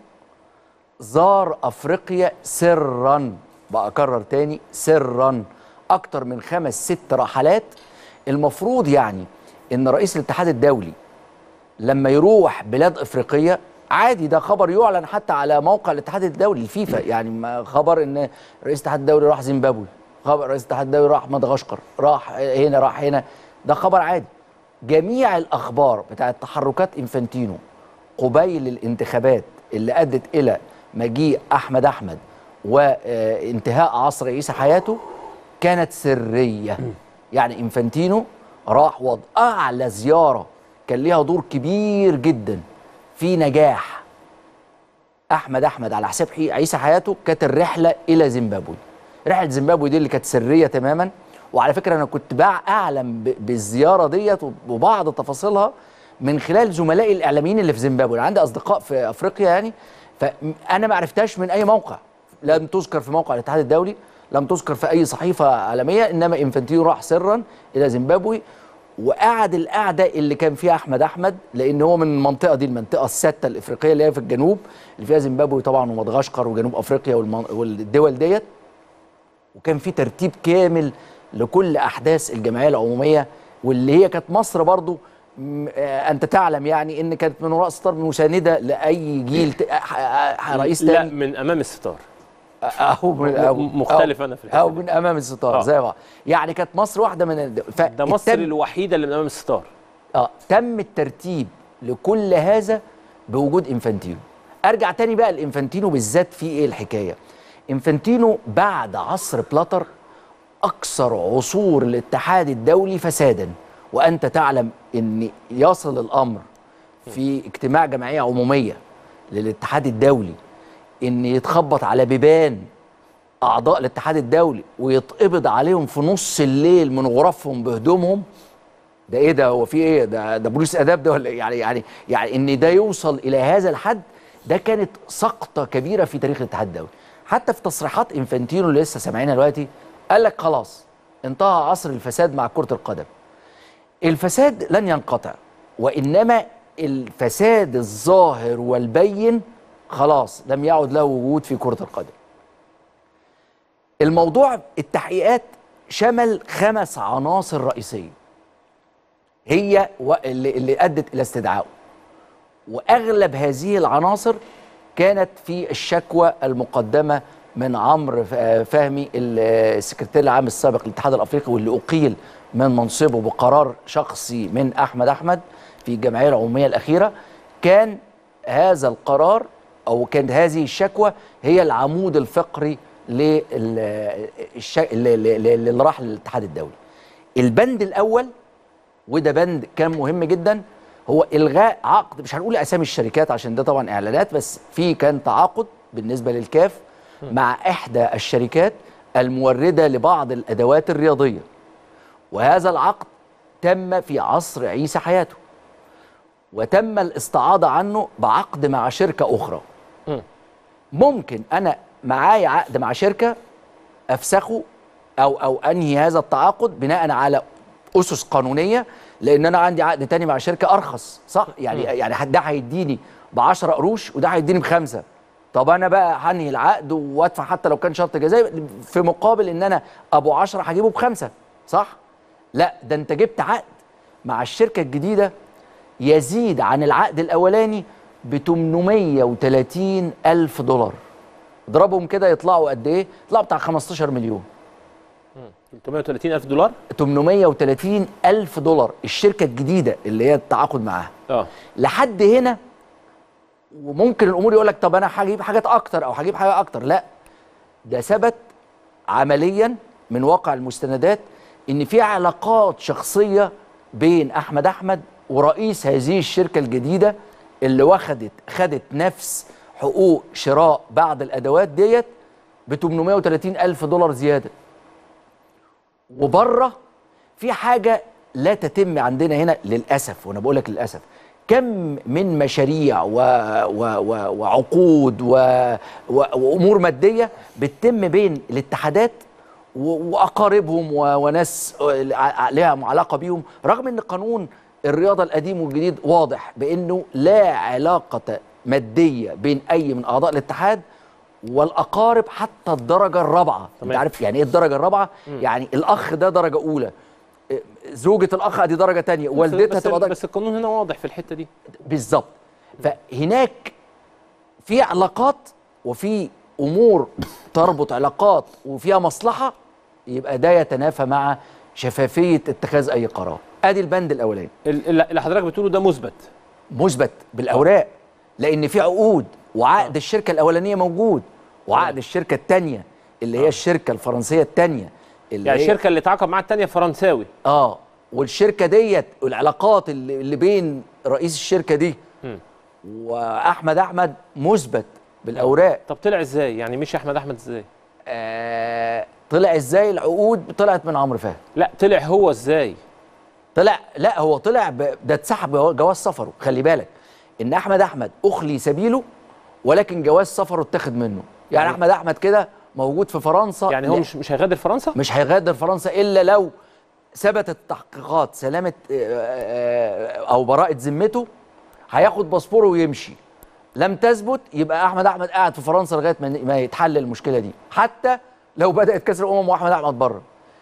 زار افريقيا سرا بكرر تاني سرا اكتر من خمس ست رحلات المفروض يعني ان رئيس الاتحاد الدولي لما يروح بلاد افريقيه عادي ده خبر يعلن حتى على موقع الاتحاد الدولي الفيفا يعني ما خبر ان رئيس الاتحاد الدولي راح زيمبابوي خبر رئيس الاتحاد الدولي راح مدغشقر راح هنا راح هنا ده خبر عادي جميع الاخبار بتاعت تحركات انفانتينو قبيل الانتخابات اللي ادت الى مجيء احمد احمد وانتهاء عصر عيسى حياته كانت سريه يعني انفانتينو راح وضع اعلى زياره كان ليها دور كبير جدا في نجاح احمد احمد على حساب حي- عيسى حياته كانت الرحله الى زيمبابوي رحله زيمبابوي دي اللي كانت سريه تماما وعلى فكره انا كنت بع- اعلم ب- بالزياره ديت وبعض تفاصيلها من خلال زملائي الاعلاميين اللي في زيمبابوي أنا عندي اصدقاء في افريقيا يعني فانا ما عرفتهاش من اي موقع لم تذكر في موقع الاتحاد الدولي لم تذكر في اي صحيفه عالميه انما انفانتينو راح سرا الى زيمبابوي وقعد القعده اللي كان فيها احمد احمد لان هو من المنطقه دي المنطقه السته الافريقيه اللي هي في الجنوب اللي فيها زيمبابوي طبعا ومدغشقر وجنوب افريقيا والمن- والدول ديت وكان في ترتيب كامل لكل احداث الجمعيه العموميه واللي هي كانت مصر برضو م- آه، انت تعلم يعني ان كانت من وراء ستار مسانده لاي جيل ت- آه، آه، رئيس لا تاني من امام الستار او من أو م- مختلف أو أنا في الحتة او دي. من امام الستار آه. زي بعض يعني كانت مصر واحده من ال- ف- ده مصر التم- الوحيده اللي من امام الستار اه تم الترتيب لكل هذا بوجود انفانتينو ارجع تاني بقى لانفانتينو بالذات في ايه الحكايه انفانتينو بعد عصر بلاتر اكثر عصور الاتحاد الدولي فسادا وانت تعلم ان يصل الامر في اجتماع جمعيه عموميه للاتحاد الدولي ان يتخبط على بيبان اعضاء الاتحاد الدولي ويتقبض عليهم في نص الليل من غرفهم بهدومهم ده ايه ده هو في ايه ده ده بوليس اداب ده ولا إيه؟ يعني يعني يعني ان ده يوصل الى هذا الحد ده كانت سقطه كبيره في تاريخ الاتحاد الدولي حتى في تصريحات انفانتينو اللي لسه سامعينها دلوقتي قال لك خلاص انتهى عصر الفساد مع كره القدم الفساد لن ينقطع وانما الفساد الظاهر والبين خلاص لم يعد له وجود في كره القدم الموضوع التحقيقات شمل خمس عناصر رئيسيه هي و- اللي, اللي ادت الى استدعائه واغلب هذه العناصر كانت في الشكوى المقدمه من عمرو ف- فهمي ال- السكرتير العام السابق للاتحاد الافريقي واللي اقيل من منصبه بقرار شخصي من احمد احمد في الجمعيه العموميه الاخيره كان هذا القرار او كانت هذه الشكوى هي العمود الفقري لل- الش- اللي اللي- اللي راح للاتحاد الدولي البند الاول وده بند كان مهم جدا هو الغاء عقد مش هنقول اسامي الشركات عشان ده طبعا اعلانات بس في كان تعاقد بالنسبه للكاف مع احدى الشركات المورده لبعض الادوات الرياضيه وهذا العقد تم في عصر عيسى حياته وتم الاستعاضه عنه بعقد مع شركه اخرى ممكن انا معايا عقد مع شركه افسخه او او انهي هذا التعاقد بناء على اسس قانونيه لان انا عندي عقد تاني مع شركه ارخص صح يعني يعني حد- ده هيديني ب 10 قروش وده هيديني بخمسه طب انا بقى هنهي العقد وادفع حتى لو كان شرط جزائي في مقابل ان انا ابو 10 هجيبه بخمسه صح لا ده انت جبت عقد مع الشركه الجديده يزيد عن العقد الاولاني ب 830 الف دولار اضربهم كده يطلعوا قد ايه يطلعوا بتاع 15 مليون 330 الف دولار 830 ألف دولار الشركة الجديدة اللي هي التعاقد معاها اه لحد هنا وممكن الأمور يقول لك طب أنا هجيب حاجات أكتر أو هجيب حاجة أكتر لا ده ثبت عمليا من واقع المستندات إن في علاقات شخصية بين أحمد أحمد ورئيس هذه الشركة الجديدة اللي واخدت خدت نفس حقوق شراء بعض الأدوات ديت ب 830 ألف دولار زيادة وبره في حاجه لا تتم عندنا هنا للاسف وانا بقول لك للاسف كم من مشاريع و... و... و... وعقود و... و... وامور ماديه بتتم بين الاتحادات و... واقاربهم و... وناس ع- لها علاقه بيهم رغم ان قانون الرياضه القديم والجديد واضح بانه لا علاقه ماديه بين اي من اعضاء الاتحاد والاقارب حتى الدرجه الرابعه انت عارف يعني ايه الدرجه الرابعه مم. يعني الاخ ده درجه اولى إيه، زوجة الاخ دي درجه تانية والدتها بس, تبقى درجه بس القانون هنا واضح في الحته دي بالظبط فهناك في علاقات وفي امور تربط علاقات وفيها مصلحه يبقى ده يتنافى مع شفافيه اتخاذ اي قرار ادي البند الاولاني ال- اللي حضرتك بتقوله ده مثبت مثبت بالاوراق لان في عقود وعقد الشركه الاولانيه موجود وعقد الشركه الثانيه اللي هي الشركه الفرنسيه الثانيه اللي يعني هي الشركه اللي اتعاقد معاها الثانيه فرنساوي اه والشركه ديت العلاقات اللي, اللي بين رئيس الشركه دي مم. واحمد احمد مثبت بالاوراق طب طلع ازاي يعني مش احمد احمد ازاي آه طلع ازاي العقود طلعت من عمرو فهمي لا طلع هو ازاي طلع لا هو طلع ب... ده اتسحب جوا- جواز سفره خلي بالك ان احمد احمد اخلي سبيله ولكن جواز سفره اتاخد منه يعني يعني- احمد احمد كده موجود في فرنسا يعني هو لا- مش مش هيغادر فرنسا مش هيغادر فرنسا الا لو ثبتت التحقيقات سلامه آه، آه، او براءه ذمته هياخد باسبوره ويمشي لم تثبت يبقى احمد احمد قاعد في فرنسا لغايه ما ما يتحل المشكله دي حتى لو بدات كاس الامم واحمد احمد بره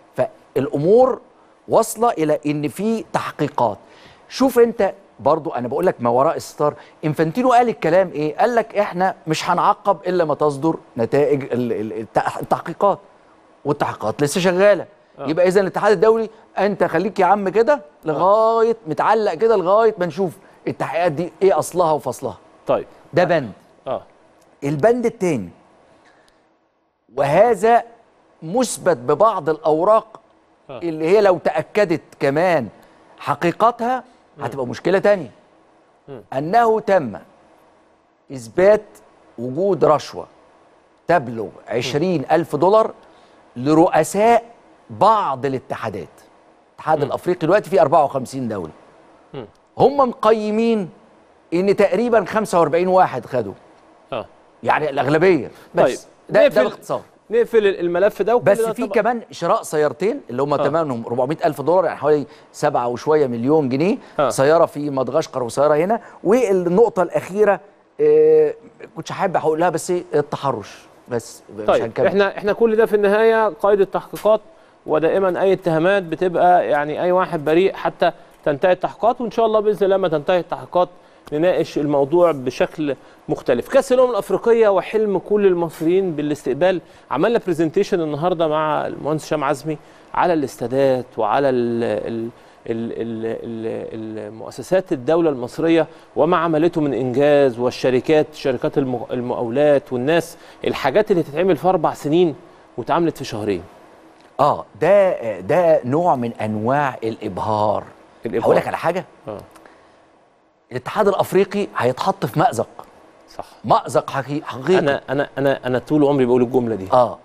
فالامور واصله الى ان في تحقيقات شوف انت برضو انا بقول لك ما وراء الستار انفانتينو قال الكلام ايه قال لك احنا مش هنعقب الا ما تصدر نتائج ال- ال- التح- التحقيقات والتحقيقات لسه شغاله آه. يبقى اذا الاتحاد الدولي انت خليك يا عم كده لغايه متعلق كده لغايه ما نشوف التحقيقات دي ايه اصلها وفصلها طيب ده بند اه البند التاني وهذا مثبت ببعض الاوراق آه. اللي هي لو تاكدت كمان حقيقتها هتبقى مشكله تانية مم. انه تم اثبات وجود رشوه تبلغ عشرين ألف دولار لرؤساء بعض الاتحادات الاتحاد الافريقي دلوقتي فيه 54 دوله مم. هم مقيمين ان تقريبا 45 واحد خدوا اه يعني الاغلبيه بس طيب ده ده نقفل- باختصار نقفل الملف ده وكل بس ده في طبعاً- كمان شراء سيارتين اللي هم آه. ثمنهم 400 الف دولار يعني حوالي سبعة وشويه مليون جنيه آه. سياره في مدغشقر وسياره هنا والنقطه الاخيره آه كنتش حابب هقولها بس إيه؟ التحرش بس مش طيب هنكمل. احنا احنا كل ده في النهايه قيد التحقيقات ودائما اي اتهامات بتبقى يعني اي واحد بريء حتى تنتهي التحقيقات وان شاء الله باذن الله لما تنتهي التحقيقات نناقش الموضوع بشكل مختلف كاس الامم الافريقيه وحلم كل المصريين بالاستقبال عملنا برزنتيشن النهارده مع المهندس هشام عزمي على الاستادات وعلى ال ال ال ال ال المؤسسات الدولة المصرية وما عملته من إنجاز والشركات شركات الم- المقاولات والناس الحاجات اللي تتعمل في أربع سنين واتعملت في شهرين اه ده ده نوع من انواع الابهار الإبهار. هقول لك على حاجه آه. الاتحاد الافريقي هيتحط في مأزق صح مأزق حقيقي, حقيقي. أنا أنا أنا أنا طول عمري بقول الجملة دي اه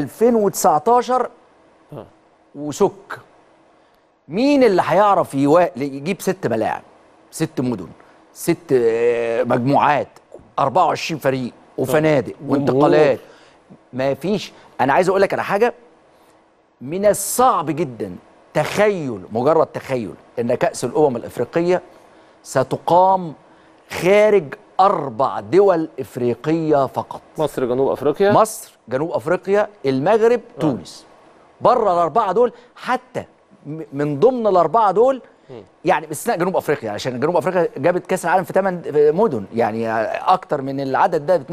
2019 آه. وسك مين اللي هيعرف يوا... يجيب ست ملاعب ست مدن ست آه، مجموعات 24 فريق وفنادق جمهور. وانتقالات ما فيش انا عايز اقول لك على حاجه من الصعب جدا تخيل مجرد تخيل ان كأس الامم الافريقيه ستقام خارج اربع دول افريقيه فقط مصر جنوب أفريقيا مصر جنوب افريقيا المغرب تونس بره الاربعه دول حتى م- من ضمن الاربعه دول يعني باستثناء جنوب افريقيا عشان جنوب افريقيا جابت كاس العالم في 8 مدن يعني اكتر من العدد ده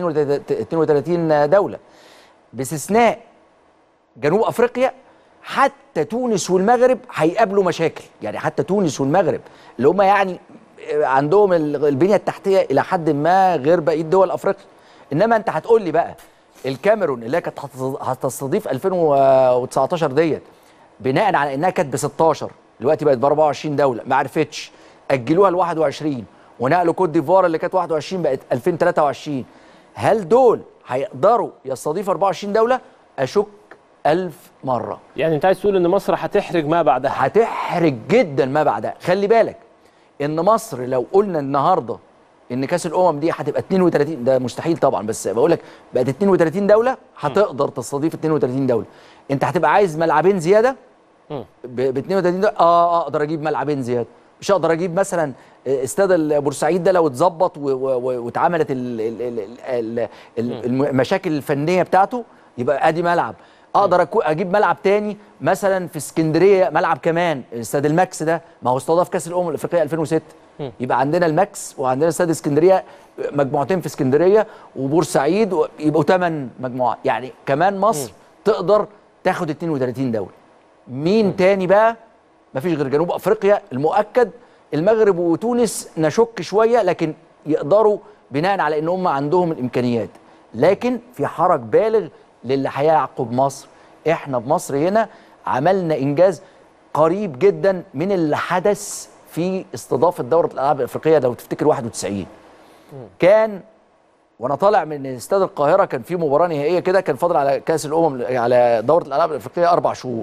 32 دوله باستثناء جنوب افريقيا حتى تونس والمغرب هيقابلوا مشاكل يعني حتى تونس والمغرب اللي هم يعني عندهم ال- البنيه التحتيه الى حد ما غير بقيه دول افريقيا انما انت هتقول لي بقى الكاميرون اللي هي كانت هتستض- هتستضيف 2019 ديت بناء على انها كانت ب 16 دلوقتي بقت ب 24 دوله ما عرفتش اجلوها ل 21 ونقلوا كوت ديفوار اللي كانت 21 بقت 2023 هل دول هيقدروا يستضيفوا 24 دوله اشك ألف مرة يعني أنت عايز تقول إن مصر هتحرج ما بعدها هتحرج جدا ما بعدها خلي بالك ان مصر لو قلنا النهارده ان كاس الامم دي هتبقى 32 ده مستحيل طبعا بس بقول لك بقت 32 دوله هتقدر تستضيف 32 دوله انت هتبقى عايز ملعبين زياده مم. ب 32 دوله اه اقدر اجيب ملعبين زياده مش هقدر اجيب مثلا استاد بورسعيد ده لو اتظبط و- و- و- واتعملت ال- ال- ال- ال- ال- الم- المشاكل الفنيه بتاعته يبقى ادي ملعب اقدر أكو- اجيب ملعب تاني مثلا في اسكندريه ملعب كمان استاد الماكس ده ما هو استضاف كاس الامم الافريقيه 2006 مم. يبقى عندنا الماكس وعندنا استاد اسكندريه مجموعتين في اسكندريه وبورسعيد و- يبقوا ثمان مجموعات يعني كمان مصر تقدر تاخد 32 دوله مين تاني بقى مفيش غير جنوب افريقيا المؤكد المغرب وتونس نشك شويه لكن يقدروا بناء على ان هم عندهم الامكانيات لكن في حرج بالغ للي هيعقب مصر احنا بمصر هنا عملنا انجاز قريب جدا من اللي حدث في استضافه دوره الالعاب الافريقيه لو تفتكر 91 كان وانا طالع من استاد القاهره كان في مباراه نهائيه كده كان فاضل على كاس الامم على دوره الالعاب الافريقيه اربع شهور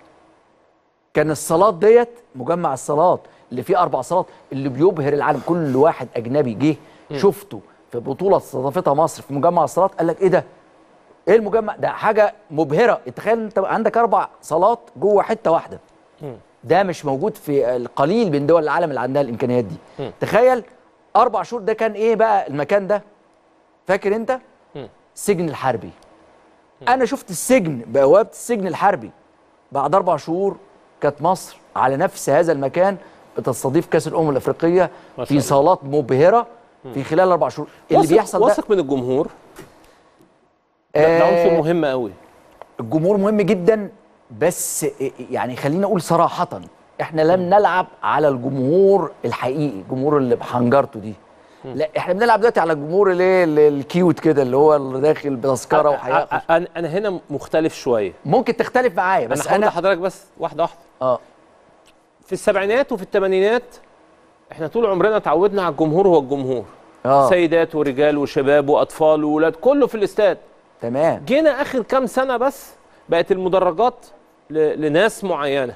كان الصالات ديت مجمع الصالات اللي فيه اربع صالات اللي بيبهر العالم كل واحد اجنبي جه شفته في بطوله استضافتها مصر في مجمع الصالات قال لك ايه ده ايه المجمع ده حاجه مبهره تخيل انت عندك اربع صالات جوه حته واحده ده مش موجود في القليل من دول العالم اللي عندها الامكانيات دي مم. تخيل اربع شهور ده كان ايه بقى المكان ده فاكر انت مم. السجن الحربي انا شفت السجن بوابه السجن الحربي بعد اربع شهور كانت مصر على نفس هذا المكان بتستضيف كاس الامم الافريقيه ما شاء في الله. صالات مبهره في خلال اربع شهور اللي واثق- بيحصل ده واثق من الجمهور ده, ده عنصر آه، مهم قوي الجمهور مهم جدا بس يعني خلينا اقول صراحه احنا لم نلعب على الجمهور الحقيقي الجمهور اللي بحنجرته دي لا احنا بنلعب دلوقتي على الجمهور اللي اللي- الكيوت كده اللي هو اللي داخل بتذكره وهياخد انا انا هنا مختلف شويه ممكن تختلف معايا بس بس انا انا لحضرتك بس واحده واحده اه في السبعينات وفي الثمانينات احنا طول عمرنا اتعودنا على الجمهور هو الجمهور اه سيدات ورجال وشباب واطفال وولاد كله في الاستاد تمام جينا اخر كام سنه بس بقت المدرجات ل... لناس معينه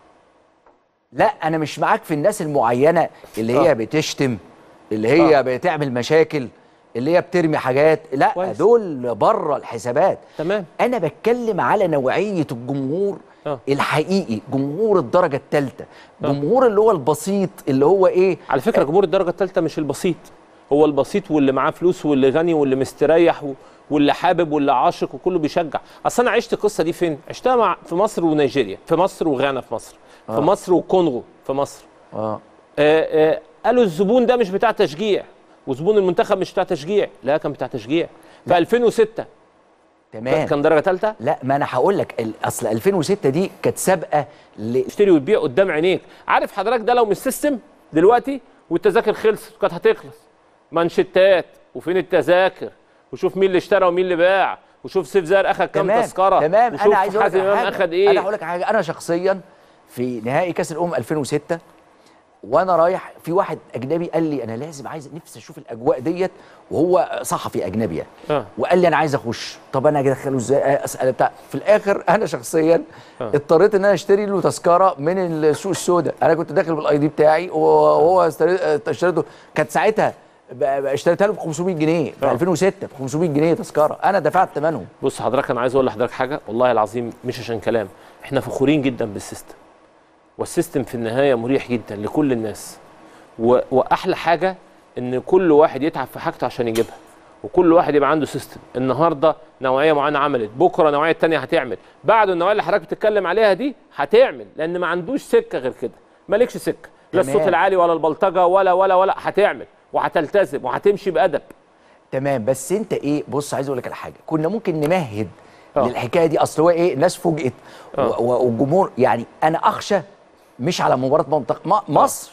لا انا مش معاك في الناس المعينه اللي هي آه. بتشتم اللي هي آه. بتعمل مشاكل اللي هي بترمي حاجات لا كويس. دول بره الحسابات تمام انا بتكلم على نوعيه الجمهور آه. الحقيقي جمهور الدرجه الثالثه جمهور اللي هو البسيط اللي هو ايه على فكره جمهور الدرجه الثالثه مش البسيط هو البسيط واللي معاه فلوس واللي غني واللي مستريح و... واللي حابب واللي عاشق وكله بيشجع اصل انا عشت القصه دي فين عشتها مع في مصر ونيجيريا في مصر وغانا في مصر في آه. مصر وكونغو في مصر اه آه آه قالوا الزبون ده مش بتاع تشجيع وزبون المنتخب مش بتاع تشجيع لا كان بتاع تشجيع في 2006 تمام كان درجه ثالثه لا ما انا هقول لك ال- اصل 2006 دي كانت سابقه ل... تشتري وتبيع قدام عينيك عارف حضرتك ده لو مش سيستم دلوقتي والتذاكر خلصت كانت هتخلص مانشيتات وفين التذاكر وشوف مين اللي اشترى ومين اللي باع وشوف سيف زاهر اخد كام تمام تذكره تمام وشوف انا عايز اقول لك حازم على امام حاجه اخد ايه انا هقول لك حاجه انا شخصيا في نهائي كاس الامم 2006 وانا رايح في واحد اجنبي قال لي انا لازم عايز نفسي اشوف الاجواء ديت وهو صحفي اجنبي يعني آه. وقال لي انا عايز اخش طب انا ادخله ازاي اسال بتاع في الاخر انا شخصيا آه. اضطريت ان انا اشتري له تذكره من السوق السوداء انا كنت داخل بالاي دي بتاعي وهو اشتريت- اشتريته كانت ساعتها ب- ب- اشتريتها له ب 500 جنيه في آه. 2006 ب 500 جنيه تذكره انا دفعت ثمنهم بص حضرتك انا عايز اقول لحضرتك حاجه والله العظيم مش عشان كلام احنا فخورين جدا بالسيستم والسيستم في النهايه مريح جدا لكل الناس و... واحلى حاجه ان كل واحد يتعب في حاجته عشان يجيبها وكل واحد يبقى عنده سيستم النهارده نوعيه معينه عملت بكره نوعيه تانية هتعمل بعد النوعيه اللي حضرتك بتتكلم عليها دي هتعمل لان ما عندوش سكه غير كده مالكش سكه لا تمام. الصوت العالي ولا البلطجه ولا ولا ولا هتعمل وهتلتزم وهتمشي بادب تمام بس انت ايه بص عايز اقول لك على حاجه كنا ممكن نمهد آه. للحكايه دي اصل هو ايه الناس فوجئت و- آه. و- والجمهور يعني انا اخشى مش على مباراه منطقه م- مصر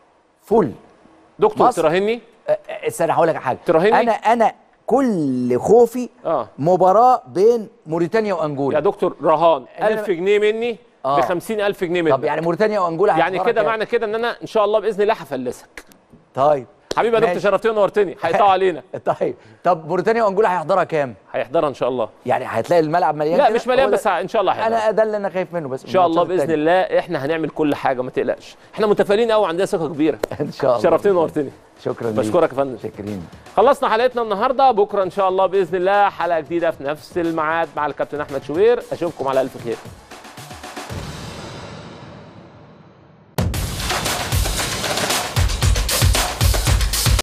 فل دكتور مصر- تراهني أ- أ- استنى هقول لك على حاجه تراهني؟ انا انا كل خوفي اه مباراه بين موريتانيا وانجولا يا دكتور رهان إن أنا- 1000 جنيه مني آه. ب 50000 جنيه منك طب يعني موريتانيا وانجولا يعني هيحضرها كده كام؟ معنى كده ان انا ان شاء الله باذن الله هفلسك طيب حبيبي يا دكتور ماشي. شرفتني ونورتني هيقطعوا علينا طيب طب موريتانيا وانجولا هيحضرها كام هيحضرها ان شاء الله يعني هتلاقي الملعب مليان لا كده؟ مش مليان ولا- بس ان شاء الله هيحضرها انا ده اللي انا خايف منه بس ان شاء الله الماتشات باذن التانية. الله احنا هنعمل كل حاجه ما تقلقش احنا متفائلين قوي عندنا ثقه كبيره ان شاء الله شرفتني ونورتني شكرا ليك. بشكرك يا فندم شاكرين خلصنا حلقتنا النهارده بكره ان شاء الله باذن الله حلقه جديده في نفس الميعاد مع الكابتن احمد شوبير اشوفكم على الف خير